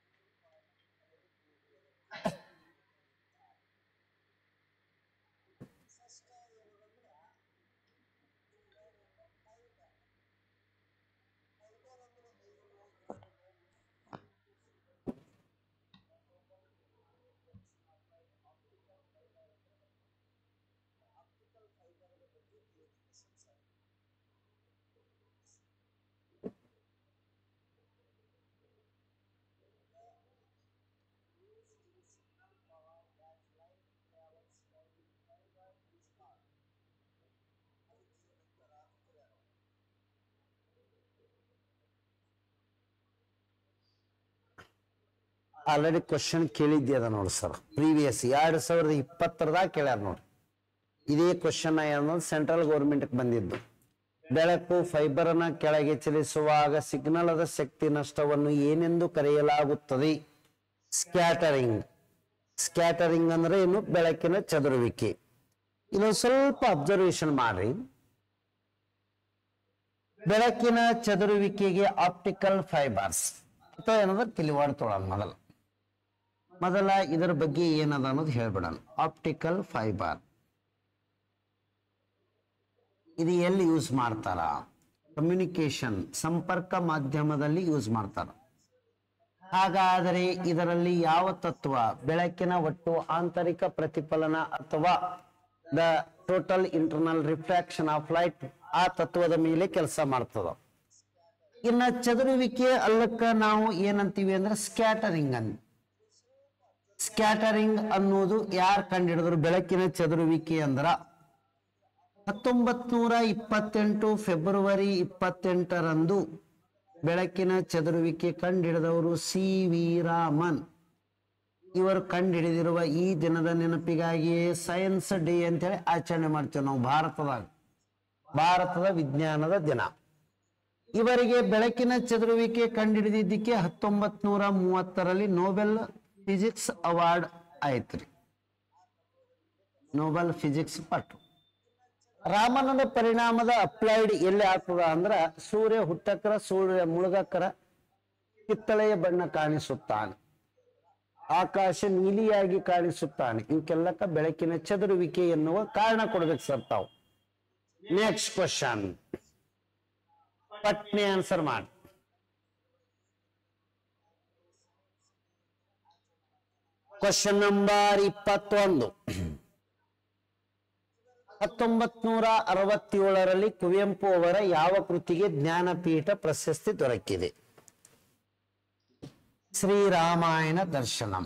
ಆಲ್ರೆಡಿ ಕ್ವಶನ್ ಕೇಳಿದ್ದೆ ಅದ ನೋಡಿ ಸರ್ ಪ್ರೀವಿಯಸ್ ಎರಡ್ ಸಾವಿರದ ಇಪ್ಪತ್ತರದಾಗ ಕೇಳ್ಯಾರ ನೋಡಿ ಇದೇ ಕ್ವಶನ್ ಏನಂದ್ರೆ ಸೆಂಟ್ರಲ್ ಗೌರ್ಮೆಂಟ್ ಬಂದಿದ್ದು ಬೆಳಕು ಫೈಬರ್ ಅನ್ನ ಕೆಳಗೆ ಚಲಿಸುವಾಗ ಸಿಗ್ನಲ್ ಅದ ಶಕ್ತಿ ನಷ್ಟವನ್ನು ಏನೆಂದು ಕರೆಯಲಾಗುತ್ತದೆ ಸ್ಕ್ಯಾಟರಿಂಗ್ ಸ್ಕ್ಯಾಟರಿಂಗ್ ಅಂದ್ರೆ ಏನು ಬೆಳಕಿನ ಚದುರುವಿಕೆ ಇದೊಂದು ಸ್ವಲ್ಪ ಅಬ್ಸರ್ವೇಷನ್ ಮಾಡ್ರಿ ಬೆಳಕಿನ ಚದುರುವಿಕೆಗೆ ಆಪ್ಟಿಕಲ್ ಫೈಬರ್ಸ್ ಅಥವಾ ಏನಂದ್ರೆ ತಿಳಿವಾಡ್ ತೊಗೊಳೋಣ ಮೊದಲ ಮೊದಲ ಇದರ ಬಗ್ಗೆ ಏನದ ಅನ್ನೋದು ಹೇಳ್ಬಿಡೋಣ ಆಪ್ಟಿಕಲ್ ಫೈಬರ್ ಇದು ಎಲ್ಲಿ ಯೂಸ್ ಮಾಡ್ತಾರ ಕಮ್ಯುನಿಕೇಶನ್ ಸಂಪರ್ಕ ಮಾಧ್ಯಮದಲ್ಲಿ ಯೂಸ್ ಮಾಡ್ತಾರ ಹಾಗಾದರೆ ಇದರಲ್ಲಿ ಯಾವ ತತ್ವ ಬೆಳಕಿನ ಒಟ್ಟು ಆಂತರಿಕ ಪ್ರತಿಫಲನ ಅಥವಾ the total internal refraction of light ಆ ತತ್ವದ ಮೇಲೆ ಕೆಲಸ ಮಾಡ್ತದ ಇನ್ನ ಚದುರುವಿಕೆ ಅಲ್ಲಕ್ಕ ನಾವು ಏನಂತೀವಿ ಅಂದ್ರೆ ಸ್ಕ್ಯಾಟರಿಂಗ್ ಅಂತ ಸ್ಕ್ಯಾಟರಿಂಗ್ ಅನ್ನೋದು ಯಾರು ಕಂಡಿಡಿದ್ರು ಬೆಳಕಿನ ಚದುರುವಿಕೆ ಅಂದ್ರ ಹತ್ತೊಂಬತ್ ನೂರ ಇಪ್ಪತ್ತೆಂಟು ಫೆಬ್ರವರಿ ಇಪ್ಪತ್ತೆಂಟರಂದು ಬೆಳಕಿನ ಚದುರುವಿಕೆ ಕಂಡಿಡಿದವರು ಸಿ ವಿ ರಾಮನ್ ಇವರು ಕಂಡುಹಿಡಿದಿರುವ ಈ ದಿನದ ನೆನಪಿಗಾಗಿಯೇ ಸೈನ್ಸ್ ಡೇ ಅಂತೇಳಿ ಆಚರಣೆ ಮಾಡ್ತೇವೆ ನಾವು ಭಾರತದಾಗ ಭಾರತದ ವಿಜ್ಞಾನದ ದಿನ ಇವರಿಗೆ ಬೆಳಕಿನ ಚದುರುವಿಕೆ ಕಂಡುಹಿಡಿದಿದ್ದಕ್ಕೆ ಹತ್ತೊಂಬತ್ ನೂರ ಮೂವತ್ತರಲ್ಲಿ ನೋಬೆಲ್ ಫಿಸಿಕ್ಸ್ ಅವಾರ್ಡ್ ಆಯ್ತ್ರಿ ನೋಬೆಲ್ ಫಿಸಿಕ್ಸ್ ಪಟ್ಟು ರಾಮನನ ಪರಿಣಾಮದ ಅಪ್ಲೈಡ್ ಎಲ್ಲಿ ಆಗ್ತದ ಅಂದ್ರ ಸೂರ್ಯ ಹುಟ್ಟಕ್ಕರ ಸೂರ್ಯ ಮುಳುಗಕ್ಕರ ಕಿತ್ತಳೆಯ ಬಣ್ಣ ಕಾಣಿಸುತ್ತಾನೆ ಆಕಾಶ ನೀಲಿಯಾಗಿ ಕಾಣಿಸುತ್ತಾನೆ ಇವಕ್ಕೆಲ್ಲಕ್ಕ ಬೆಳಕಿನ ಚದುರುವಿಕೆ ಎನ್ನುವ ಕಾರಣ ಕೊಡ್ಬೇಕು ಸರ್ ತಾವು ನೆಕ್ಸ್ಟ್ ಕ್ವಶನ್ ಪಟ್ನೆ ಆನ್ಸರ್ ಮಾಡಿ ಕ್ವಶನ್ ನಂಬರ್ ಇಪ್ಪತ್ತೊಂದು ಹತ್ತೊಂಬತ್ ನೂರ ಅರವತ್ತೇಳರಲ್ಲಿ ಕುವೆಂಪು ಅವರ ಯಾವ ಕೃತಿಗೆ ಜ್ಞಾನಪೀಠ ಪ್ರಶಸ್ತಿ ದೊರಕಿದೆ ಶ್ರೀರಾಮಾಯಣ ದರ್ಶನಂ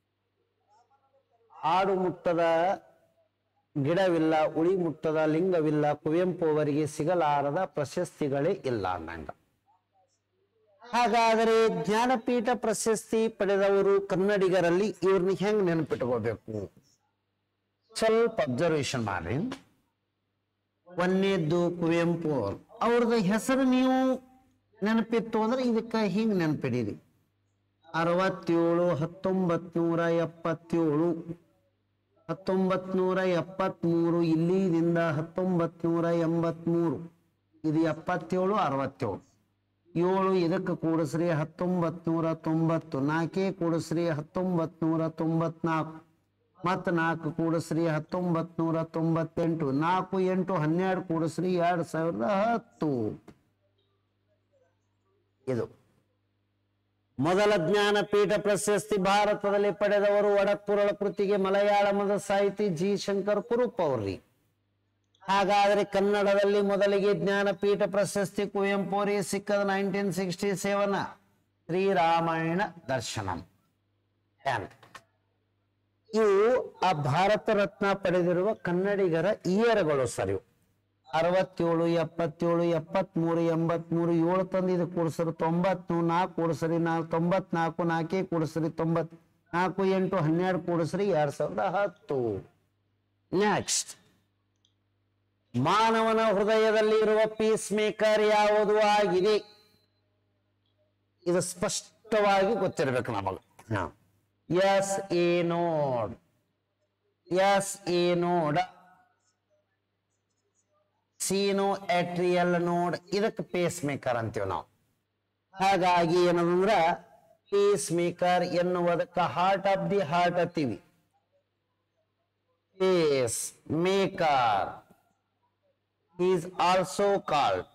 ಆಡು ಮುಟ್ಟದ ಗಿಡವಿಲ್ಲ ಉಳಿ ಮುಟ್ಟದ ಲಿಂಗವಿಲ್ಲ ಕುವೆಂಪು ಅವರಿಗೆ ಸಿಗಲಾರದ ಪ್ರಶಸ್ತಿಗಳೇ ಇಲ್ಲ ಅನ್ನಂಗ ಹಾಗಾದರೆ ಜ್ಞಾನಪೀಠ ಪ್ರಶಸ್ತಿ ಪಡೆದವರು ಕನ್ನಡಿಗರಲ್ಲಿ ಇವ್ರನ್ನ ಹೆಂಗ್ ನೆನಪಿಟ್ಕೋಬೇಕು ಸ್ವಲ್ಪ ಅಬ್ಸರ್ವೇಷನ್ ಮಾಡ್ರಿ ಒಂದೇದ್ದು ಕುವೆಂಪು ಅವ್ರು ಅವ್ರದ್ದು ಹೆಸರು ನೀವು ನೆನಪಿತ್ತು ಅಂದ್ರೆ ಇದಕ್ಕ ಹಿಂಗ್ ನೆನಪಿಡಿರಿ ಅರವತ್ತೇಳು ಹತ್ತೊಂಬತ್ ನೂರ ಎಪ್ಪತ್ತೇಳು ಹತ್ತೊಂಬತ್ ನೂರ ಎಪ್ಪತ್ಮೂರು ಇಲ್ಲಿದಿಂದ ಹತ್ತೊಂಬತ್ ನೂರ ಎಂಬತ್ಮೂರು ಇದು ಎಪ್ಪತ್ತೇಳು ಅರವತ್ತೇಳು ಏಳು ಇದಕ್ಕೆ ಕೂಡಿಸ್ರಿ ಹತ್ತೊಂಬತ್ ನೂರ ತೊಂಬತ್ತು ನಾಲ್ಕೇ ಕೂಡಿಸ್ರಿ ಹತ್ತೊಂಬತ್ ನೂರ ತೊಂಬತ್ನಾಲ್ಕು ಮತ್ತು ನಾಲ್ಕು ಕೂಡಿಸ್ರಿ ಹತ್ತೊಂಬತ್ ನೂರ ತೊಂಬತ್ತೆಂಟು ನಾಲ್ಕು ಎಂಟು ಹನ್ನೆರಡು ಕೂಡಿಸ್ರಿ ಎರಡು ಸಾವಿರದ ಹತ್ತು ಇದು ಮೊದಲ ಜ್ಞಾನಪೀಠ ಪ್ರಶಸ್ತಿ ಭಾರತದಲ್ಲಿ ಪಡೆದವರು ಒಡಕ್ಕುರಳ ಕೃತಿಗೆ ಮಲಯಾಳಮದ ಸಾಹಿತಿ ಜಿ ಶಂಕರ್ ಕುರುಪ್ ಅವ್ರಿ ಹಾಗಾದ್ರೆ ಕನ್ನಡದಲ್ಲಿ ಮೊದಲಿಗೆ ಜ್ಞಾನಪೀಠ ಪ್ರಶಸ್ತಿ ಕುವೆಂಪು ಅವರಿಗೆ ಸಿಕ್ಕದ nineteen sixty seven Sri Ramayana Darshanam And ಇವು ಆ ಭಾರತ ರತ್ನ ಪಡೆದಿರುವ ಕನ್ನಡಿಗರ ಇಯರ್ಗಳು ಸರ್ ಇವು ಅರವತ್ತೇಳು ಎಪ್ಪತ್ತೇಳು ಎಪ್ಪತ್ಮೂರು ಎಂಬತ್ಮೂರು ಏಳು ತಂದು ಇದು ಕೂಡಿಸ್ರಿ ತೊಂಬತ್ತು ನಾಲ್ಕು ಕೂಡಿಸ್ರಿ ನಾಲ್ಕು ತೊಂಬತ್ನಾಲ್ಕು ನಾಲ್ಕೇ ಕೂಡಿಸ್ರಿ ತೊಂಬತ್ ನಾಲ್ಕು ಎಂಟು ಹನ್ನೆರಡು ಕೂಡಿಸ್ರಿ ಎರಡ್ ಸಾವಿರದ ಹತ್ತು ನೆಕ್ಸ್ಟ್ ಮಾನವನ ಹೃದಯದಲ್ಲಿ ಇರುವ ಪೀಸ್ ಮೇಕರ್ ಯಾವುದು ಆಗಿದೆ ಇದು ಸ್ಪಷ್ಟವಾಗಿ ಗೊತ್ತಿರಬೇಕು ನಮಗೆ S A node S A node ಸೀನೋ ಎಟ್ರಿಯಲ್ ನೋಡ್ ಇದಕ್ಕೆ ಪೇಸ್ ಮೇಕರ್ ಅಂತೀವಿ ನಾವು ಹಾಗಾಗಿ ಏನದಂದ್ರ ಪೇಸ್ ಮೇಕರ್ ಎನ್ನುವುದಕ್ಕೆ ಹಾರ್ಟ್ ಆಫ್ ದಿ ಹಾರ್ಟ್ ಅಂತೀವಿ pacemaker is also called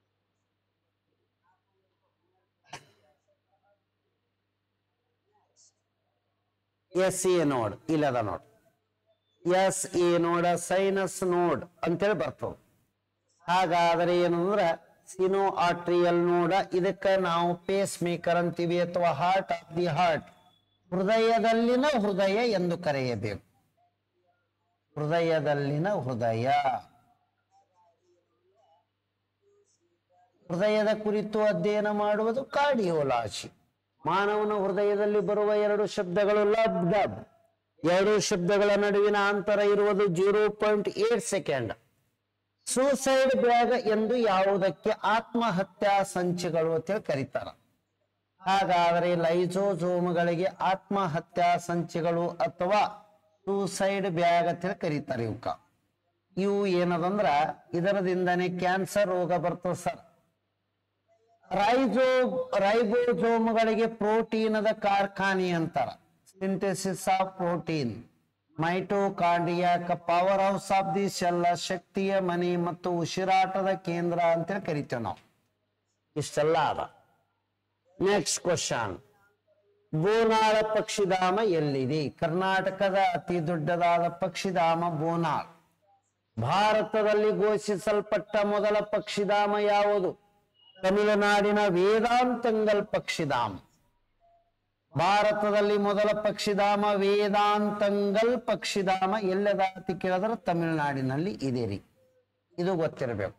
S A node ಇಲ್ಲದ ನೋಡ್ ಎಸ್ ಎ ನೋಡ ಸೈನಸ್ ನೋಡ್ ಅಂತೇಳಿ ಬರ್ತದೆ ಹಾಗಾದ್ರೆ ಏನಂದ್ರ ಸಿನೋ ಆರ್ಟ್ರಿಯಲ್ ನೋಡ ಇದಕ್ಕ ನಾವು ಪೇಸ್ ಮೇಕರ್ ಅಂತೀವಿ ಅಥವಾ ಹಾರ್ಟ್ ಆಫ್ ದಿ ಹಾರ್ಟ್ ಹೃದಯದಲ್ಲಿನ ಹೃದಯ ಎಂದು ಕರೆಯಬೇಕು ಹೃದಯದಲ್ಲಿನ ಹೃದಯ ಹೃದಯದ ಕುರಿತು ಅಧ್ಯಯನ ಮಾಡುವುದು ಕಾರ್ಡಿಯೋಲಾಜಿ ಮಾನವನ ಹೃದಯದಲ್ಲಿ ಬರುವ ಎರಡು ಶಬ್ದಗಳು ಲಬ್ ಡಬ್ ಎರಡು ಶಬ್ದಗಳ ನಡುವಿನ ಅಂತರ ಇರುವುದು zero point eight second suicide bag ಎಂದು ಯಾವುದಕ್ಕೆ ಆತ್ಮಹತ್ಯಾ ಸಂಚಿಗಳು ಅಂತೇಳಿ ಕರೀತಾರ ಹಾಗಾದ್ರೆ ಲೈಸೋಸೋಮ್ಗಳಿಗೆ ಆತ್ಮಹತ್ಯಾ ಸಂಚಿಗಳು ಅಥವಾ ಸೂಸೈಡ್ ಬ್ಯಾಗ್ ಅಂತೇಳಿ ಕರೀತಾರೆ ಇವಕ್ಕ ಇವು ಏನದಂದ್ರ ಇದರದಿಂದನೇ ಕ್ಯಾನ್ಸರ್ ರೋಗ ಬರ್ತದೆ ಸರ್ ರೈಜೋ ರೈಬೋಸೋಮ್ಗಳಿಗೆ ಪ್ರೋಟೀನದ ಕಾರ್ಖಾನೆ ಅಂತಾರ ಸಿಂಥೆಸಿಸ್ ಆಫ್ ಪ್ರೋಟೀನ್ ಮೈಟೋಕಾಂಡಿಯಾಕ powerhouse of the cell ಶಕ್ತಿಯ ಮನೆ ಮತ್ತು ಉಸಿರಾಟದ ಕೇಂದ್ರ ಅಂತೇಳಿ ಕರಿತೇವೆ ನಾವು ಇಷ್ಟೆಲ್ಲ ಅದ ನೆಕ್ಸ್ಟ್ ಕ್ವಶನ್ ಬೋನಾಳ ಪಕ್ಷಿಧಾಮ ಎಲ್ಲಿದೆ ಕರ್ನಾಟಕದ ಅತಿ ದೊಡ್ಡದಾದ ಪಕ್ಷಿಧಾಮ ಬೋನಾಳ್ ಭಾರತದಲ್ಲಿ ಘೋಷಿಸಲ್ಪಟ್ಟ ಮೊದಲ ಪಕ್ಷಿಧಾಮ ಯಾವುದು ತಮಿಳುನಾಡಿನ ವೇದಾಂತಂಗಲ್ ಪಕ್ಷಿಧಾಮ ಭಾರತದಲ್ಲಿ ಮೊದಲ ಪಕ್ಷಿಧಾಮ ವೇದಾಂತಂಗಲ್ ಪಕ್ಷಿಧಾಮ ಎಲ್ಲದ ಅಂತ ಕೇಳಿದ್ರೆ ತಮಿಳುನಾಡಿನಲ್ಲಿ ಇದೆ ರೀ ಇದು ಗೊತ್ತಿರಬೇಕು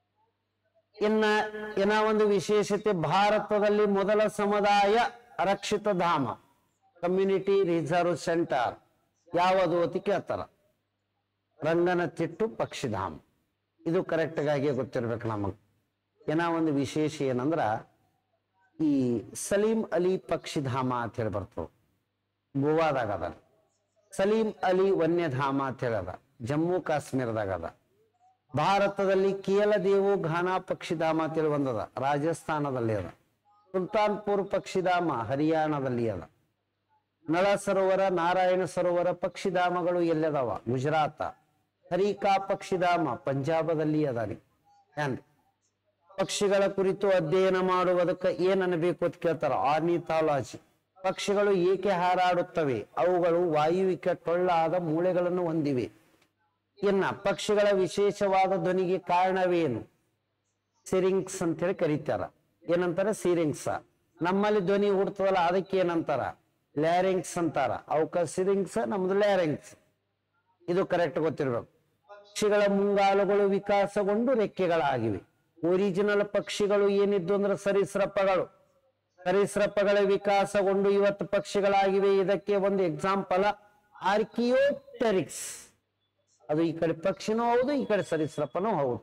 ಇನ್ನ ಇನ್ನ ಒಂದು ವಿಶೇಷತೆ ಭಾರತದಲ್ಲಿ ಮೊದಲ ಸಮುದಾಯ ರಕ್ಷಿತ ಧಾಮ ಕಮ್ಯುನಿಟಿ ರಿಸರ್ವ್ ಸೆಂಟರ್ ಯಾವುದು ಅಂತ ಕೇಳ್ತಾರ ರಂಗನತಿಟ್ಟು ಪಕ್ಷಿಧಾಮ ಇದು ಕರೆಕ್ಟ್ ಆಗಿ ಗೊತ್ತಿರ್ಬೇಕು ನಮಗೆ ಏನ ಒಂದು ವಿಶೇಷ ಏನಂದ್ರ ಈ ಸಲೀಂ ಅಲಿ ಪಕ್ಷಿಧಾಮ ಅಂತ ಹೇಳಿ ಬರ್ತದೆ ಗೋವಾದಾಗ ಅದ ಸಲೀಂ ಅಲಿ ವನ್ಯಧಾಮ ಅಂತ ಹೇಳದ ಜಮ್ಮು ಕಾಶ್ಮೀರದಾಗ ಅದ ಭಾರತದಲ್ಲಿ ಕೇಲದೇವು ಘಾನಾ ಪಕ್ಷಿಧಾಮ ಅಂತೇಳಿ ಒಂದದ ರಾಜಸ್ಥಾನದಲ್ಲಿ ಅದ ಸುಲ್ತಾನ್ಪುರ್ ಪಕ್ಷಿಧಾಮ ಹರಿಯಾಣದಲ್ಲಿ ಅದ ನಳ ಸರೋವರ ನಾರಾಯಣ ಸರೋವರ ಪಕ್ಷಿಧಾಮಗಳು ಎಲ್ಲದವ ಗುಜರಾತ ಹರಿಕಾ ಪಕ್ಷಿಧಾಮ ಪಂಜಾಬದಲ್ಲಿ ಅದ ರೀ ಏನ್ರಿ ಪಕ್ಷಿಗಳ ಕುರಿತು ಅಧ್ಯಯನ ಮಾಡುವುದಕ್ಕೆ ಏನ್ ಅನ್ಬೇಕು ಅಂತ ಕೇಳ್ತಾರ ಆರ್ನಿಥಾಲಜಿ ಪಕ್ಷಿಗಳು ಏಕೆ ಹಾರಾಡುತ್ತವೆ ಅವುಗಳು ವಾಯುವಿಕ ಟೊಳ್ಳಾದ ಮೂಳೆಗಳನ್ನು ಹೊಂದಿವೆ ಇನ್ನ ಪಕ್ಷಿಗಳ ವಿಶೇಷವಾದ ಧ್ವನಿಗೆ ಕಾರಣವೇನು ಸಿರಿಂಗ್ಸ್ ಅಂತ ಹೇಳಿ ಕರೀತಾರ ಏನಂತಾರ ಸಿರಿಂಗ್ಸ್ ನಮ್ಮಲ್ಲಿ ಧ್ವನಿ ಹುಡ್ತದಲ್ಲ ಅದಕ್ಕೆ ಏನಂತಾರ ಲ್ಯಾರಿಂಗ್ಸ್ ಅಂತಾರ ಅವಕ್ಕ ಸಿರಿಂಗ್ಸ್ ನಮ್ದು ಲ್ಯಾರಿಂಗ್ಸ್ ಇದು ಕರೆಕ್ಟ್ ಗೊತ್ತಿರ್ಬೇಕು ಪಕ್ಷಿಗಳ ಮುಂಗಾಲುಗಳು ವಿಕಾಸಗೊಂಡು ರೆಕ್ಕೆಗಳಾಗಿವೆ ಒರಿಜಿನಲ್ ಪಕ್ಷಿಗಳು ಏನಿದ್ದು ಅಂದ್ರೆ ಸರೀಸೃಪಗಳು ಸರೀಸೃಪಗಳ ವಿಕಾಸಗೊಂಡು ಇವತ್ತು ಪಕ್ಷಿಗಳಾಗಿವೆ ಇದಕ್ಕೆ ಒಂದು ಎಕ್ಸಾಂಪಲ್ ಆರ್ಕಿಯೋಟೆರಿಕ್ಸ್ ಅದು ಈ ಕಡೆ ಪಕ್ಷಿನೂ ಹೌದು ಈ ಕಡೆ ಸರೀಸೃಪನೂ ಹೌದು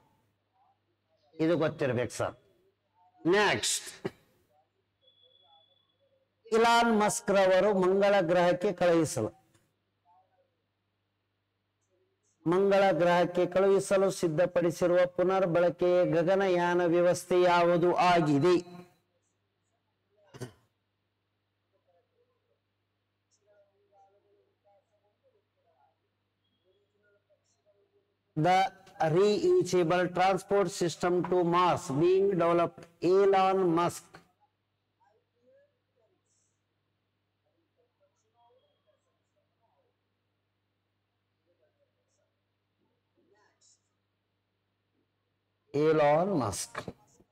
ಇದು ಗೊತ್ತಿರ್ಬೇಕು ಸರ್ ನೆಕ್ಸ್ಟ್ ಇಲಾನ್ ಮಸ್ಕ್ ರವರು ಮಂಗಳ ಗ್ರಹಕ್ಕೆ ಕಳುಹಿಸಲು ಮಂಗಳ ಗ್ರಹಕ್ಕೆ ಕಳುಹಿಸಲು ಸಿದ್ಧಪಡಿಸಿರುವ ಪುನರ್ ಬಳಕೆಯ ಗಗನಯಾನ ವ್ಯವಸ್ಥೆ ಯಾವುದು ಆಗಿದೆ The reusable transport system to Mars being developed Elon Musk Elon Musk.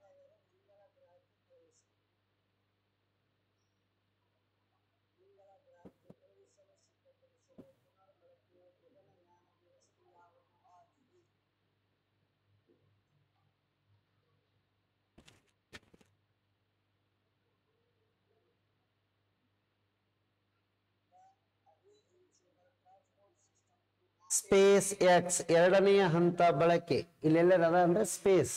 SpaceX ಎರಡನೆಯ ಹಂತ ಬಳಕೆ ಇಲ್ಲೆಲ್ಲರ ಅದ ಅಂದ್ರೆ ಸ್ಪೇಸ್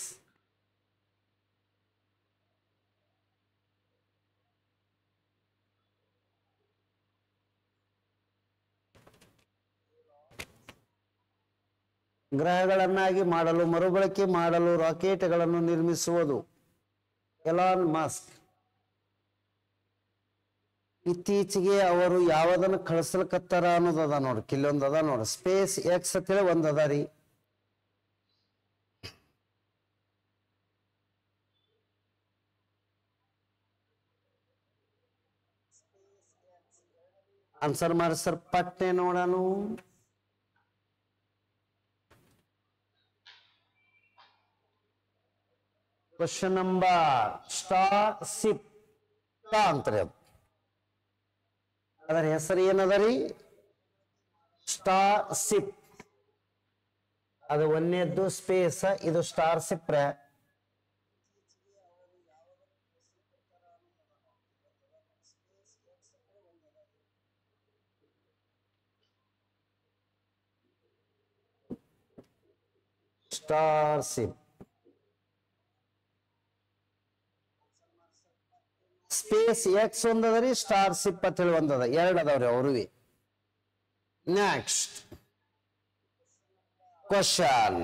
ಗ್ರಹಗಳನ್ನಾಗಿ ಮಾಡಲು ಮರುಬಳಕೆ ಮಾಡಲು ರಾಕೆಟ್ಗಳನ್ನು ನಿರ್ಮಿಸುವುದು ಎಲಾನ್ ಮಾಸ್ಕ್ ಇತ್ತೀಚೆಗೆ ಅವರು ಯಾವದನ್ನ ಕಳಿಸ್ಲಕತ್ತಾರ ಅನ್ನೋದು ಅದ ನೋಡ್ರಿ ಕಿಲ್ಲೊಂದು ಅದ ನೋಡ್ರಿ ಸ್ಪೇಸ್ ಎಕ್ಸ್ ಅಂತೇಳಿ ಒಂದ್ ಅದ ರೀ ಆನ್ಸರ್ ಮಾಡಿ ಸರ್ ಪಟ್ಟೆ ನೋಡನು ಕ್ವಶನ್ ನಂಬರ್ ಸ್ಟಾರ್ ಸಿಪ್ ಅಂತ್ರಿ ಅದು ಅದರ ಹೆಸರು ಏನದ ರೀ ಸ್ಟಾರ್ ಸಿಪ್ ಅದು ಒಂದನೇದ್ದು ಸ್ಪೇಸ್ ಇದು starship starship SpaceX ಒಂದದ ರೀ ಸ್ಟಾರ್ ಸಿಪ್ ಅಂತ ಹೇಳಿ ಒಂದದ ಎರಡು ಅದಾವ್ರಿ ಅವ್ರಿಗೆ ನೆಕ್ಸ್ಟ್ ಕ್ವಶನ್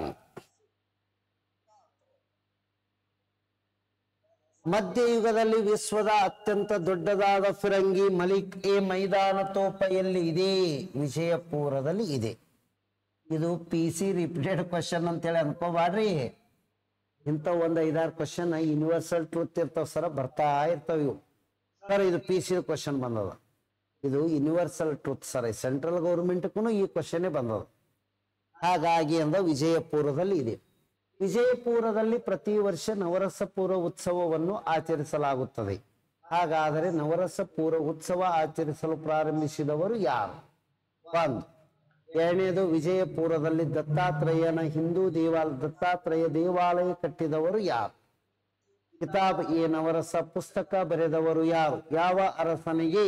ಮಧ್ಯಯುಗದಲ್ಲಿ ವಿಶ್ವದ ಅತ್ಯಂತ ದೊಡ್ಡದಾದ ಫಿರಂಗಿ ಮಲಿಕ್ ಎ ಮೈದಾನ ತೋಪ ಎಲ್ಲಿ ಇದೆ ವಿಜಯಪುರದಲ್ಲಿ ಇದೆ ಇದು ಪಿ ಸಿ ರಿಪೀಟೆಡ್ ಕ್ವಶನ್ ಅಂತೇಳಿ ಅನ್ಕೋಬಾಡ್ರಿ ಇಂಥ ಒಂದು ಐದಾರು ಕ್ವಶನ್ ಯೂನಿವರ್ಸಲ್ ಟ್ರೂತ್ ಇರ್ತಾವ ಸರ ಬರ್ತಾ ಇರ್ತಾವ ಇವು ಸರ್ ಇದು ಪಿ ಸಿ ಕ್ವಶನ್ ಬಂದದ ಇದು ಯೂನಿವರ್ಸಲ್ ಟ್ರೂತ್ ಸರ್ ಸೆಂಟ್ರಲ್ ಗೌರ್ಮೆಂಟ್ಗೂ ಈ ಕ್ವಶನೇ ಬಂದದ ಹಾಗಾಗಿ ಅಂದ ವಿಜಯಪುರದಲ್ಲಿ ಇದೆ ವಿಜಯಪುರದಲ್ಲಿ ಪ್ರತಿ ವರ್ಷ ನವರಸ ಪೂರ್ವ ಉತ್ಸವವನ್ನು ಆಚರಿಸಲಾಗುತ್ತದೆ ಹಾಗಾದರೆ ನವರಸ ಪೂರ್ವ ಉತ್ಸವ ಆಚರಿಸಲು ಪ್ರಾರಂಭಿಸಿದವರು ಯಾರು ಒಂದು ಎರಡನೇದು ವಿಜಯಪುರದಲ್ಲಿ ದತ್ತಾತ್ರೇಯನ ಹಿಂದೂ ದೇವಾಲಯ ದತ್ತಾತ್ರೇಯ ದೇವಾಲಯ ಕಟ್ಟಿದವರು ಯಾರು ಕಿತಾಬ್ ಎ ನವರಸ ಪುಸ್ತಕ ಬರೆದವರು ಯಾರು ಯಾವ ಅರಸನಿಗೆ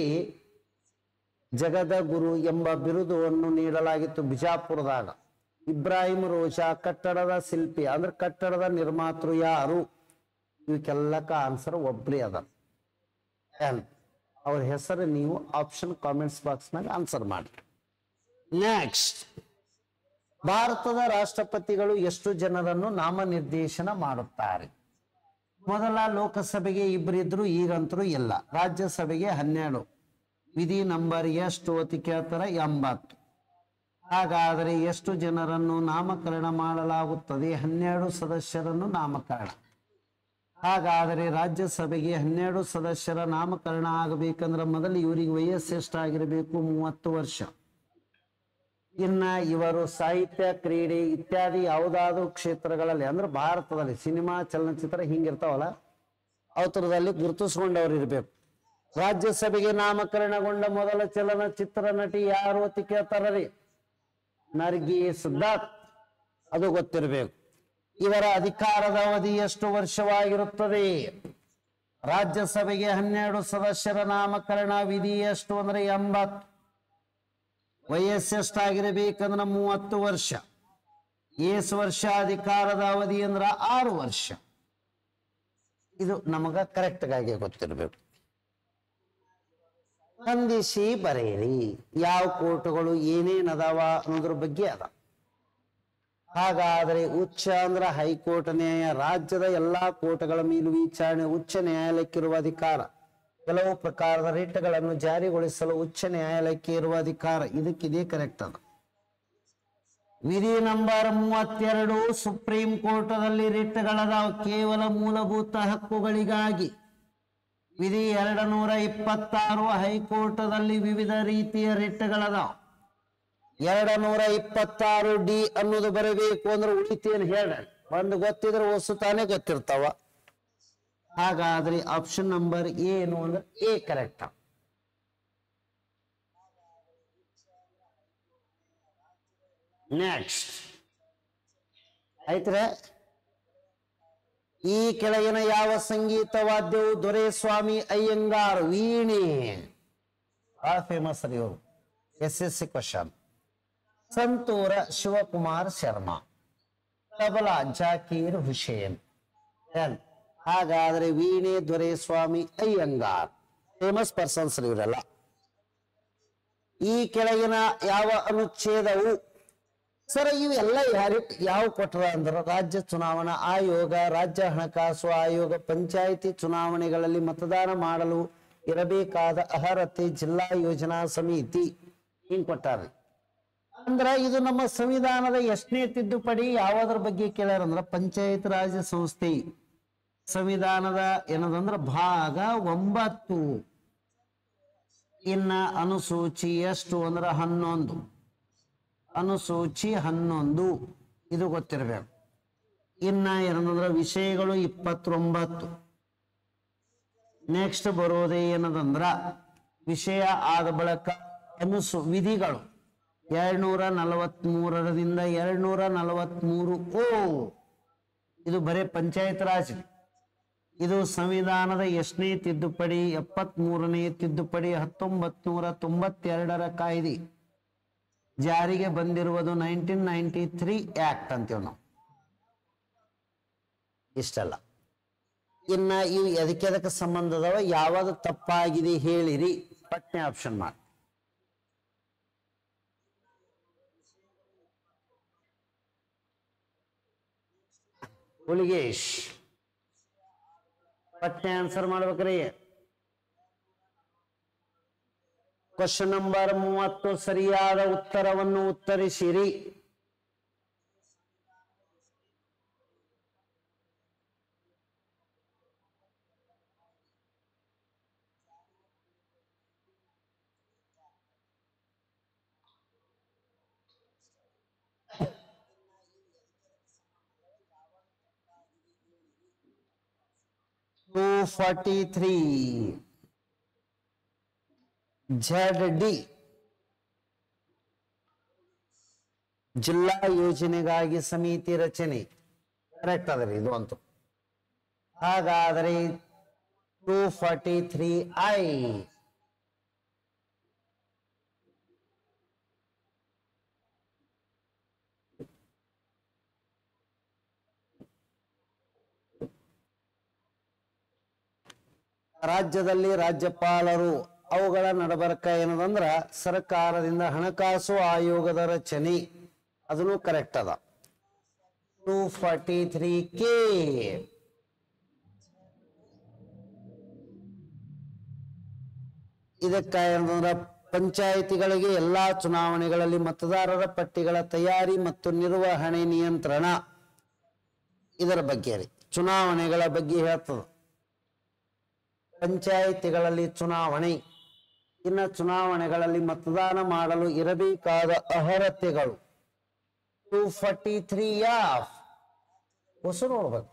ಜಗದ ಗುರು ಎಂಬ ಬಿರುದುವನ್ನು ನೀಡಲಾಗಿತ್ತು ಬಿಜಾಪುರದಾಗ ಇಬ್ರಾಹಿಂ ರೋಜಾ ಕಟ್ಟಡದ ಶಿಲ್ಪಿ ಅಂದ್ರೆ ಕಟ್ಟಡದ ನಿರ್ಮಾತೃ ಯಾರು ಇವಕ್ಕೆಲ್ಲಕ್ಕ ಆನ್ಸರ್ ಒಬ್ರೇ ಅದ ಎಲ್ ಅವ್ರ ಹೆಸರು ನೀವು ಆಪ್ಷನ್ ಕಾಮೆಂಟ್ಸ್ ಬಾಕ್ಸ್ನಾಗ ಆನ್ಸರ್ ಮಾಡಿ ನೆಕ್ಸ್ಟ್ ಭಾರತದ ರಾಷ್ಟ್ರಪತಿಗಳು ಎಷ್ಟು ಜನರನ್ನು ನಾಮನಿರ್ದೇಶನ ಮಾಡುತ್ತಾರೆ ಮೊದಲ ಲೋಕಸಭೆಗೆ ಇಬ್ಬರಿದ್ರು ಈಗಂತರೂ ಇಲ್ಲ ರಾಜ್ಯಸಭೆಗೆ ಹನ್ನೆರಡು ವಿಧಿ ನಂಬರ್ ಎಷ್ಟು ಅತಿ ಕೇಳ್ತಾರ ಎಂಬತ್ತು ಹಾಗಾದರೆ ಎಷ್ಟು ಜನರನ್ನು ನಾಮಕರಣ ಮಾಡಲಾಗುತ್ತದೆ ಹನ್ನೆರಡು ಸದಸ್ಯರನ್ನು ನಾಮಕರಣ ಹಾಗಾದರೆ ರಾಜ್ಯಸಭೆಗೆ ಹನ್ನೆರಡು ಸದಸ್ಯರ ನಾಮಕರಣ ಆಗಬೇಕಂದ್ರೆ ಮೊದಲು ಇವರಿಗೆ ವಯಸ್ಸು ಎಷ್ಟಾಗಿರಬೇಕು ಮೂವತ್ತು ವರ್ಷ ಇನ್ನ ಇವರು ಸಾಹಿತ್ಯ ಕ್ರೀಡೆ ಇತ್ಯಾದಿ ಯಾವುದಾದ್ರೂ ಕ್ಷೇತ್ರಗಳಲ್ಲಿ ಅಂದ್ರೆ ಭಾರತದಲ್ಲಿ ಸಿನಿಮಾ ಚಲನಚಿತ್ರ ಹಿಂಗಿರ್ತಾವಲ್ಲ ಅವತರದಲ್ಲಿ ಗುರುತಿಸ್ಕೊಂಡವ್ರು ಇರ್ಬೇಕು ರಾಜ್ಯಸಭೆಗೆ ನಾಮಕರಣಗೊಂಡ ಮೊದಲ ಚಲನಚಿತ್ರ ನಟಿ ಯಾರು ಅಂತ ಕೇಳ್ತಾರ್ರಿ ನರ್ಗೀಸ್ ದತ್ ಅದು ಗೊತ್ತಿರಬೇಕು ಇವರ ಅಧಿಕಾರದ ಅವಧಿ ಎಷ್ಟು ವರ್ಷವಾಗಿರುತ್ತದೆ ರಾಜ್ಯಸಭೆಗೆ ಹನ್ನೆರಡು ಸದಸ್ಯರ ನಾಮಕರಣ ವಿಧಿ ಎಷ್ಟು ಅಂದ್ರೆ ಎಂಬತ್ತು ವಯಸ್ಸೆಷ್ಟಾಗಿರಬೇಕಂದ್ರೆ ಮೂವತ್ತು ವರ್ಷ ಏಸು ವರ್ಷ ಅಧಿಕಾರದ ಅವಧಿ ಅಂದ್ರ ಆರು ವರ್ಷ ಇದು ನಮಗ ಕರೆಕ್ಟ್ ಆಗಿ ಗೊತ್ತಿರಬೇಕು ಹೊಂದಿಸಿ ಬರೆಯಿರಿ ಯಾವ ಕೋರ್ಟ್ಗಳು ಏನೇನ್ ಅದಾವ ಅನ್ನೋದ್ರ ಬಗ್ಗೆ ಅದ ಹಾಗಾದ್ರೆ ಉಚ್ಚ ಅಂದ್ರೆ ಹೈಕೋರ್ಟ್ ನ್ಯಾಯ ರಾಜ್ಯದ ಎಲ್ಲಾ ಕೋರ್ಟ್ಗಳ ಮೇಲೂ ವಿಚಾರಣೆ ಉಚ್ಚ ನ್ಯಾಯಾಲಯಕ್ಕಿರುವ ಅಧಿಕಾರ ಕೆಲವು ಪ್ರಕಾರದ ರಿಟ್ಗಳನ್ನು ಜಾರಿಗೊಳಿಸಲು ಉಚ್ಚ ನ್ಯಾಯಾಲಯಕ್ಕೆ ಇರುವ ಅಧಿಕಾರ ಇದಕ್ಕಿದೇ ಕರೆಕ್ಟ್ ಅದ ವಿಧಿ ನಂಬರ್ ಮೂವತ್ತೆರಡು ಸುಪ್ರೀಂ ಕೋರ್ಟದಲ್ಲಿ ರಿಟ್ಗಳದಾವ ಕೇವಲ ಮೂಲಭೂತ ಹಕ್ಕುಗಳಿಗಾಗಿ ವಿಧಿ ಎರಡು ನೂರ ಇಪ್ಪತ್ತಾರು ಹೈಕೋರ್ಟದಲ್ಲಿ ವಿವಿಧ ರೀತಿಯ ರಿಟ್ಗಳದಾವ ಎರಡು ನೂರ ಇಪ್ಪತ್ತಾರು ಡಿ ಅನ್ನೋದು ಬರಬೇಕು ಅಂದ್ರೆ ಉಳಿತೇನು ಹೇಳ ಒಂದು ಗೊತ್ತಿದ್ರೆ ಹೊಸು ತಾನೇ ಗೊತ್ತಿರ್ತಾವ ಹಾಗಾದ್ರೆ ಆಪ್ಷನ್ ನಂಬರ್ ಏನು ಅಂದ್ರೆ ಎ ಕರೆಕ್ಟ್ ನೆಕ್ಸ್ಟ್ ಆಯ್ತ್ರ ಈ ಕೆಳಗಿನ ಯಾವ ಸಂಗೀತ ವಾದ್ಯವು ದೊರೆಸ್ವಾಮಿ ಅಯ್ಯಂಗಾರ್ ವೀಣೆ ಬಹಳ ಫೇಮಸ್ ರೀ ಇವರು S S C question santoor Shivkumar Sharma tabla Zakir Hussain Then, ಹಾಗಾದ್ರೆ ವೀಣೆ ದೊರೆಸ್ವಾಮಿ ಅಯ್ಯಂಗಾರ್ ಫೇಮಸ್ ಪರ್ಸನ್ಸ್ ಇವರೆಲ್ಲ ಈ ಕೆಳಗಿನ ಯಾವ ಅನುಚ್ಛೇದವು ಸರ್ ಇವೆಲ್ಲ ಯಾರಿ ಯಾವ ಕೊಟ್ಟರ ಅಂದ್ರೆ ರಾಜ್ಯ ಚುನಾವಣಾ ಆಯೋಗ ರಾಜ್ಯ ಹಣಕಾಸು ಆಯೋಗ ಪಂಚಾಯಿತಿ ಚುನಾವಣೆಗಳಲ್ಲಿ ಮತದಾನ ಮಾಡಲು ಇರಬೇಕಾದ ಅರ್ಹತೆ ಜಿಲ್ಲಾ ಯೋಜನಾ ಸಮಿತಿ ಹಿಂಗ್ ಕೊಟ್ಟಾರ್ರಿ ಅಂದ್ರ ಇದು ನಮ್ಮ ಸಂವಿಧಾನದ ಎಷ್ಟನೇ ತಿದ್ದುಪಡಿ ಯಾವದ್ರ ಬಗ್ಗೆ ಕೇಳ್ಯಾರಂದ್ರ ಪಂಚಾಯತ್ ರಾಜ್ ಸಂಸ್ಥೆ ಸಂವಿಧಾನದ ಏನದಂದ್ರ ಭಾಗ ಒಂಬತ್ತು ಇನ್ನ ಅನುಸೂಚಿ ಎಷ್ಟು ಅಂದ್ರ ಹನ್ನೊಂದು ಅನುಸೂಚಿ ಹನ್ನೊಂದು ಇದು ಗೊತ್ತಿರಬೇಕು ಇನ್ನ ಏನಂದ್ರ ವಿಷಯಗಳು ಇಪ್ಪತ್ತೊಂಬತ್ತು ನೆಕ್ಸ್ಟ್ ಬರೋದೇ ಏನದಂದ್ರ ವಿಷಯ ಆದ ಬಳಿಕ ಅನುಸು ವಿಧಿಗಳು ಎರಡ್ನೂರ ನಲವತ್ಮೂರರಿಂದ ಎರಡ್ನೂರ ನಲವತ್ಮೂರು ಓ ಇದು ಬರೇ ಪಂಚಾಯತ್ ರಾಜ್ ಇದು ಸಂವಿಧಾನದ ಎಷ್ಟನೇ ತಿದ್ದುಪಡಿ ಎಪ್ಪತ್ತ್ ಮೂರನೇ ತಿದ್ದುಪಡಿ ಹತ್ತೊಂಬತ್ ನೂರ ತೊಂಬತ್ತೆರಡರ ಕಾಯ್ದೆ ಜಾರಿಗೆ ಬಂದಿರುವುದು ನೈನ್ಟೀನ್ ನೈನ್ಟಿ ತ್ರೀ ಆಕ್ಟ್ ಅಂತೀವಿ ನಾವು ಇಷ್ಟಲ್ಲ ಇನ್ನ ಇವು ಎದಕ್ಕೆ ಎದಕ್ಕೆ ಸಂಬಂಧ ಅದಾವ ಯಾವಾಗ ತಪ್ಪಾಗಿದೆ ಹೇಳಿರಿ ಪಟ್ನೆ ಆಪ್ಷನ್ ಮಾಡಿ ಹುಲಿಗೇಶ್ ಪಟ್ನೆ ಆನ್ಸರ್ ಮಾಡ್ಬೇಕ್ರಿ ಕ್ವಶನ್ ನಂಬರ್ ಮೂವತ್ತು ಸರಿಯಾದ ಉತ್ತರವನ್ನು ಉತ್ತರಿಸಿರಿ two forty three Z D ಜಿಲ್ಲಾ ಯೋಜನೆಗಾಗಿ ಸಮಿತಿ ರಚನೆ ಕರೆಕ್ಟ್ ಅದರಿ ಇದು ಅಂತೂ ಹಾಗಾದರೆ ಟೂ ಫಾರ್ಟಿ ತ್ರೀ ಐ ರಾಜ್ಯದಲ್ಲಿ ರಾಜ್ಯಪಾಲರು ಅವುಗಳ ನಡಬರ್ಕ ಏನದಂದ್ರ ಸರ್ಕಾರದಿಂದ ಹಣಕಾಸು ಆಯೋಗದ ರಚನೆ ಅದನ್ನು ಕರೆಕ್ಟ್ ಅದ ಟೂ ಫಾರ್ಟಿ ತ್ರೀ ಕೆ ಇದಕ್ಕ ಏನಂದ್ರ ಪಂಚಾಯಿತಿಗಳಿಗೆ ಎಲ್ಲಾ ಚುನಾವಣೆಗಳಲ್ಲಿ ಮತದಾರರ ಪಟ್ಟಿಗಳ ತಯಾರಿ ಮತ್ತು ನಿರ್ವಹಣೆ ನಿಯಂತ್ರಣ ಇದರ ಬಗ್ಗೆ ರೀ ಚುನಾವಣೆಗಳ ಬಗ್ಗೆ ಹೇಳ್ತದ ಪಂಚಾಯಿತಿಗಳಲ್ಲಿ ಚುನಾವಣೆ ಇನ್ನ ಚುನಾವಣೆಗಳಲ್ಲಿ ಮತದಾನ ಮಾಡಲು ಇರಬೇಕಾದ ಅರ್ಹತೆಗಳು ಟೂ ಫಾರ್ಟಿ ತ್ರೀ ಆಫ್ ಹೊಸ ನೋಡ್ಬೇಕು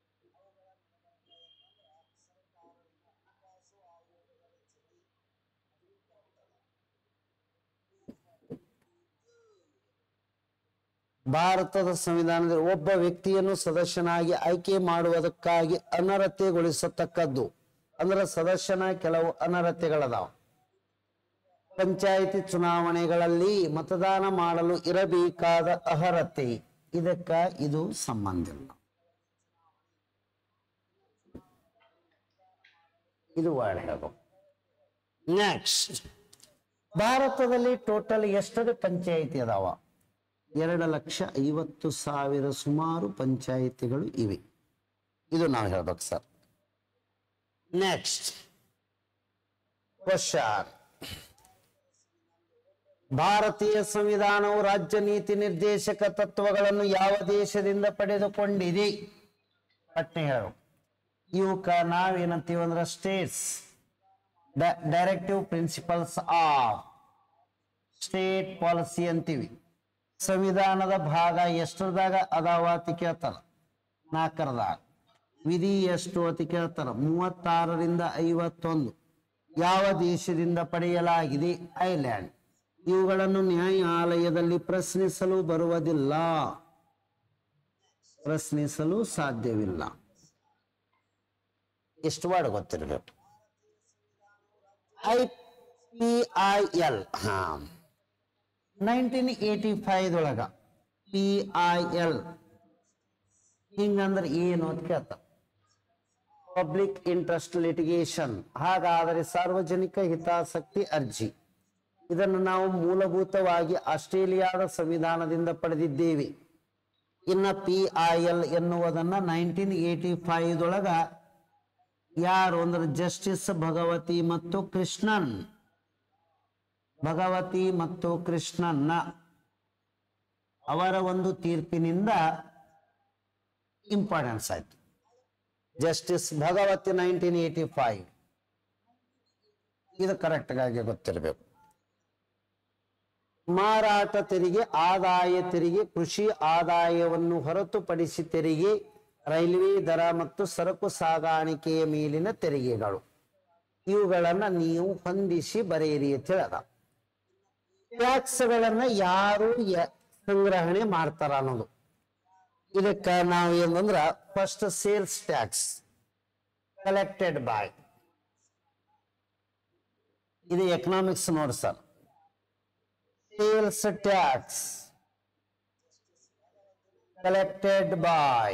ಭಾರತದ ಸಂವಿಧಾನದಲ್ಲಿ ಒಬ್ಬ ವ್ಯಕ್ತಿಯನ್ನು ಸದಸ್ಯನಾಗಿ ಆಯ್ಕೆ ಮಾಡುವುದಕ್ಕಾಗಿ ಅನರ್ಹತೆಗೊಳಿಸತಕ್ಕದ್ದು ಅಂದ್ರೆ ಸದಸ್ಯನ ಕೆಲವು ಅನರ್ಹತೆಗಳದಾವ ಪಂಚಾಯಿತಿ ಚುನಾವಣೆಗಳಲ್ಲಿ ಮತದಾನ ಮಾಡಲು ಇರಬೇಕಾದ ಅರ್ಹತೆ ಇದಕ್ಕ ಇದು ಸಂಬಂಧ ಇಲ್ಲ ಇದು ವರ್ಡ್ ಹೇಳ್ಬೇಕು ನೆಕ್ಸ್ಟ್ ಭಾರತದಲ್ಲಿ ಟೋಟಲ್ ಎಷ್ಟರ ಪಂಚಾಯಿತಿ ಅದಾವ ಎರಡು ಲಕ್ಷ ಐವತ್ತು ಸಾವಿರ ಸುಮಾರು ಪಂಚಾಯಿತಿಗಳು ಇವೆ ಇದು ನಾವು ಹೇಳ್ಬೇಕು ಸರ್ ನೆಕ್ಸ್ಟ್ ಕ್ವಶನ್ ಭಾರತೀಯ ಸಂವಿಧಾನವು ರಾಜ್ಯ ನೀತಿ ನಿರ್ದೇಶಕ ತತ್ವಗಳನ್ನು ಯಾವ ದೇಶದಿಂದ ಪಡೆದುಕೊಂಡಿದೆ ಪಟ್ನೆ ಹೇಳು ಇವಕ್ಕ ನಾವೇನಂತೀವಿ ಅಂದ್ರೆ states directive principles of state policy ಅಂತೀವಿ ಸಂವಿಧಾನದ ಭಾಗ ಎಷ್ಟರದಾಗ ಅದಾವ ಅತಿ ಕೇಳ್ತಾರ ನಾಲ್ಕರದಾಗ ವಿಧಿ ಎಷ್ಟು ಅತಿ ಕೇಳ್ತಾರ ಮೂವತ್ತಾರರಿಂದ ಐವತ್ತೊಂದು ಯಾವ ದೇಶದಿಂದ ಪಡೆಯಲಾಗಿದೆ ಐಲ್ಯಾಂಡ್ ಇವುಗಳನ್ನು ನ್ಯಾಯಾಲಯದಲ್ಲಿ ಪ್ರಶ್ನಿಸಲು ಬರುವುದಿಲ್ಲ ಪ್ರಶ್ನಿಸಲು ಸಾಧ್ಯವಿಲ್ಲ ಎಷ್ಟು ವಾರ್ಡ್ ಗೊತ್ತಿರಬೇಕು ಐ ಪಿ ಐ ಎಲ್ ಹಾ ನೈನ್ಟೀನ್ ಏಟಿ ಫೈವ್ದೊಳಗ ಪಿ ಐ ಎಲ್ ಹಿಂಗಂದ್ರೆ ಏನು ಅಂತ ಕೇಳ್ತಾರೆ ಪಬ್ಲಿಕ್ ಇಂಟ್ರೆಸ್ಟ್ ಲಿಟಿಗೇಷನ್ ಹಾಗಾದರೆ ಸಾರ್ವಜನಿಕ ಹಿತಾಸಕ್ತಿ ಅರ್ಜಿ ಇದನ್ನು ನಾವು ಮೂಲಭೂತವಾಗಿ ಆಸ್ಟ್ರೇಲಿಯಾದ ಸಂವಿಧಾನದಿಂದ ಪಡೆದಿದ್ದೇವೆ ಇನ್ನ ಪಿ ಐ ಎಲ್ ಎನ್ನುವುದನ್ನ ನೈನ್ಟೀನ್ ಏಟಿ ಫೈವ್ದೊಳಗ ಯಾರು ಅಂದ್ರೆ ಜಸ್ಟಿಸ್ ಭಗವತಿ ಮತ್ತು ಕೃಷ್ಣನ್ ಭಗವತಿ ಮತ್ತು ಕೃಷ್ಣನ್ನ ಅವರ ಒಂದು ತೀರ್ಪಿನಿಂದ ಇಂಪಾರ್ಟೆನ್ಸ್ ಆಯ್ತು justice Bhagwati nineteen eighty five ಇದು ಕರೆಕ್ಟ್ ಆಗಿ ಗೊತ್ತಿರಬೇಕು ಮಾರಾಟ ತೆರಿಗೆ ಆದಾಯ ತೆರಿಗೆ ಕೃಷಿ ಆದಾಯವನ್ನು ಹೊರತುಪಡಿಸಿ ತೆರಿಗೆ ರೈಲ್ವೆ ದರ ಮತ್ತು ಸರಕು ಸಾಗಾಣಿಕೆಯ ಮೇಲಿನ ತೆರಿಗೆಗಳು ಇವುಗಳನ್ನ ನೀವು ಹೊಂದಿಸಿ ಬರೆಯಿರಿ ಅಂತ ಹೇಳದ ಟ್ಯಾಕ್ಸ್ಗಳನ್ನ ಯಾರು ಯ- ಸಂಗ್ರಹಣೆ ಮಾಡ್ತಾರ ಅನ್ನೋದು ಇದಕ್ಕ ನಾವು ಏನಂದ್ರ first sales tax collected by ಇದು ಎಕನಾಮಿಕ್ಸ್ ನೋಡಿ sir sales tax collected by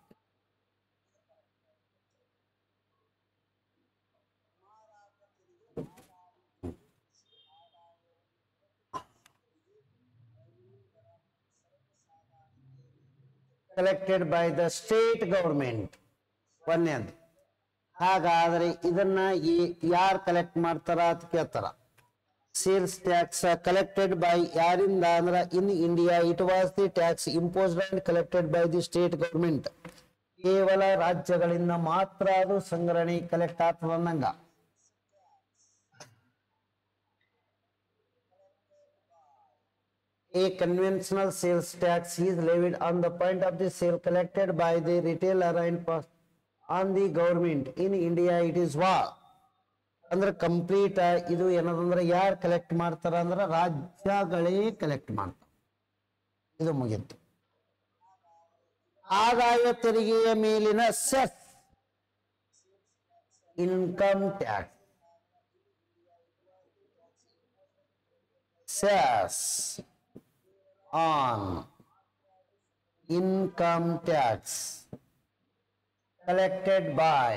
collected by the state government ಒಂದೇದು ಹಾಗಾದ್ರೆ ಇದನ್ನ ಯಾರು ಕಲೆಕ್ಟ್ ಮಾಡ್ತಾರ ಅಂತ ಕೇಳ್ತಾರ ಸೇಲ್ಸ್ ಟ್ಯಾಕ್ಸ್ ಕಲೆಕ್ಟೆಡ್ ಬೈ ಯಾರಿಂದ ಅಂದ್ರ in India it was the tax imposed and collected by the state government ಕೇವಲ ರಾಜ್ಯಗಳಿಂದ ಮಾತ್ರ ಅದು ಸಂಗ್ರಹಣೆ ಕಲೆಕ್ಟ್ ಆಗ್ತದ ಅನ್ನಂಗ A conventional sales tax is levied on the point of the sale collected by the retailer and pass on the government. In India, it is what? ಅಂದ್ರೆ complete ಇದು ಏನದಂದ್ರೆ ಯಾರು ಕಲೆಕ್ಟ್ ಮಾಡ್ತಾರ ಅಂದ್ರೆ ರಾಜ್ಯಗಳೇ ಕಲೆಕ್ಟ್ ಮಾಡ್ತಾರೆ ಇದು ಮುಗೀತು ಆದಾಯ ತೆರಿಗೆಯ ಮೇಲಿನ cess income tax cess on income tax collected by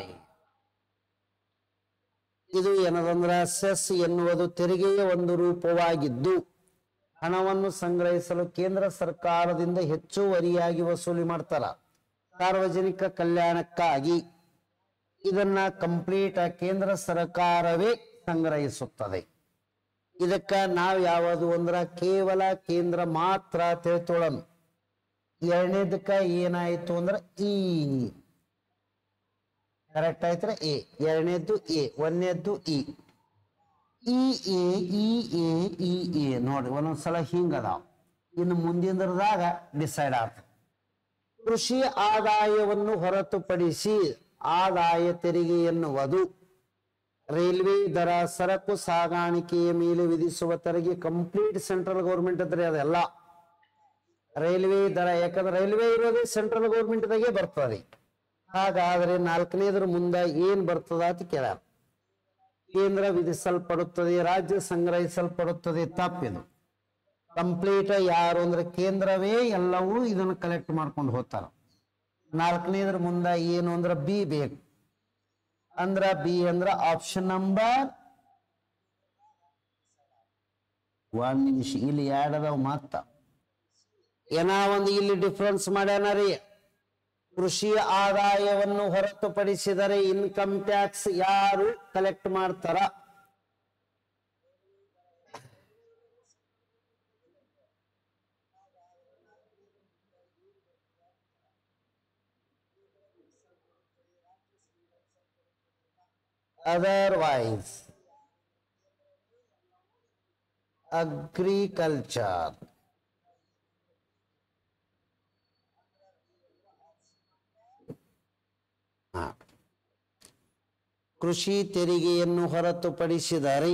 ಇದು ಏನದಂದ್ರ ಸೆಸ್ ಎನ್ನುವುದು ತೆರಿಗೆಯ ಒಂದು ರೂಪವಾಗಿದ್ದು ಹಣವನ್ನು ಸಂಗ್ರಹಿಸಲು ಕೇಂದ್ರ ಸರ್ಕಾರದಿಂದ ಹೆಚ್ಚುವರಿಯಾಗಿ ವಸೂಲಿ ಮಾಡ್ತಾರ ಸಾರ್ವಜನಿಕ ಕಲ್ಯಾಣಕ್ಕಾಗಿ ಇದನ್ನ ಕಂಪ್ಲೀಟ್ ಕೇಂದ್ರ ಸರ್ಕಾರವೇ ಸಂಗ್ರಹಿಸುತ್ತದೆ ಇದಕ್ಕ ನಾವ್ ಯಾವುದು ಅಂದ್ರ ಕೇವಲ ಕೇಂದ್ರ ಮಾತ್ರ ತಿಳ್ತೊಳನು ಎರಡನೇದಕ್ಕ ಏನಾಯ್ತು ಅಂದ್ರ ಈ ಕರೆಕ್ಟ್ ಆಯ್ತ್ರ ಎ ಎರಡನೇದ್ದು ಎ ಒಂದನೇದ್ದು ಇ ಈ ಎ ಈ ಎ ಈ ಎ ನೋಡಿ ಒಂದೊಂದ್ಸಲ ಹಿಂಗದಾವ ಇನ್ನು ಮುಂದಿನದಾಗ ಡಿಸೈಡ್ ಆಗ್ತದೆ ಕೃಷಿ ಆದಾಯವನ್ನು ಹೊರತುಪಡಿಸಿ ಆದಾಯ ತೆರಿಗೆ ಎನ್ನುವುದು ರೈಲ್ವೆ ದರ ಸರಕು ಸಾಗಾಣಿಕೆಯ ಮೇಲೆ ವಿಧಿಸುವ ತೆರಿಗೆ ಕಂಪ್ಲೀಟ್ ಸೆಂಟ್ರಲ್ ಗೌರ್ಮೆಂಟ್ ಅಂದ್ರೆ ಅದೆಲ್ಲ ರೈಲ್ವೆ ದರ ಯಾಕಂದ್ರೆ ರೈಲ್ವೆ ಇರೋದು ಸೆಂಟ್ರಲ್ ಗೌರ್ಮೆಂಟ್ದಾಗೆ ಬರ್ತದೆ ಹಾಗಾದ್ರೆ ನಾಲ್ಕನೇದ್ರ ಮುಂದ ಏನ್ ಬರ್ತದ ಅಂತ ಕೇಳ ಕೇಂದ್ರ ವಿಧಿಸಲ್ಪಡುತ್ತದೆ ರಾಜ್ಯ ಸಂಗ್ರಹಿಸಲ್ಪಡುತ್ತದೆ ತಪ್ಪಿದು ಕಂಪ್ಲೀಟ್ ಯಾರು ಅಂದ್ರೆ ಕೇಂದ್ರವೇ ಎಲ್ಲವೂ ಇದನ್ನು ಕಲೆಕ್ಟ್ ಮಾಡ್ಕೊಂಡು ಹೋಗ್ತಾರ ನಾಲ್ಕನೇದ್ರ ಮುಂದ ಏನು ಅಂದ್ರೆ ಬಿ ಬೇಕು ಅಂದ್ರ ಬಿ ಅಂದ್ರ ಆಪ್ಷನ್ ನಂಬರ್ ಒಂದ್ ನಿಮಿಷ ಇಲ್ಲಿ ಎರಡ್ ಅದಾವ ಮತ್ತ ಏನ ಒಂದು ಇಲ್ಲಿ ಡಿಫ್ರೆನ್ಸ್ ಮಾಡ್ಯಾನ ರೀ ಕೃಷಿ ಆದಾಯವನ್ನು ಹೊರತುಪಡಿಸಿದರೆ ಇನ್ಕಮ್ ಟ್ಯಾಕ್ಸ್ ಯಾರು ಕಲೆಕ್ಟ್ ಮಾಡ್ತಾರ ಅದರ್ವೈಸ್ ಅಗ್ರಿಕಲ್ಚರ್ ಹಾ. ಕೃಷಿ ತೆರಿಗೆಯನ್ನು ಹೊರತುಪಡಿಸಿದರೆ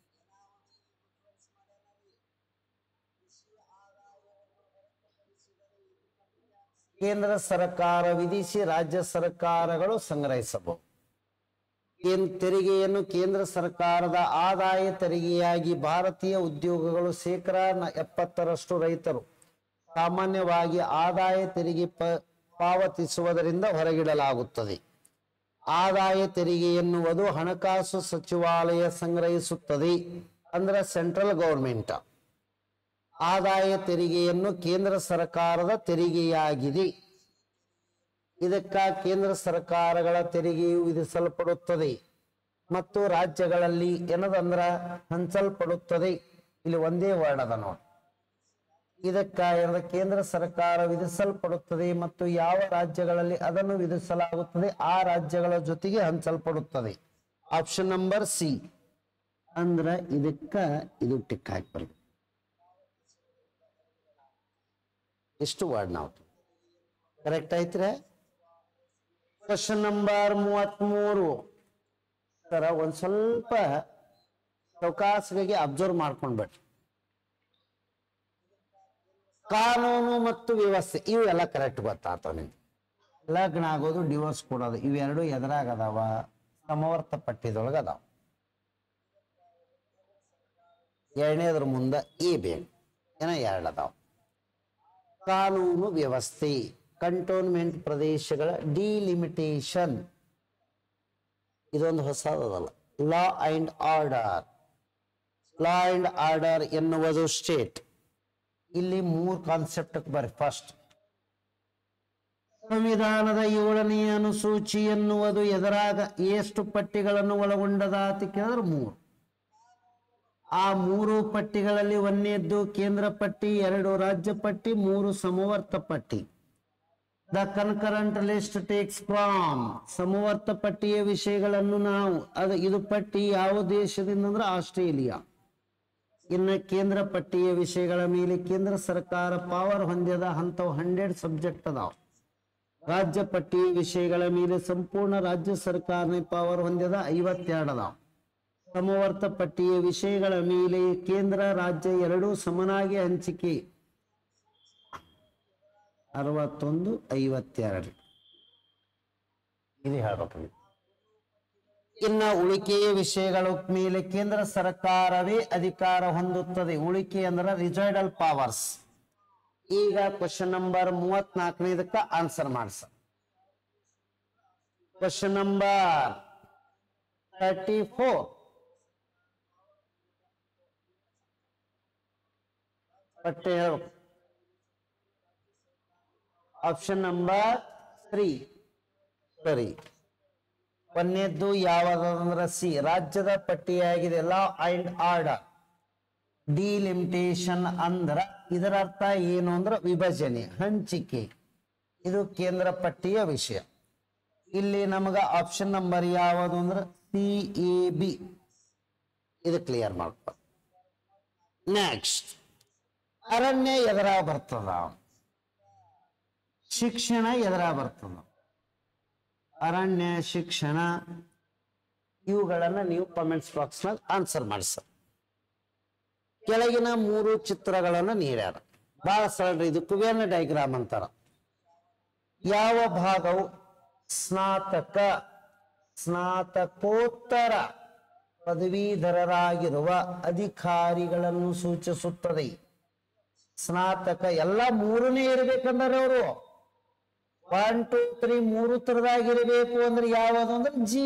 ಕೇಂದ್ರ ಸರ್ಕಾರ ವಿಧಿಸಿ ರಾಜ್ಯ ಸರ್ಕಾರಗಳು ಸಂಗ್ರಹಿಸಬಹುದು ಕೇನ್ ತೆರಿಗೆಯನ್ನು ಕೇಂದ್ರ ಸರ್ಕಾರದ ಆದಾಯ ತೆರಿಗೆಯಾಗಿ ಭಾರತೀಯ ಉದ್ಯೋಗಗಳು ಶೇಕಡ ನ- ಎಪ್ಪತ್ತರಷ್ಟು ರೈತರು ಸಾಮಾನ್ಯವಾಗಿ ಆದಾಯ ತೆರಿಗೆ ಪ ಪಾವತಿಸುವುದರಿಂದ ಹೊರಗಿಡಲಾಗುತ್ತದೆ ಆದಾಯ ತೆರಿಗೆ ಎನ್ನುವುದು ಹಣಕಾಸು ಸಚಿವಾಲಯ ಸಂಗ್ರಹಿಸುತ್ತದೆ ಅಂದ್ರೆ ಸೆಂಟ್ರಲ್ ಗೌರ್ಮೆಂಟ್ ಆದಾಯ ತೆರಿಗೆಯನ್ನು ಕೇಂದ್ರ ಸರ್ಕಾರದ ತೆರಿಗೆಯಾಗಿದೆ ಇದಕ್ಕ ಕೇಂದ್ರ ಸರ್ಕಾರಗಳ ತೆರಿಗೆಯು ವಿಧಿಸಲ್ಪಡುತ್ತದೆ ಮತ್ತು ರಾಜ್ಯಗಳಲ್ಲಿ ಏನದಂದ್ರ ಹಂಚಲ್ಪಡುತ್ತದೆ ಇಲ್ಲಿ ಒಂದೇ ವರ್ಡ್ ಅದ ನೋಡಿ ಇದಕ್ಕ ಏನದ ಕೇಂದ್ರ ಸರ್ಕಾರ ವಿಧಿಸಲ್ಪಡುತ್ತದೆ ಮತ್ತು ಯಾವ ರಾಜ್ಯಗಳಲ್ಲಿ ಅದನ್ನು ವಿಧಿಸಲಾಗುತ್ತದೆ ಆ ರಾಜ್ಯಗಳ ಜೊತೆಗೆ ಹಂಚಲ್ಪಡುತ್ತದೆ ಆಪ್ಷನ್ ನಂಬರ್ ಸಿ ಅಂದ್ರ ಇದಕ್ಕ ಇದು ಟಿಕ್ ಹಾಕಿ ಬರ್ಬೇಕು ಎಷ್ಟು ವರ್ಡ್ ನಾವು ಕರೆಕ್ಟ್ ಐತ್ರೆ ಕ್ವಶನ್ ನಂಬರ್ ಮೂವತ್ಮೂರು ಸರ ಒಂದ್ ಸ್ವಲ್ಪ ಚೌಕಾಸಿಗೆ ಅಬ್ಸರ್ವ್ ಮಾಡ್ಕೊಂಡ್ಬಿಟ್ರಿ ಕಾನೂನು ಮತ್ತು ವ್ಯವಸ್ಥೆ ಇವು ಎಲ್ಲ ಕರೆಕ್ಟ್ ಗೊತ್ತಾಗ್ತಾವ ನಿಮ್ಗೆ ಲಗ್ನ ಆಗೋದು ಡಿವೋರ್ಸ್ ಕೊಡೋದು ಇವೆರಡು ಎದುರಾಗ ಅದಾವ ಸಮವರ್ತ ಪಟ್ಟಿದೊಳಗ ಅದಾವ ಎರಡನೇದ್ರ ಮುಂದ ಈ ಬೇಕು ಏನ ಎರಡು ಅದಾವ ಕಾನೂನು ವ್ಯವಸ್ಥೆ ಕಂಟೋನ್ಮೆಂಟ್ ಪ್ರದೇಶಗಳ ಡಿಲಿಮಿಟೇಷನ್ ಇದೊಂದು ಹೊಸದಲ್ಲ law and order law and order ಎನ್ನುವುದು ಸ್ಟೇಟ್ ಇಲ್ಲಿ ಮೂರು ಕಾನ್ಸೆಪ್ಟ್ ಬರ್ರಿ ಫಸ್ಟ್ ಸಂವಿಧಾನದ ಏಳನೆಯ ಅನುಸೂಚಿ ಎನ್ನುವುದು ಎದುರಾಗ ಎಷ್ಟು ಪಟ್ಟಿಗಳನ್ನು ಒಳಗೊಂಡದ ಅಂತ ಕೇಳಿದ್ರೆ ಮೂರು ಆ ಮೂರು ಪಟ್ಟಿಗಳಲ್ಲಿ ಒಂದನೇದ್ದು ಕೇಂದ್ರ ಪಟ್ಟಿ ಎರಡು ರಾಜ್ಯ ಪಟ್ಟಿ ಮೂರು ಸಮವರ್ತ ಪಟ್ಟಿ the concurrent list takes from ಸಮವರ್ತ ಪಟ್ಟಿಯ ವಿಷಯಗಳನ್ನು ನಾವು ಅದು ಇದು ಪಟ್ಟಿ ಯಾವ ದೇಶದಿಂದ ಅಂದ್ರೆ ಆಸ್ಟ್ರೇಲಿಯಾ ಇನ್ನು ಕೇಂದ್ರ ಪಟ್ಟಿಯ ವಿಷಯಗಳ ಮೇಲೆ ಕೇಂದ್ರ ಸರ್ಕಾರ ಪವರ್ ಹೊಂದ್ಯದ ಹಂತವು ಹಂಡ್ರೆಡ್ ಸಬ್ಜೆಕ್ಟ್ ಅದಾವ ರಾಜ್ಯ ಪಟ್ಟಿಯ ವಿಷಯಗಳ ಮೇಲೆ ಸಂಪೂರ್ಣ ರಾಜ್ಯ ಸರ್ಕಾರ ಪವರ್ ಹೊಂದ್ಯದ ಐವತ್ತೆರಡು ಅದಾವ ಸಮವರ್ತ ಪಟ್ಟಿಯ ವಿಷಯಗಳ ಮೇಲೆ ಕೇಂದ್ರ ರಾಜ್ಯ ಎರಡೂ ಸಮನಾಗಿ ಹಂಚಿಕೆ ಅರವತ್ತೊಂದು ಐವತ್ತೆರಡು ಇದು ಹೇಳ್ಬೇಕು ನೀವು. ಇನ್ನ ಉಳಿಕೆಯ ವಿಷಯಗಳ ಮೇಲೆ ಕೇಂದ್ರ ಸರ್ಕಾರವೇ ಅಧಿಕಾರ ಹೊಂದುತ್ತದೆ ಉಳಿಕೆ ಅಂದ್ರೆ ರಿಸೈಡಲ್ ಪವರ್ಸ್ ಈಗ ಕ್ವಶನ್ ನಂಬರ್ ಮೂವತ್ನಾಲ್ಕನೇದಕ್ಕ ಆನ್ಸರ್ ಮಾಡ್ಸ ಕ್ವಶನ್ ನಂಬರ್ ತರ್ಟಿ ಫೋರ್ ಪಟ್ಟೆ ಹೇಳ್ಬೇಕು ಆಪ್ಷನ್ ನಂಬರ್ ತ್ರೀ ಸರಿ ಒಂದನೇದ್ದು ಯಾವ್ದಂದ್ರ ಸಿ ರಾಜ್ಯದ ಪಟ್ಟಿಯಾಗಿದೆ ಲಾ ಅಂಡ್ ಆರ್ಡರ್ ಡಿಲಿಮಿಟೇಷನ್ ಅಂದ್ರ ಇದರ ಅರ್ಥ ಏನು ಅಂದ್ರ ವಿಭಜನೆ ಹಂಚಿಕೆ ಇದು ಕೇಂದ್ರ ಪಟ್ಟಿಯ ವಿಷಯ ಇಲ್ಲಿ ನಮಗ ಆಪ್ಷನ್ ನಂಬರ್ ಯಾವುದು ಅಂದ್ರ ಸಿ ಎ ಬಿ ಇದು ಕ್ಲಿಯರ್ ಮಾಡ್ಕೊ ನೆಕ್ಸ್ಟ್ ಅರಣ್ಯ ಎದರ ಬರ್ತದ ಶಿಕ್ಷಣ ಎದರ ಬರ್ತದ ಅರಣ್ಯ ಶಿಕ್ಷಣ ಇವುಗಳನ್ನ ನೀವು ಕಾಮೆಂಟ್ಸ್ ಬಾಕ್ಸ್ ನಲ್ಲಿ ಆನ್ಸರ್ ಮಾಡಿ ಸರ್ ಕೆಳಗಿನ ಮೂರು ಚಿತ್ರಗಳನ್ನು ನೀಡ್ಯಾರ ಬಹಳ ಸರಳ ಇದು ಕುಬೇರ್ನ ಡೈಗ್ರಾಮ್ ಅಂತಾರ ಯಾವ ಭಾಗವು ಸ್ನಾತಕ ಸ್ನಾತಕೋತ್ತರ ಪದವೀಧರರಾಗಿರುವ ಅಧಿಕಾರಿಗಳನ್ನು ಸೂಚಿಸುತ್ತದೆ ಸ್ನಾತಕ ಎಲ್ಲ ಮೂರನೇ ಇರ್ಬೇಕಂದ್ರೆ ಅವರು ಒನ್ ಟೂ ತ್ರೀ ಮೂರು ತರದಾಗಿರ್ಬೇಕು ಅಂದ್ರೆ ಯಾವುದು ಅಂದ್ರೆ ಜಿ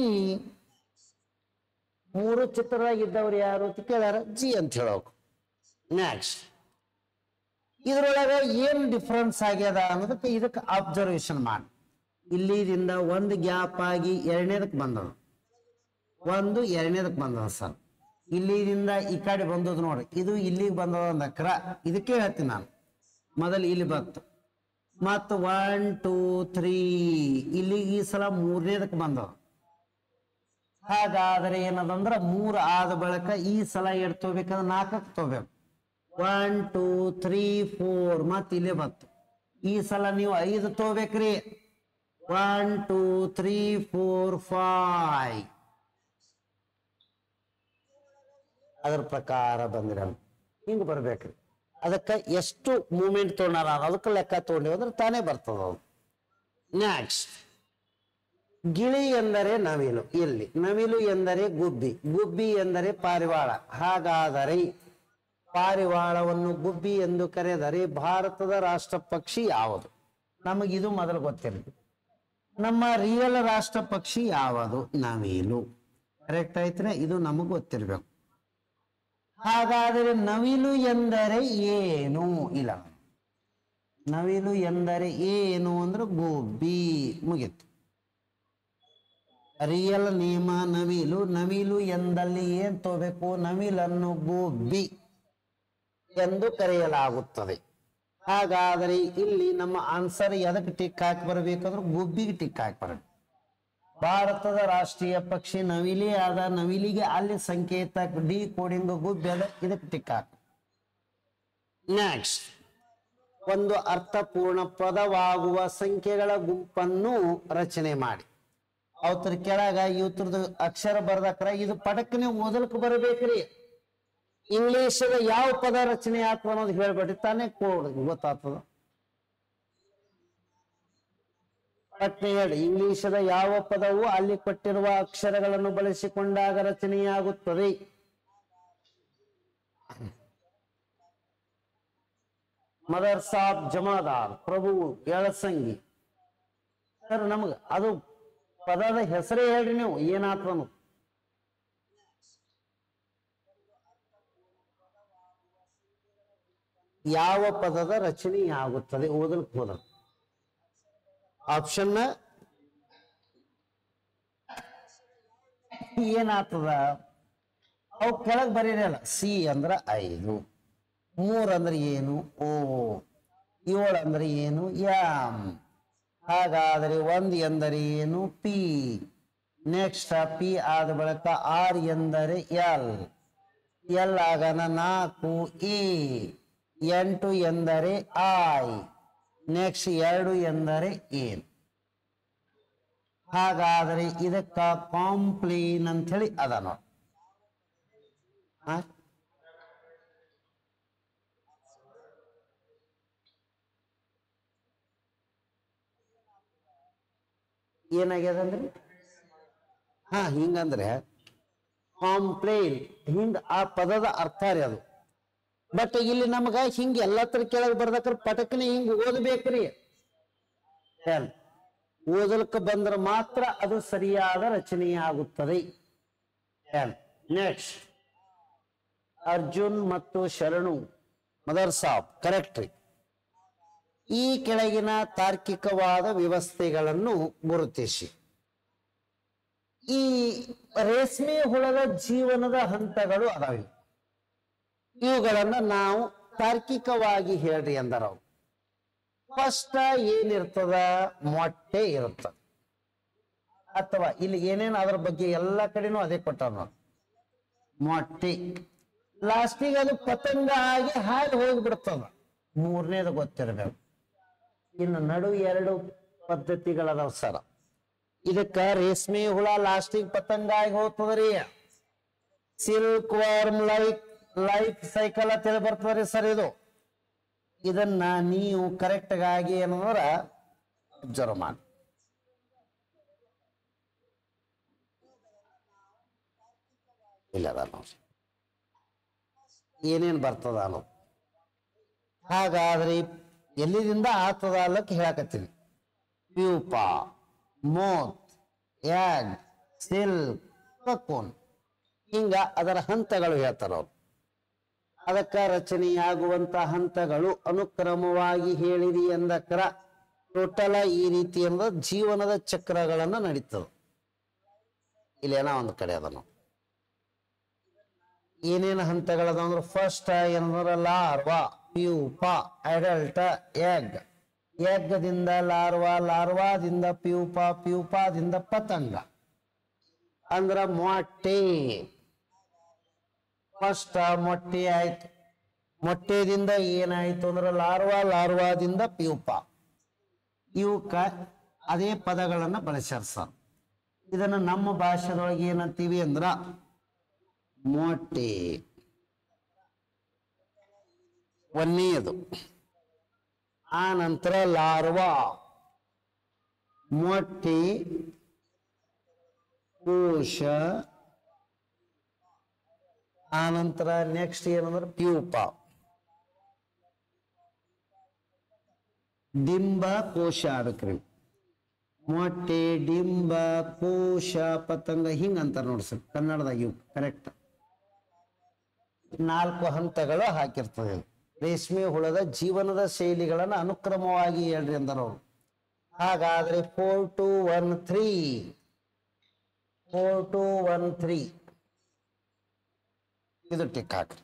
ಮೂರು ಚಿತ್ರದಾಗಿದ್ದವ್ರು ಯಾರು ಅಂತ ಕೇಳ್ಯಾರ ಜಿ ಅಂತ ಹೇಳೋಕು ನೆಕ್ಸ್ಟ್ ಇದ್ರೊಳಗ ಏನ್ ಡಿಫ್ರೆನ್ಸ್ ಆಗ್ಯದ ಅನ್ನೋದಕ್ಕೆ ಇದಕ್ಕೆ ಅಬ್ಸರ್ವೇಷನ್ ಮಾಡಿ ಇಲ್ಲಿದಿಂದ ಒಂದು ಗ್ಯಾಪ್ ಆಗಿ ಎರಡನೇದಕ್ಕೆ ಬಂದದ ಒಂದು ಎರಡನೇದಕ್ಕೆ ಬಂದದ ಸರ್ ಇಲ್ಲಿದಿಂದ ಈ ಕಡೆ ಬಂದದ್ದು ನೋಡ್ರಿ ಇದು ಇಲ್ಲಿಗೆ ಬಂದದ ಒಂದು ಅಕ್ರ ಇದಕ್ಕೆ ಹೇಳ್ತೀನಿ ನಾನು ಮೊದಲು ಇಲ್ಲಿ ಬಂತು ಮತ್ತು ಒನ್ ಟೂ ತ್ರೀ ಇಲ್ಲಿಗೆ ಈ ಸಲ ಮೂರನೇದಕ್ಕೆ ಬಂದದ ಹಾಗಾದ್ರೆ ಏನದಂದ್ರ ಮೂರು ಆದ ಬಳಿಕ ಈ ಸಲ ಎಷ್ಟು ತಗೋಬೇಕಂದ್ರೆ ನಾಲ್ಕಕ್ಕೆ ತಗೋಬೇಕು ಒನ್ ಟೂ ತ್ರೀ ಫೋರ್ ಮತ್ತೆ ಇಲ್ಲೇ ಬಂತು ಈ ಸಲ ನೀವು ಐದು ತಗೋಬೇಕ್ರಿ one two three four five ಅದ್ರ ಪ್ರಕಾರ ಬಂದಿರಲ್ಲ ಹಿಂಗೆ ಬರ್ಬೇಕ್ರಿ ಅದಕ್ಕೆ ಎಷ್ಟು ಮೂಮೆಂಟ್ ತೊಗೊಂಡಾರ ಅದಕ್ಕೆ ಲೆಕ್ಕ ತಗೊಂಡಿವಿ ಅಂದ್ರೆ ತಾನೇ ಬರ್ತದ ಅದು ನೆಕ್ಸ್ಟ್ ಗಿಳಿ ಎಂದರೆ ನವಿಲು ಇಲ್ಲಿ ನವಿಲು ಎಂದರೆ ಗುಬ್ಬಿ ಗುಬ್ಬಿ ಎಂದರೆ ಪಾರಿವಾಳ ಹಾಗಾದರೆ ಪಾರಿವಾಳವನ್ನು ಗುಬ್ಬಿ ಎಂದು ಕರೆದರೆ ಭಾರತದ ರಾಷ್ಟ್ರ ಪಕ್ಷಿ ಯಾವುದು ನಮಗಿದು ಮೊದಲು ಗೊತ್ತಿರಲಿ ನಮ್ಮ ರಿಯಲ್ ರಾಷ್ಟ್ರ ಪಕ್ಷಿ ಯಾವುದು ನವಿಲು ಕರೆಕ್ಟ್ ಆಯ್ತನೆ ಇದು ನಮಗೆ ಗೊತ್ತಿರ್ಬೇಕು ಹಾಗಾದರೆ ನವಿಲು ಎಂದರೆ ಏನು ಇಲ್ಲ ನವಿಲು ಎಂದರೆ ಏನು ಅಂದ್ರೆ ಗುಬ್ಬಿ ಮುಗೀತು ರಿಯಲ್ ನಿಯಮ ನವಿಲು ನವಿಲು ಎಂದಲ್ಲಿ ಏನ್ ತಗೋಬೇಕು ನವಿಲನ್ನು ಗುಬ್ಬಿ ಎಂದು ಕರೆಯಲಾಗುತ್ತದೆ ಹಾಗಾದರೆ ಇಲ್ಲಿ ನಮ್ಮ ಆನ್ಸರ್ ಎದಕ್ಕೆ ಟಿಕ್ ಹಾಕಿ ಬರಬೇಕಂದ್ರೆ ಗುಬ್ಬಿಗೆ ಟಿಕ್ ಹಾಕಿ ಬರಬೇಕು ಭಾರತದ ರಾಷ್ಟ್ರೀಯ ಪಕ್ಷಿ ನವಿಲಿ ಆದ ನವಿಲಿಗೆ ಅಲ್ಲಿ ಸಂಕೇತ ಡಿ ಕೋಡಿಂಗ್ ಗುಬ್ಬಿ ಅದ ಇದಕ್ಕೆ ಟಿಕ್ ಹಾಕಿ ನೆಕ್ಸ್ಟ್ ಒಂದು ಅರ್ಥಪೂರ್ಣ ಪದವಾಗುವ ಸಂಖ್ಯೆಗಳ ಗುಂಪನ್ನು ರಚನೆ ಮಾಡಿ ಅವತ್ರ ಕೆಳಗ ಇವತ್ರದ್ದು ಅಕ್ಷರ ಬರ್ದಕ್ರ ಇದು ಪಟಕ್ಕನೆ ಓದಲ್ಕ್ ಬರಬೇಕ್ರಿ ಇಂಗ್ಲಿಷ್ ಯಾವ ಪದ ರಚನೆ ಆಗ್ತದ ಅನ್ನೋದು ಹೇಳ್ಬೇಡ್ರಿ ತಾನೇ ಕೋಡ್ ಗೊತ್ತಾಗ್ತದ ಪಟ್ನೆ ಹೇಳಿ ಇಂಗ್ಲಿಷದ ಯಾವ ಪದವು ಅಲ್ಲಿ ಕೊಟ್ಟಿರುವ ಅಕ್ಷರಗಳನ್ನು ಬಳಸಿಕೊಂಡಾಗ ರಚನೆಯಾಗುತ್ತದೆ ಮದರ್ ಸಾಬ್ ಜಮಾದಾರ್ ಪ್ರಭು ಎಳಸಂಗಿ ಸರ್ ನಮಗ ಅದು ಪದದ ಹೆಸರೇ ಹೇಳ್ರಿ ನೀವು ಏನಾಗ್ತದ ಅನ್ನೋದು. ಯಾವ ಪದದ ರಚನೆಯಾಗುತ್ತದೆ ಓದಲ್ಕ್ ಹೋದ ಆಪ್ಷನ್ ಏನಾಗ್ತದ ಅವು ಕೆಳಗ್ ಬರೀರಲ್ಲ ಸಿ ಅಂದ್ರ ಐದು ಮೂರ್ ಅಂದ್ರೆ ಏನು ಓ ಏಳು ಅಂದ್ರೆ ಏನು ಎಂ ಹಾಗಾದರೆ ಒಂದು ಎಂದರೆ ಏನು ಪಿ ನೆಕ್ಸ್ಟ್ ಪಿ ಆದ ಬಳಿಕ ಆರ್ ಎಂದರೆ ಎಲ್ ಎಲ್ ಆಗನ ನಾಲ್ಕು ಎ ಎಂಟು ಎಂದರೆ ಐ ನೆಕ್ಸ್ಟ್ ಎರಡು ಎಂದರೆ ಏನ್ ಹಾಗಾದರೆ ಇದಕ್ಕ ಕಾಂಪ್ಲೀನ್ ಅಂತ ಹೇಳಿ ಅದ ನೋಡಿ ಆ? ಏನಾಗ್ಯದ ಅಂದ್ರಿ ಹಾ ಹಿಂಗಂದ್ರೆ ಕಾಂಪ್ಲೇನ್ ಹಿಂಗ ಆ ಪದದ ಅರ್ಥ ರೀ ಅದು ಬಟ್ ಇಲ್ಲಿ ನಮಗ ಹಿಂಗ ಎಲ್ಲತ್ರ ಕೆಳಗೆ ಬರ್ದಕ್ರ ಪಟಕನೆ ಹಿಂಗ ಓದ್ಬೇಕ್ರಿ ಏನ್? ಓದಲ್ಕ ಬಂದ್ರ ಮಾತ್ರ ಅದು ಸರಿಯಾದ ರಚನೆಯಾಗುತ್ತದೆ ನೆಕ್ಸ್ಟ್ ಅರ್ಜುನ್ ಮತ್ತು ಶರಣು ಮದರ್ ಸಾಬ್ ಕರೆಕ್ಟ್ ರೀ ಈ ಕೆಳಗಿನ ತಾರ್ಕಿಕವಾದ ವ್ಯವಸ್ಥೆಗಳನ್ನು ಗುರುತಿಸಿ ಈ ರೇಷ್ಮೆ ಹುಳದ ಜೀವನದ ಹಂತಗಳು ಅದಾವೆ ಇವುಗಳನ್ನ ನಾವು ತಾರ್ಕಿಕವಾಗಿ ಹೇಳ್ರಿ ಅಂದರ ಫಸ್ಟ್ ಏನಿರ್ತದ ಮೊಟ್ಟೆ ಇರ್ತದ ಅಥವಾ ಇಲ್ಲಿ ಏನೇನು ಅದ್ರ ಬಗ್ಗೆ ಎಲ್ಲ ಕಡೆನೂ ಅದೇ ಕೊಟ್ಟಾರ ನೋಡಿ ಮೊಟ್ಟೆ ಲಾಸ್ಟಿಗೆ ಅದು ಪತಂಗ ಆಗಿ ಹಾಗೆ ಹೋಗ್ಬಿಡ್ತದ ಮೂರನೇದು ಗೊತ್ತಿರಬೇಕು ಇನ್ನು ನಡು ಎರಡು ಪದ್ಧತಿಗಳದಾವ ಸರ ಇದಕ್ಕ ರೇಷ್ಮೆ ಹುಳ ಲಾಸ್ಟಿಗೆ ಪತಂಗ ಆಗಿ ಹೋಗ್ತದ್ರಿ silk worm life life cycle ಅಂತ ಹೇಳಿ ಬರ್ತದ್ರಿ ಸರ್ ಇದು ಇದನ್ನ ನೀವು ಕರೆಕ್ಟ್ ಆಗಿ ಏನಂದ್ರ ಅಬ್ಸರ್ವ್ ಮಾಡಿ ಇಲ್ಲ ಅದ ನೋಡಿ ಏನೇನ್ ಬರ್ತದ ಅನ್ನೋದು ಹಾಗಾದ್ರೆ ಎಲ್ಲಿದಿಂದ ಆಗ್ತದ ಅಲ್ಲಕ್ಕೆ ಹೇಳಕತ್ತೀನಿ ಪ್ಯೂಪ ಮೋತ್ ಯಾಗ್ ಸಿಲ್ಕ್ ಕಕೋನ್ ಹಿಂಗ ಅದರ ಹಂತಗಳು ಹೇಳ್ತಾರ ಅವ್ರು ಅದಕ್ಕ ರಚನೆಯಾಗುವಂತ ಹಂತಗಳು ಅನುಕ್ರಮವಾಗಿ ಹೇಳಿರಿ ಎಂದಕ್ರ ಟೋಟಲ ಈ ರೀತಿ ಎಂಬ ಜೀವನದ ಚಕ್ರಗಳನ್ನ ನಡೀತದೆ ಇಲ್ಲೇನ ಒಂದು ಕಡೆ ಅದ ನಾವು ಏನೇನು ಹಂತಗಳದ ಅಂದ್ರೆ ಫಸ್ಟ್ ಏನಂದ್ರೆ ಲಾರ್ವಾ ಪ್ಯೂಪ ಅಡಲ್ಟ ಎಗ್ ಎಗ್ಗದಿಂದ ಲಾರ್ವಾ ಲಾರ್ವಾದಿಂದ ಪ್ಯೂಪ ಪ್ಯೂಪಾದಿಂದ ಪತಂಗ ಅಂದ್ರ ಮೊಟ್ಟೆ ಫಸ್ಟ್ ಮೊಟ್ಟೆ ಆಯ್ತು ಮೊಟ್ಟೆದಿಂದ ಏನಾಯ್ತು ಅಂದ್ರೆ ಲಾರ್ವಾ ಲಾರ್ವಾದಿಂದ ಪ್ಯೂಪ ಇವಕ್ಕ ಅದೇ ಪದಗಳನ್ನ ಬಳಸ್ಯಾರ ಸರ್ ಇದನ್ನ ನಮ್ಮ ಭಾಷೆದೊಳಗೆ ಏನಂತೀವಿ ಅಂದ್ರ ಮೊಟ್ಟೆ ಒಂದನೆಯದು ಆ ನಂತರ ಲಾರ್ವಾ ಮೊಟ್ಟೆ ಕೋಶ ಆ ನಂತರ ನೆಕ್ಸ್ಟ್ ಏನಂದ್ರೆ ಪ್ಯೂಪ ಡಿಂಬ ಕೋಶ ಆಗ್ಬೇಕ್ರಿ ಮೊಟ್ಟೆ ಡಿಂಬ ಕೋಶ ಪತಂಗ ಹಿಂಗ ಅಂತಾರ ನೋಡಿ ಸರ್ ಕನ್ನಡದಾಗ ಇವು ಕರೆಕ್ಟ್ ನಾಲ್ಕು ಹಂತಗಳು ಹಾಕಿರ್ತದೆ ಇದು. ರೇಷ್ಮೆ ಹುಳದ ಜೀವನದ ಶೈಲಿಗಳನ್ನ ಅನುಕ್ರಮವಾಗಿ ಹೇಳ್ರಿ ಅಂದಾರ ಅವರು ಹಾಗಾದ್ರೆ four two one three four two one three ಇದು ಟಿಕ್ ಹಾಕ್ರಿ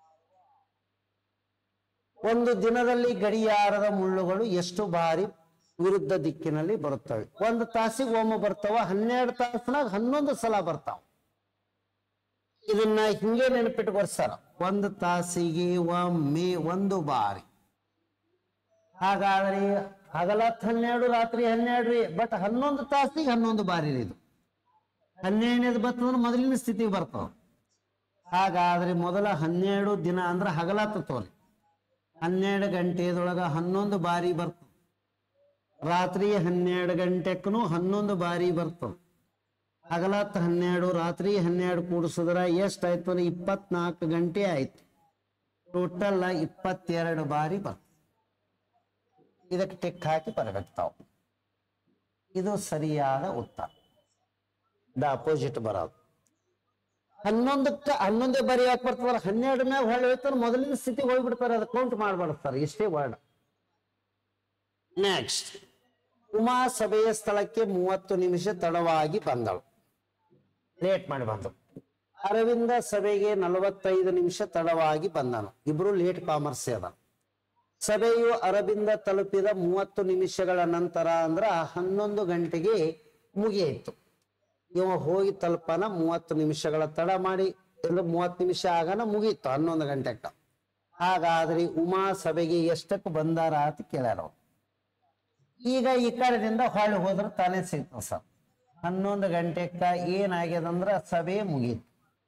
ಒಂದು ದಿನದಲ್ಲಿ ಗಡಿಯಾರದ ಮುಳ್ಳುಗಳು ಎಷ್ಟು ಬಾರಿ ವಿರುದ್ಧ ದಿಕ್ಕಿನಲ್ಲಿ ಬರುತ್ತವೆ ಒಂದು ತಾಸಿಗೆ ಒಮ್ಮೆ ಬರ್ತಾವ ಹನ್ನೆರಡು ತಾಸಿನಾಗ ಹನ್ನೊಂದು ಸಲ ಬರ್ತಾವ ಇದನ್ನ ಹಿಂಗೆ ನೆನಪಿಟ್ಕೊರ್ ಸರ್ ಒಂದು ತಾಸಿಗೆ ಒಮ್ಮೆ ಒಂದು ಬಾರಿ ಹಾಗಾದ್ರೆ ಹಗಲತ್ ಹನ್ನೆರಡು ರಾತ್ರಿ ಹನ್ನೆರಡು ರೀ ಬಟ್ ಹನ್ನೊಂದು ತಾಸಿಗೆ ಹನ್ನೊಂದು ಬಾರಿ ರೀ ಇದು ಹನ್ನೆರಡನೇದು ಬರ್ತಂದ್ರೆ ಮೊದಲಿನ ಸ್ಥಿತಿಗೆ ಬರ್ತಾವ ಹಾಗಾದ್ರೆ ಮೊದಲ ಹನ್ನೆರಡು ದಿನ ಅಂದ್ರೆ ಹಗಲತ್ತ ತೋರಿ ಹನ್ನೆರಡು ಗಂಟೆದೊಳಗ ಹನ್ನೊಂದು ಬಾರಿ ಬರ್ತದೆ ರಾತ್ರಿ ಹನ್ನೆರಡು ಗಂಟೆಕ್ಕೂ ಹನ್ನೊಂದು ಬಾರಿ ಬರ್ತದೆ ಹಗಲತ್ ಹನ್ನೆರಡು ರಾತ್ರಿ ಹನ್ನೆರಡು ಕೂಡಿಸಿದ್ರ ಎಷ್ಟಾಯ್ತು ಅಂದ್ರೆ ಇಪ್ಪತ್ನಾಲ್ಕು ಗಂಟೆ ಆಯ್ತು ಟೋಟಲ್ ಇಪ್ಪತ್ತೆರಡು ಬಾರಿ ಬರ್ತದೆ ಇದಕ್ಕೆ ಟಿಕ್ ಹಾಕಿ ಬರ್ಬೇಕು ತಾವು ಇದು ಸರಿಯಾದ ಉತ್ತರ ದ ಅಪೋಸಿಟ್ ಬರೋದು ಹನ್ನೊಂದಕ್ಕೆ ಹನ್ನೊಂದೇ ಬಾರಿ ಯಾಕೆ ಬರ್ತದಲ್ಲ ಹನ್ನೆರಡು ಮ್ಯಾಗ ಹೊಳ್ಳಿ ಹೋಯ್ತಾರೆ ಮೊದಲಿನ ಸ್ಥಿತಿಗೆ ಹೋಗ್ಬಿಡ್ತಾರೆ ಅದು ಕೌಂಟ್ ಮಾಡ್ಬಾರ್ದು ಇಷ್ಟೇ ವರ್ಡ್ ನೆಕ್ಸ್ಟ್ ಉಮಾ ಸಭೆಯ ಸ್ಥಳಕ್ಕೆ ಮೂವತ್ತು ನಿಮಿಷ ತಡವಾಗಿ ಬಂದಳು ಲೇಟ್ ಮಾಡಿ ಬಂದಳು ಅರವಿಂದ ಸಭೆಗೆ ನಲವತ್ತೈದು ನಿಮಿಷ ತಡವಾಗಿ ಬಂದನು ಇಬ್ರು ಲೇಟ್ ಕಾಮರ್ಸ್ ಅದ ಸಭೆಯು ಅರವಿಂದ ತಲುಪಿದ ಮೂವತ್ತು ನಿಮಿಷಗಳ ನಂತರ ಅಂದ್ರ ಹನ್ನೊಂದು ಗಂಟೆಗೆ ಮುಗಿಯಿತು ಇವ ಹೋಗಿ ತಲುಪನ ಮೂವತ್ತು ನಿಮಿಷಗಳ ತಡ ಮಾಡಿ ಅಂದ್ರೆ ಮೂವತ್ತು ನಿಮಿಷ ಆಗನ ಮುಗೀತು ಹನ್ನೊಂದು ಗಂಟೆಕ ಹಾಗಾದ್ರೆ ಉಮಾ ಸಭೆಗೆ ಎಷ್ಟಕ್ಕೆ ಬಂದಾರ ಅಂತ ಕೇಳ್ಯಾರ ಅವ್ರು. ಈಗ ಈ ಕಡೆದಿಂದ ಹೊಳ್ಳಿ ಹೋದ್ರೆ ತಾನೇ ಸಿಗ್ತದೆ ಸರ್ ಹನ್ನೊಂದು ಗಂಟೆಕ ಏನಾಗ್ಯದಂದ್ರ ಸಭೆ ಮುಗೀತು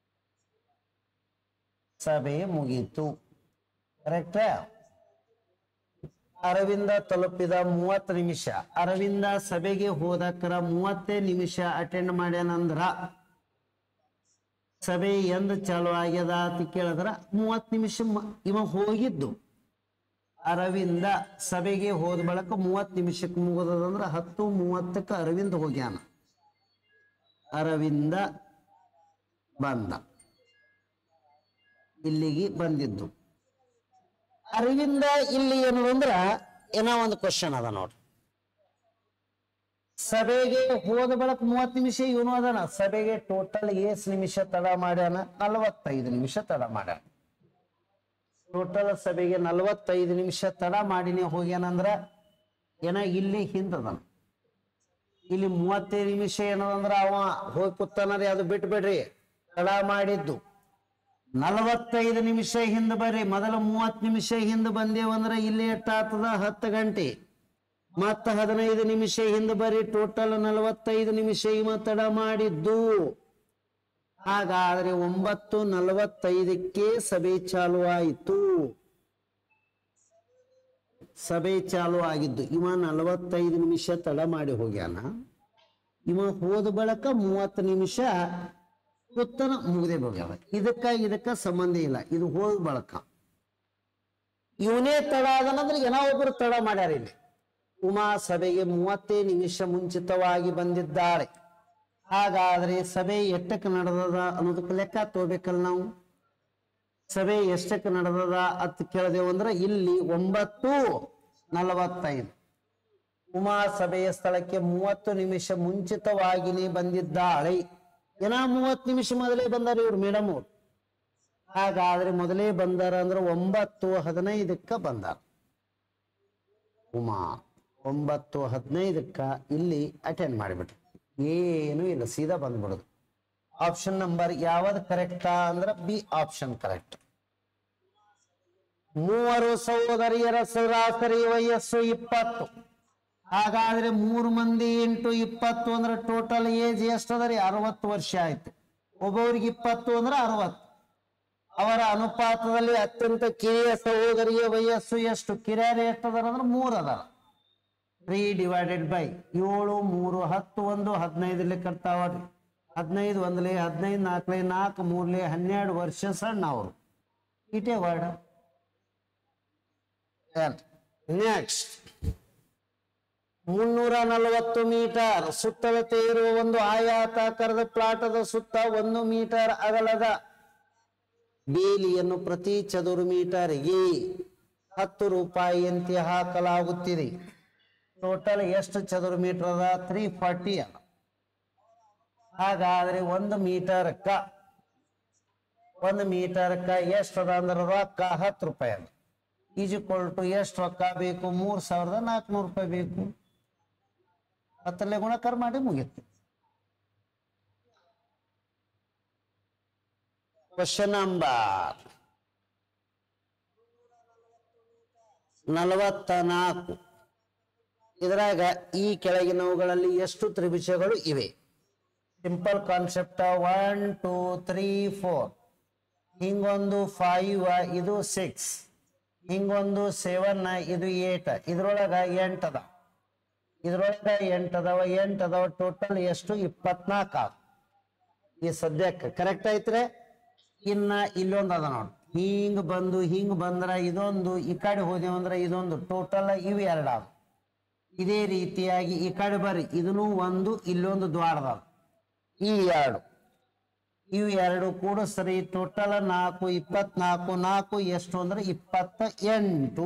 ಸಭೆ ಮುಗೀತು ಕರೆಕ್ಟ್ ಅರವಿಂದ ತಲುಪಿದ ಮೂವತ್ತು ನಿಮಿಷ ಅರವಿಂದ ಸಭೆಗೆ ಹೋದಕ್ಕರ ಮೂವತ್ತೇ ನಿಮಿಷ ಅಟೆಂಡ್ ಮಾಡ್ಯಾನಂದ್ರ ಸಭೆ ಎಂದ ಚಾಲು ಆಗ್ಯದ ಅಂತ ಕೇಳಿದ್ರ ಮೂವತ್ತು ನಿಮಿಷ ಮ- ಇವ ಹೋಗಿದ್ದು ಅರವಿಂದ ಸಭೆಗೆ ಹೋದ ಬಳಿಕ ಮೂವತ್ತು ನಿಮಿಷಕ್ಕೆ ಮುಗಿದಂದ್ರ ಹತ್ತು ಮೂವತ್ತಕ್ಕೆ ಅರವಿಂದ ಹೋಗ್ಯಾನ ಅರವಿಂದ ಬಂದ ಇಲ್ಲಿಗೆ ಬಂದಿದ್ದು ಅರವಿಂದ ಇಲ್ಲಿ ಏನು ಅಂದ್ರ ಏನೋ ಒಂದು ಕ್ವಶನ್ ಅದ ನೋಡ್ರಿ ಸಭೆಗೆ ಹೋದ ಬಳಕ ಮೂವತ್ತು ನಿಮಿಷ ಇವನು ಅದಾನ ಸಭೆಗೆ ಟೋಟಲ್ ಎಸ್ ನಿಮಿಷ ತಡ ಮಾಡ್ಯಾನ ನಲವತ್ತೈದು ನಿಮಿಷ ತಡ ಮಾಡ್ಯಾನ ಟೋಟಲ್ ಸಭೆಗೆ ನಲವತ್ತೈದು ನಿಮಿಷ ತಡ ಮಾಡಿನೇ ಹೋಗ್ಯಾನಂದ್ರ ಏನ ಇಲ್ಲಿ ಹಿಂದದನ ಇಲ್ಲಿ ಮೂವತ್ತೈದು ನಿಮಿಷ ಏನದಂದ್ರ ಅವ ಹೋಗಿ ಕೂತಾನರಿ ಅದು ಬಿಟ್ಬಿಡ್ರಿ ತಡ ಮಾಡಿದ್ದು ನಲವತ್ತೈದು ನಿಮಿಷ ಹಿಂದೆ ಬರ್ರಿ ಮೊದಲ ಮೂವತ್ತು ನಿಮಿಷ ಹಿಂದೆ ಬಂದೇವಂದ್ರ ಇಲ್ಲಿ ಎಷ್ಟಾಗ್ತದ ಹತ್ತು ಗಂಟೆ ಮತ್ತ ಹದಿನೈದು ನಿಮಿಷ ಹಿಂದೆ ಬರ್ರಿ ಟೋಟಲ್ ನಲವತ್ತೈದು ನಿಮಿಷ ಇವ ತಡ ಮಾಡಿದ್ದು ಹಾಗಾದ್ರೆ ಒಂಬತ್ತು ನಲವತ್ತೈದಕ್ಕೆ ಸಭೆ ಚಾಲು ಆಯಿತು ಸಭೆ ಚಾಲು ಆಗಿದ್ದು ಇವ ನಲವತ್ತೈದು ನಿಮಿಷ ತಡ ಮಾಡಿ ಹೋಗ್ಯಾನ ಇವ ಹೋದ ಬಳಕ ಮೂವತ್ತು ನಿಮಿಷ ಉತ್ತರ ಮುಗದೆ ಹೋಗ್ಯಾವ ಇದಕ್ಕ ಇದಕ್ಕ ಸಂಬಂಧ ಇಲ್ಲ ಇದು ಹೋದ ಬಳಕ ಇವನೇ ತಡ ಅದನಂದ್ರೆ ಏನೋ ಒಬ್ಬರು ತಡ ಮಾಡ್ಯಾರ ಇಲ್ಲಿ ಉಮಾ ಸಭೆಗೆ ಮೂವತ್ತೇ ನಿಮಿಷ ಮುಂಚಿತವಾಗಿ ಬಂದಿದ್ದಾಳೆ ಹಾಗಾದ್ರೆ ಸಭೆ ಎಟ್ಟಕ್ಕೆ ನಡೆದದ ಅನ್ನೋದಕ್ಕೆ ಲೆಕ್ಕ ತಗೋಬೇಕಲ್ಲ ನಾವು ಸಭೆ ಎಷ್ಟಕ್ಕೆ ನಡೆದದ ಅಂತ ಕೇಳಿದೆವು ಅಂದ್ರೆ ಇಲ್ಲಿ ಒಂಬತ್ತು ನಲವತ್ತೈದು ಉಮಾ ಸಭೆಯ ಸ್ಥಳಕ್ಕೆ ಮೂವತ್ತು ನಿಮಿಷ ಮುಂಚಿತವಾಗಿನೇ ಬಂದಿದ್ದಾಳೆ ಏನ ಮೂವತ್ತು ನಿಮಿಷ ಮೊದಲೇ ಬಂದಾರ ಇವ್ರು ಮೇಡಮ್ ಅವ್ರು ಹಾಗಾದ್ರೆ ಮೊದಲೇ ಬಂದಾರ ಅಂದ್ರೆ ಒಂಬತ್ತು ಹದಿನೈದಕ್ಕ ಬಂದಾರ ಉಮಾ ಒಂಬತ್ತು ಹದಿನೈದಕ್ಕ ಇಲ್ಲಿ ಅಟೆಂಡ್ ಮಾಡಿಬಿಟ್ರು ಏನು ಇಲ್ಲ ಸೀದಾ ಬಂದ್ಬಿಡುದು ಆಪ್ಷನ್ ನಂಬರ್ ಯಾವ್ದು ಕರೆಕ್ಟಾ ಅಂದ್ರೆ ಬಿ ಆಪ್ಷನ್ ಕರೆಕ್ಟ್ ಮೂವರು ಸಹೋದರಿಯರ ಸರಾಸರಿ ವಯಸ್ಸು ಇಪ್ಪತ್ತು ಹಾಗಾದ್ರೆ ಮೂರು ಮಂದಿ ಇಂಟು ಇಪ್ಪತ್ತು ಅಂದ್ರೆ ಟೋಟಲ್ ಏಜ್ ಎಷ್ಟು ಅದರಿ ಅರವತ್ತು ವರ್ಷ ಆಯ್ತು ಒಬ್ಬೊಬ್ರಿಗೆ ಇಪ್ಪತ್ತು ಅಂದ್ರೆ ಅರವತ್ತು ಅವರ ಅನುಪಾತದಲ್ಲಿ ಅತ್ಯಂತ ಕಿರಿಯ ಸಹೋದರಿಯ ವಯಸ್ಸು ಎಷ್ಟು ಕಿರಿಯರ ಎಷ್ಟು ಅದಾರ ಅಂದ್ರೆ ಮೂರು ಅದಾರ ತ್ರೀ ಡಿವೈಡೆಡ್ ಬೈ ಏಳು ಮೂರು ಹತ್ತು ಒಂದು ಹದಿನೈದು ಲೆಕ್ಕರ್ತಾವ್ರಿ ಹದಿನೈದು ಒಂದ್ಲೆ ಹದಿನೈದು ನಾಲ್ಕಲೆ ನಾಲ್ಕು ಮೂರ್ಲೆ ಹನ್ನೆರಡು ವರ್ಷ ಸಣ್ಣ ಅವರು ಇಟೇ ವರ್ಡ್ ನೆಕ್ಸ್ಟ್ ಮುನ್ನೂರ ನಲವತ್ತು ಮೀಟರ್ ಸುತ್ತಳತೆ ಇರುವ ಒಂದು ಆಯಾತಾಕಾರದ ಪ್ಲಾಟದ ಸುತ್ತ ಒಂದು ಮೀಟರ್ ಅಗಲದ ಬೇಲಿಯನ್ನು ಪ್ರತಿ ಚದುರು ಮೀಟರ್ಗೆ ಹತ್ತು ರೂಪಾಯಿಯಂತೆ ಹಾಕಲಾಗುತ್ತಿದೆ ಟೋಟಲ್ ಎಷ್ಟು ಚದುರು ಮೀಟರ್ ಅದ ತ್ರೀ ಫಾರ್ಟಿ ಅದ ಹಾಗಾದ್ರೆ ಒಂದು ಮೀಟರ್ಕ ಒಂದು ಮೀಟರ್ಕ ಎಷ್ಟು ಅದ ಅಂದ್ರೆ ರೊಕ್ಕ ಹತ್ತು ರೂಪಾಯಿ ಅದ ಈಜುಕೊಲ್ ಟು ಎಷ್ಟು ರೊಕ್ಕ ಬೇಕು ಮೂರ್ ಸಾವಿರದ ನಾಲ್ಕುನೂರು ರೂಪಾಯಿ ಬೇಕು ಹತ್ತಲ್ಲೇ ಗುಣಕಾರ ಮಾಡಿ ಮುಗೀತು ಕ್ವಶನ್ ನಂಬರ್ ನಲವತ್ತ ನಾಲ್ಕು ಇದ್ರಾಗ ಈ ಕೆಳಗಿನವುಗಳಲ್ಲಿ ಎಷ್ಟು ತ್ರಿಭುಜಗಳು ಇವೆ simple concept one two three four ಹಿಂಗೊಂದು ಫೈವ್ ಇದು ಸಿಕ್ಸ್ ಹಿಂಗೊಂದು ಸೆವೆನ್ ಇದು ಏಟ್ ಇದ್ರೊಳಗ ಎಂಟ್ ಅದ ಇದ್ರೊಳಗ ಎಂಟ್ ಅದಾವ ಎಂಟ್ ಅದಾವ ಟೋಟಲ್ ಎಷ್ಟು ಇಪ್ಪತ್ನಾಲ್ಕು ಆಗ ಈ ಸದ್ಯಕ್ಕೆ ಕರೆಕ್ಟ್ ಐತ್ರೆ ಇನ್ನ ಇಲ್ಲೊಂದು ಅದ ನೋಡಿ ಹಿಂಗ್ ಬಂದು ಹಿಂಗ್ ಬಂದ್ರ ಇದೊಂದು ಈ ಕಡೆ ಹೋದೆವು ಅಂದ್ರೆ ಇದೊಂದು ಟೋಟಲ್ ಇವು ಎರಡು ಅದ ಇದೇ ರೀತಿಯಾಗಿ ಈ ಕಡೆ ಬರ್ರಿ ಇದನ್ನು ಒಂದು ಇಲ್ಲೊಂದು ದ್ವಾರದ ಈ ಎರಡು ಇವು ಎರಡು ಕೂಡ ಸರಿ ಟೋಟಲ್ ನಾಲ್ಕು ಇಪ್ಪತ್ನಾಲ್ಕು ನಾಲ್ಕು ಎಷ್ಟು ಅಂದ್ರೆ ಇಪ್ಪತ್ತ ಎಂಟು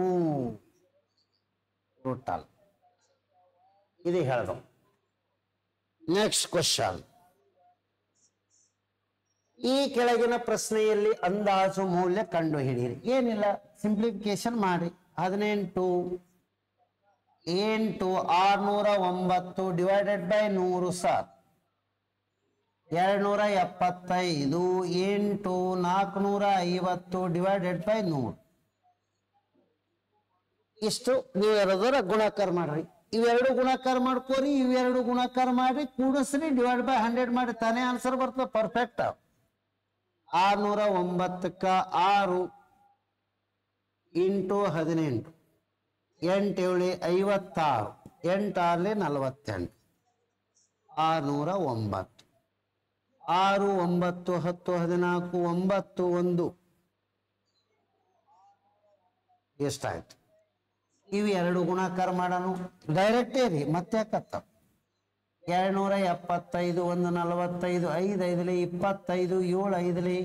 ಟೋಟಲ್ ಇದು ಹೇಳ್ದು ನೆಕ್ಸ್ಟ್ ಕ್ವಶನ್ ಈ ಕೆಳಗಿನ ಪ್ರಶ್ನೆಯಲ್ಲಿ ಅಂದಾಜು ಮೌಲ್ಯ ಕಂಡು ಹಿಡಿಯಿರಿ ಏನಿಲ್ಲ ಸಿಂಪ್ಲಿಫಿಕೇಶನ್ ಮಾಡಿ ಹದಿನೆಂಟು ಎಂಟು ಆರ್ನೂರ ಒಂಬತ್ತು ಡಿವೈಡೆಡ್ ಬೈ ನೂರು ಸರ್ ಎರಡ್ನೂರ ಎಪ್ಪತ್ತೈದು ಎಂಟು ನಾಲ್ಕುನೂರ ಐವತ್ತು ಡಿವೈಡೆಡ್ ಬೈ ನೂರು ಇಷ್ಟು ನೀವು ಎರಡರ ಗುಣಾಕಾರ ಮಾಡ್ರಿ ಇವೆರಡು ಗುಣಾಕಾರ ಮಾಡ್ಕೋರಿ ಇವೆರಡು ಗುಣಾಕಾರ ಮಾಡಿ ಕೂಡಿಸ್ರಿ ಡಿವೈಡ್ ಬೈ ಹಂಡ್ರೆಡ್ ಮಾಡಿ ತಾನೇ ಆನ್ಸರ್ ಬರ್ತದೆ ಪರ್ಫೆಕ್ಟ್ ಆರ್ನೂರ ಒಂಬತ್ತಕ್ಕ ಆರು ಇಂಟು ಹದಿನೆಂಟು ಎಂಟು ಏಳು ಐವತ್ತಾರು ಎಂಟಾರ್ಲಿ ನಲವತ್ತೆಂಟು ಆರ್ನೂರ ಒಂಬತ್ತು ಆರು ಒಂಬತ್ತು ಹತ್ತು ಹದಿನಾಲ್ಕು ಒಂಬತ್ತು ಒಂದು ಎಷ್ಟಾಯ್ತು ಇವು ಎರಡು ಗುಣಾಕಾರ ಮಾಡೋಣ ಡೈರೆಕ್ಟೇ ರೀ ಮತ್ತೆ ಯಾಕತ್ತ ಎರಡ್ನೂರ ಎಪ್ಪತ್ತೈದು ಒಂದು ನಲವತ್ತೈದು ಐದು ಐದಲಿ ಇಪ್ಪತ್ತೈದು ಏಳು ಐದಲಿ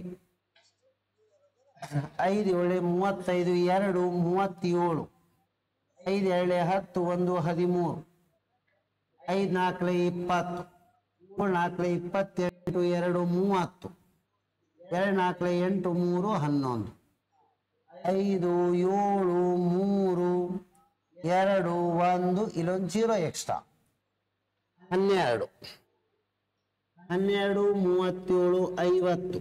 ಐದು ಏಳು ಮೂವತ್ತೈದು ಎರಡು ಮೂವತ್ತೇಳು ಐದು ಏಳೆ ಹತ್ತು ಒಂದು ಹದಿಮೂರು ಐದು ನಾಲ್ಕಲೆ ಇಪ್ಪತ್ತು ಏಳು ನಾಲ್ಕಲೆ ಇಪ್ಪತ್ತೆಂಟು ಎರಡು ಮೂವತ್ತು ಎರಡು ನಾಲ್ಕಲೆ ಎಂಟು ಮೂರು ಹನ್ನೊಂದು ಐದು ಏಳು ಮೂರು ಎರಡು ಒಂದು ಇಲ್ಲೊಂದು ಜೀರೋ ಎಕ್ಸ್ಟ್ರಾ ಹನ್ನೆರಡು ಹನ್ನೆರಡು ಮೂವತ್ತೇಳು ಐವತ್ತು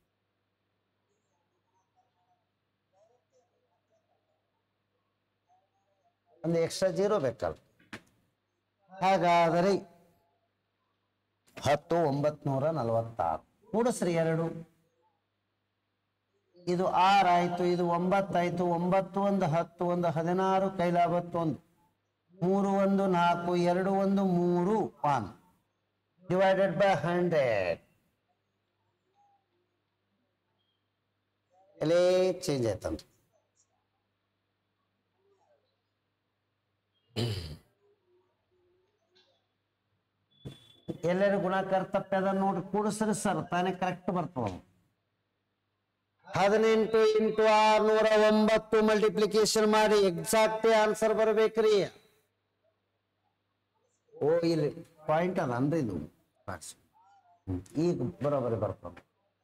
ಒಂದು ಎಕ್ಸ್ಟ್ರಾ ಜೀರೋ ಬೇಕಲ್ಲ ಹಾಗಾದರೆ ಹತ್ತು ಒಂಬತ್ನೂರ ನಲವತ್ತಾರು ಕೂಡಿಸ್ರಿ ಎರಡು ಇದು ಆರು ಆಯ್ತು ಇದು ಒಂಬತ್ತಾಯ್ತು ಒಂಬತ್ತು ಒಂದು ಹತ್ತು ಒಂದು ಹದಿನಾರು ಕೈಲಾಬತ್ತೊಂದು ಮೂರು ಒಂದು ನಾಲ್ಕು ಎರಡು ಒಂದು ಮೂರು ಒನ್ ಡಿವೈಡೆಡ್ ಬೈ ಹಂಡ್ರೆಡ್ ಎಲೇ ಚೇಂಜ್ ಆಯ್ತಂತ ಎಲ್ಲರೂ ಗುಣಾಕಾರ ತಪ್ಪದ ನೋಡ್ರಿ ಕೂಡಿಸ್ರಿ ಸರ್ ತಾನೇ ಕರೆಕ್ಟ್ ಬರ್ತದ ಹದಿನೆಂಟು ಇಂಟು ಆರ್ನೂರ ಒಂಬತ್ತು ಮಲ್ಟಿಪ್ಲಿಕೇಶನ್ ಮಾಡಿ ಎಕ್ಸಾಕ್ಟ್ ಆನ್ಸರ್ ಬರ್ಬೇಕ್ರಿ ಓ ಇಲ್ಲಿ ಪಾಯಿಂಟ್ ಅದ ಅಂದ್ರೆ ಇದು ಹ್ಮ್. ಈಗ ಬರೋಬರಿ ಬರ್ತದೆ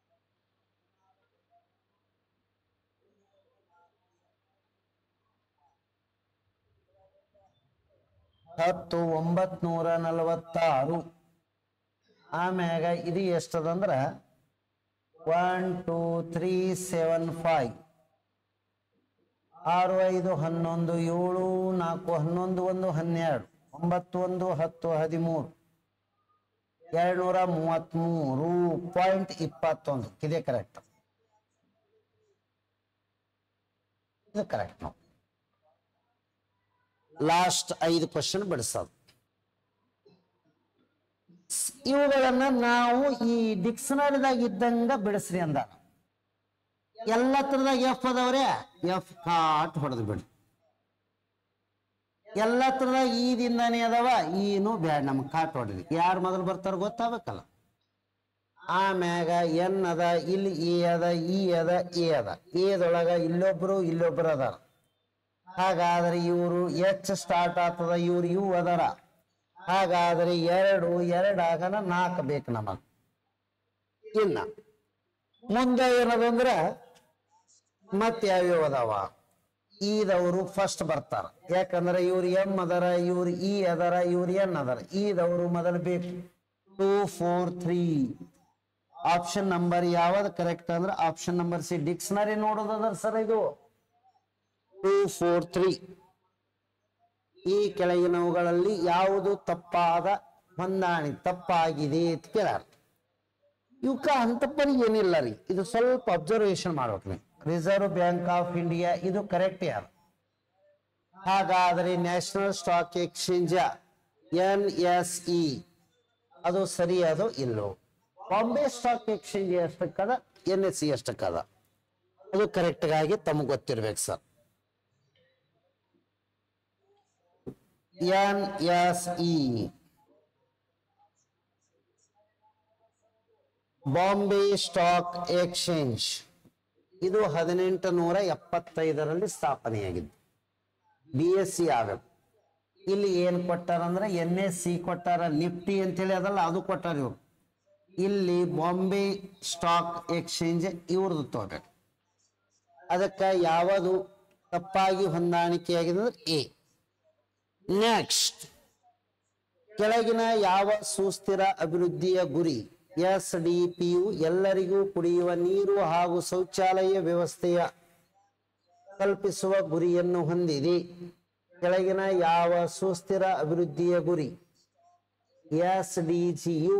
ಹತ್ತು ಒಂಬತ್ನೂರ ನಲವತ್ತಾರು ಆಮ್ಯಾಗ ಇದು ಎಷ್ಟದಂದ್ರ one two three seven five ಆರು ಐದು ಹನ್ನೊಂದು ಏಳು ನಾಲ್ಕು ಹನ್ನೊಂದು ಒಂದು ಹನ್ನೆರಡು ಒಂಬತ್ತು ಒಂದು ಹತ್ತು ಹದಿಮೂರು ಎರಡ್ನೂರ ಮೂವತ್ತ್ಮೂರು ಪಾಯಿಂಟ್ ಇಪ್ಪತ್ತೊಂದು ಇದೇ ಕರೆಕ್ಟ್ ಇದು ಕರೆಕ್ಟ್ ನಾವು ಲಾಸ್ಟ್ ಐದು ಕ್ವಶನ್ ಬಿಡಿಸೋದು ಸ್- ಇವುಗಳನ್ನ ನಾವು ಈ ಡಿಕ್ಷನರಿದಾಗ ಇದ್ದಂಗ ಬಿಡಿಸ್ರಿ ಅಂದ ಎಲ್ಲ ತರದಾಗ ಎಫ್ ಅದಾವ್ರೆ ಎಫ್ ಕಾಟ್ ಹೊಡೆದು ಬಿಡಿ ಎಲ್ಲ ತರದಾಗ ಈದಿಂದಾನೇ ಅದಾವ ಈನು ಬ್ಯಾಡ್ ನಮ್ಗೆ ಕಾಟ್ ಹೊಡೆದ್ರಿ ಯಾರು ಮೊದಲು ಬರ್ತಾರ ಗೊತ್ತಾಗಬೇಕಲ್ಲ ಆಮ್ಯಾಗ ಎನ್ ಅದ ಇಲ್ಲಿ ಎ ಅದ ಇ ಅದ ಎ ಅದ ಎದೊಳಗ ಇಲ್ಲೊಬ್ರು ಇಲ್ಲೊಬ್ರು ಅದಾರ ಹಾಗಾದ್ರೆ ಇವರು ಎಚ್ ಸ್ಟಾರ್ಟ್ ಆಗ್ತದ ಇವ್ರು ಇವು ಅದರ ಹಾಗಾದ್ರೆ ಎರಡು ಎರಡು ಆಗನ ನಾಲ್ಕು ಬೇಕು ನಮಗ ಇನ್ನ ಮುಂದೆ ಏನದಂದ್ರ ಮತ್ತೆ ಯಾವ್ಯಾವ ಅದಾವ ಈದವರು ಫಸ್ಟ್ ಬರ್ತಾರ ಯಾಕಂದ್ರೆ ಇವ್ರು ಎಂ ಅದರ ಇವ್ರು ಇ ಅದರ ಇವ್ರು ಎನ್ ಅದರ ಈದವರು ಮೊದಲು ಬೇಕು two four three option number ಯಾವ್ದು ಕರೆಕ್ಟ್ ಅಂದ್ರೆ ಆಪ್ಷನ್ ನಂಬರ್ ಸಿ ಡಿಕ್ಷನರಿ ನೋಡೋದದ ಸರ್ ಇದು ಟೂ ಫೋರ್ ತ್ರೀ ಈ ಕೆಳಗಿನವುಗಳಲ್ಲಿ ಯಾವುದು ತಪ್ಪಾದ ಹೊಂದಾಣಿ ತಪ್ಪಾಗಿದೆ ಅಂತ ಕೇಳಾರ ಇವಕ್ಕ ಅಂತಪ್ಪನಿ ಏನಿಲ್ಲ ರೀ ಇದು ಸ್ವಲ್ಪ ಅಬ್ಸರ್ವೇಷನ್ ಮಾಡ್ಬೇಕು ನೀವು ರಿಸರ್ವ್ ಬ್ಯಾಂಕ್ ಆಫ್ ಇಂಡಿಯಾ ಇದು ಕರೆಕ್ಟ್ ಯಾರು ಹಾಗಾದ್ರೆ National Stock Exchange N S E ಅದು ಸರಿ ಅದು ಇಲ್ಲೋ ಬಾಂಬೆ ಸ್ಟಾಕ್ ಎಕ್ಸ್ಚೇಂಜ್ ಎಷ್ಟಕ್ಕದ ಎನ್ ಎಸ್ ಸಿ ಎಷ್ಟಕ್ಕದ ಅದು ಕರೆಕ್ಟ್ ಆಗಿ ತಮಗೆ ಗೊತ್ತಿರ್ಬೇಕು sir N S E Bombay stock exchange ಇದು ಹದಿನೆಂಟು ನೂರ ಎಪ್ಪತ್ತೈದರಲ್ಲಿ ಸ್ಥಾಪನೆಯಾಗಿದ್ದು ಬಿ ಎಸ್ ಸಿ ಆಗಬೇಕು ಇಲ್ಲಿ ಏನ್ ಕೊಟ್ಟಾರ ಅಂದ್ರೆ ಎನ್ ಎಸ್ ಸಿ ಕೊಟ್ಟಾರ ನಿಫ್ಟಿ ಅಂತೇಳಿ ಅದಲ್ಲ ಅದು ಕೊಟ್ಟಾರ ಇವ್ರು ಇಲ್ಲಿ ಬಾಂಬೆ ಸ್ಟಾಕ್ ಎಕ್ಸ್ಚೇಂಜ್ ಇವ್ರದ್ದು ತಗೋಬೇಕು ಅದಕ್ಕೆ ಯಾವುದು ತಪ್ಪಾಗಿ ಹೊಂದಾಣಿಕೆಯಾಗಿದೆ ಅಂದ್ರೆ ಎ ನೆಕ್ಸ್ಟ್ ಕೆಳಗಿನ ಯಾವ ಸುಸ್ಥಿರ ಅಭಿವೃದ್ಧಿಯ ಗುರಿ ಎಸ್ ಡಿ ಪಿಯು ಎಲ್ಲರಿಗೂ ಕುಡಿಯುವ ನೀರು ಹಾಗೂ ಶೌಚಾಲಯ ವ್ಯವಸ್ಥೆಯ ಕಲ್ಪಿಸುವ ಗುರಿಯನ್ನು ಹೊಂದಿದೆ ಕೆಳಗಿನ ಯಾವ ಸುಸ್ಥಿರ ಅಭಿವೃದ್ಧಿಯ ಗುರಿ S D G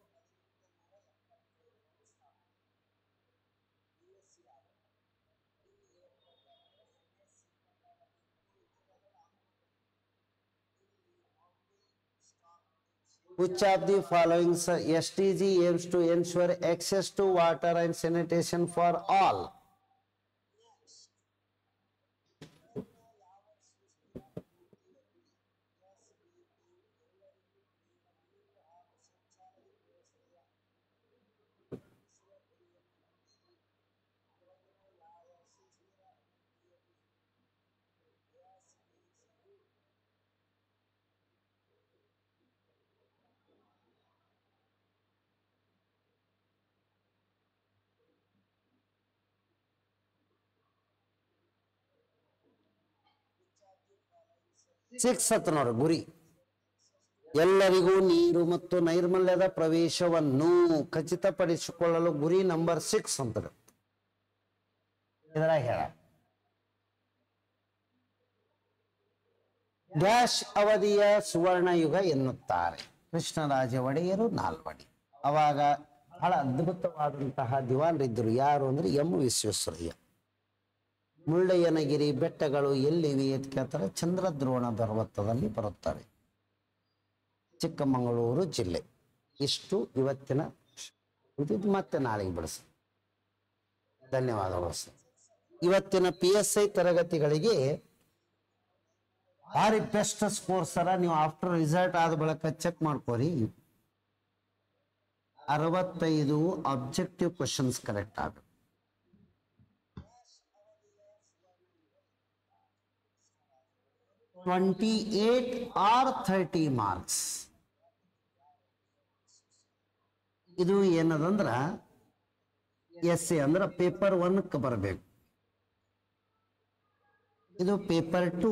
Which of the following s- SDG aims to ensure access to water and sanitation for all? Six ಹತ್ತು ನೋಡ್ರಿ ಗುರಿ ಎಲ್ಲರಿಗೂ ನೀರು ಮತ್ತು ನೈರ್ಮಲ್ಯದ ಪ್ರವೇಶವನ್ನು ಖಚಿತಪಡಿಸಿಕೊಳ್ಳಲು ಗುರಿ ನಂಬರ್ ಸಿಕ್ಸ್ ಅಂತ ಇದರಾಗ ಹೇಳ ಡ್ಯಾಶ್ ಅವಧಿಯ ಸುವರ್ಣ ಯುಗ ಎನ್ನುತ್ತಾರೆ ಕೃಷ್ಣರಾಜ ಒಡೆಯರು ನಾಲ್ವಡಿ ಅವಾಗ ಬಹಳ ಅದ್ಭುತವಾದಂತಹ ದಿವಾನರಿದ್ದರು ಯಾರು ಅಂದ್ರೆ ಎಂ ವಿಶ್ವೇಶ್ವರಯ್ಯ ಮುಳ್ಳಯ್ಯನಗಿರಿ ಬೆಟ್ಟಗಳು ಎಲ್ಲಿವೆ ಅಂತ ಕೇಳ್ತಾರೆ ಚಂದ್ರದ್ರೋಣ ಪರ್ವತದಲ್ಲಿ ಬರುತ್ತವೆ ಚಿಕ್ಕಮಗಳೂರು ಜಿಲ್ಲೆ ಇಷ್ಟು ಇವತ್ತಿನ ಇದು ಮತ್ತೆ ನಾಳೆಗೆ ಬಿಡಿಸಿ ಧನ್ಯವಾದಗಳು ಸರ್ ಇವತ್ತಿನ ಪಿ ಎಸ್ ಐ ತರಗತಿಗಳಿಗೆ ಭಾರಿ ಬೆಸ್ಟ್ ಸ್ಕೋರ್ ಸರ ನೀವು ಆಫ್ಟರ್ ರಿಸಲ್ಟ್ ಆದ ಬಳಿಕ ಚೆಕ್ ಮಾಡ್ಕೋರಿ ಅರವತ್ತೈದು ಅಬ್ಜೆಕ್ಟಿವ್ ಕ್ವಶನ್ಸ್ ಕರೆಕ್ಟ್ ಆಗಬೇಕು twenty eight or thirty marks ಇದು ಏನದಂದ್ರ ಎಸ್ ಎ ಅಂದ್ರೆ ಪೇಪರ್ ಒನ್ಕ್ಕೆ ಬರಬೇಕು ಇದು ಪೇಪರ್ ಟೂ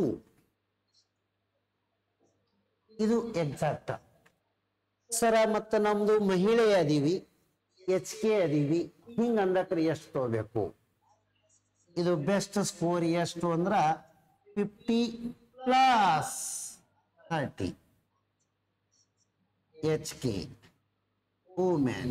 ಇದು ಎಕ್ಸಾಕ್ಟ್ ಸರ ಮತ್ತೆ ನಮ್ದು ಮಹಿಳೆ ಅದೀವಿ ಎಚ್ ಕೆ ಅದೀವಿ ಹಿಂಗ ಅಂದಕ್ರೆ ಎಷ್ಟು ತಗೋಬೇಕು ಇದು ಬೆಸ್ಟ್ ಸ್ಕೋರ್ ಎಷ್ಟು ಅಂದ್ರ fifty plus thirty H K women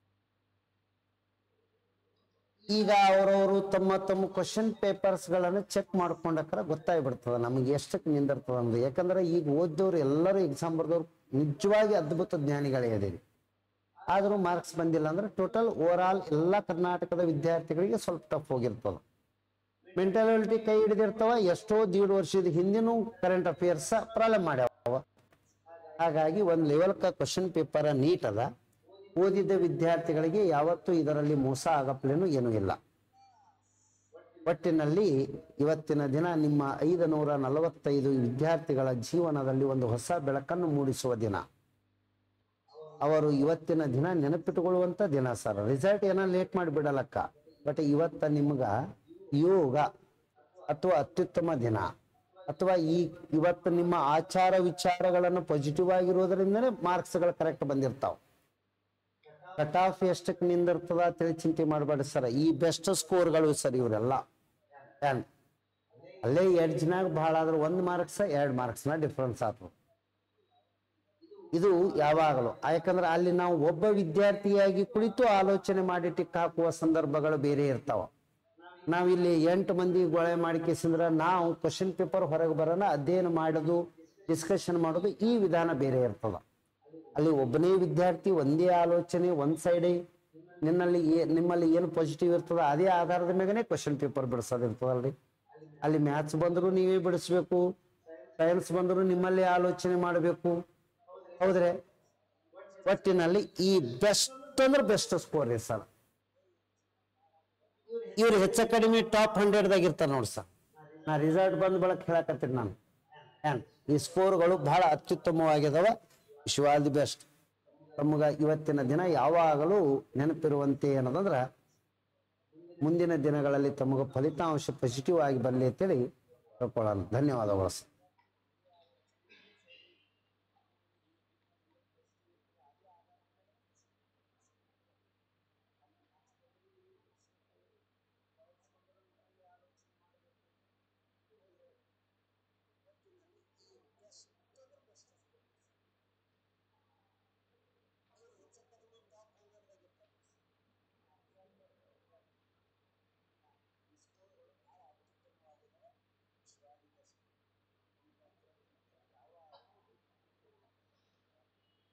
ಈಗ ಅವರವರು ತಮ್ಮ ತಮ್ಮ ಕ್ವಶನ್ ಪೇಪರ್ಸ್ಗಳನ್ನು ಚೆಕ್ ಮಾಡ್ಕೊಂಡಕ್ರ ಗೊತ್ತಾಗ್ಬಿಡ್ತದ ನಮಗೆ ಎಷ್ಟಕ್ಕೆ ನಿಂದಿರ್ತದ ಅಂದು ಯಾಕಂದ್ರೆ ಈಗ ಓದ್ದವ್ರು ಎಲ್ಲರೂ ಎಕ್ಸಾಮ್ ಬರ್ದವ್ರು ನಿಜವಾಗಿ ಅದ್ಭುತ ಜ್ಞಾನಿಗಳೇ ಅದೇರಿ ಆದರೂ ಮಾರ್ಕ್ಸ್ ಬಂದಿಲ್ಲ ಅಂದ್ರೆ ಟೋಟಲ್ ಓವರ್ ಆಲ್ ಎಲ್ಲ ಕರ್ನಾಟಕದ ವಿದ್ಯಾರ್ಥಿಗಳಿಗೆ ಸ್ವಲ್ಪ ಟಫ್ ಹೋಗಿರ್ತದ ಮೆಂಟಾಲಿಟಿ ಕೈ ಹಿಡಿದಿರ್ತಾವ ಎಷ್ಟೋ ದೀಡ್ ವರ್ಷದ ಹಿಂದಿನೂ ಕರೆಂಟ್ ಅಫೇರ್ಸ್ ಪ್ರಾಬ್ಲಮ್ ಮಾಡ್ಯಾವ ಹಾಗಾಗಿ ಒಂದು ಲೆವೆಲ್ಕ ಕ್ವಶನ್ ಪೇಪರ್ ನೀಟ್ ಅದ ಓದಿದ ವಿದ್ಯಾರ್ಥಿಗಳಿಗೆ ಯಾವತ್ತೂ ಇದರಲ್ಲಿ ಮೋಸ ಆಗಪ್ಲೇನು ಏನೂ ಇಲ್ಲ ಒಟ್ಟಿನಲ್ಲಿ ಇವತ್ತಿನ ದಿನ ನಿಮ್ಮ ಐದು ನೂರ ನಲವತ್ತೈದು ವಿದ್ಯಾರ್ಥಿಗಳ ಜೀವನದಲ್ಲಿ ಒಂದು ಹೊಸ ಬೆಳಕನ್ನು ಮೂಡಿಸುವ ದಿನ ಅವರು ಇವತ್ತಿನ ದಿನ ನೆನಪಿಟ್ಟುಕೊಳ್ಳುವಂತ ದಿನ ಸರ್ ರಿಸಲ್ಟ್ ಏನೋ ಲೇಟ್ ಮಾಡಿ ಬಿಡಲಕ್ಕ ಬಟ್ ಇವತ್ತ ನಿಮ್ಗ ಯೋಗ ಅಥವಾ ಅತ್ಯುತ್ತಮ ದಿನ ಅಥವಾ ಈ ಇವತ್ತು ನಿಮ್ಮ ಆಚಾರ ವಿಚಾರಗಳನ್ನು ಪಾಸಿಟಿವ್ ಆಗಿರೋದ್ರಿಂದನೇ ಮಾರ್ಕ್ಸ್ಗಳು ಕರೆಕ್ಟ್ ಬಂದಿರ್ತಾವ ಕಟ್ ಆಫ್ ಎಷ್ಟಕ್ಕೆ ನಿಂದಿರ್ತದ ಅಂತೇಳಿ ಚಿಂತೆ ಮಾಡಬೇಡಿ ಸರ್ ಈ ಬೆಸ್ಟ್ ಸ್ಕೋರ್ಗಳು ಸರ್ ಇವರೆಲ್ಲ ಏನ್ ಅಲ್ಲೇ ಎಡ್ಜ್ನಾಗ ಭಾಳ ಆದ್ರೆ ಒಂದು ಮಾರ್ಕ್ಸ್ ಎರಡು ಮಾರ್ಕ್ಸ್ನ ಡಿಫ್ರೆನ್ಸ್ ಆಗ್ತದೆ ಇದು ಯಾವಾಗಲೂ ಆ ಯಾಕಂದ್ರೆ ಅಲ್ಲಿ ನಾವು ಒಬ್ಬ ವಿದ್ಯಾರ್ಥಿಯಾಗಿ ಕುಳಿತು ಆಲೋಚನೆ ಮಾಡಿ ಟಿಕ್ ಹಾಕುವ ಸಂದರ್ಭಗಳು ಬೇರೆ ಇರ್ತಾವ ನಾವಿಲ್ಲಿ ಎಂಟು ಮಂದಿ ಗೊಳೆ ಮಾಡಿಕೆಸಿಂದ್ರ ನಾವು ಕ್ವಶನ್ ಪೇಪರ್ ಹೊರಗೆ ಬರೋಣ ಅಧ್ಯಯನ ಮಾಡೋದು ಡಿಸ್ಕಷನ್ ಮಾಡೋದು ಈ ವಿಧಾನ ಬೇರೆ ಇರ್ತದ ಅಲ್ಲಿ ಒಬ್ಬನೇ ವಿದ್ಯಾರ್ಥಿ ಒಂದೇ ಆಲೋಚನೆ ಒಂದ್ ಸೈಡೇ ನಿನ್ನಲ್ಲಿ ಏ- ನಿಮ್ಮಲ್ಲಿ ಏನು ಪಾಸಿಟಿವ್ ಇರ್ತದ ಅದೇ ಆಧಾರದ ಮೇಗನೆ ಕ್ವಶನ್ ಪೇಪರ್ ಬಿಡಿಸೋದು ಇರ್ತದಲ್ರಿ ಅಲ್ಲಿ ಮ್ಯಾಥ್ಸ್ ಬಂದರೂ ನೀವೇ ಬಿಡಿಸ್ಬೇಕು ಸೈನ್ಸ್ ಬಂದರೂ ನಿಮ್ಮಲ್ಲಿ ಆಲೋಚನೆ ಮಾಡಬೇಕು ಹೌದ್ರೆ ಒಟ್ಟಿನಲ್ಲಿ ಈ ಬೆಸ್ಟ್ ಅಂದ್ರೆ ಬೆಸ್ಟ್ ಸ್ಕೋರ್ ರೀ ಸರ್ ಇವ್ರು ಹೆಚ್ಚ ಕಡಿಮೆ ಟಾಪ್ ಹಂಡ್ರೆಡ್ದಾಗ ಇರ್ತಾರೆ ನೋಡಿ ಸರ್ ನಾ ರಿಸಲ್ಟ್ ಬಂದ ಬಳಕ ಹೇಳಕತ್ತೀನಿ ನಾನು ಏನ್ ಈ ಸ್ಕೋರ್ಗಳು ಬಹಳ ಅತ್ಯುತ್ತಮವಾಗಿದಾವ ವಿಶ್ ಆಲ್ ದಿ ಬೆಸ್ಟ್ ತಮಗ ಇವತ್ತಿನ ದಿನ ಯಾವಾಗಲೂ ನೆನಪಿರುವಂತೆ ಏನದಂದ್ರ ಮುಂದಿನ ದಿನಗಳಲ್ಲಿ ತಮಗ ಫಲಿತಾಂಶ ಪಾಸಿಟಿವ್ ಆಗಿ ಬರಲಿ ಅಂತೇಳಿ ತಿಳ್ಕೊಳ್ಳೋಣ ಧನ್ಯವಾದಗಳು ಸರ್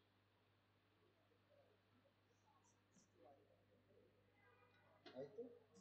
ಆಯ್ತು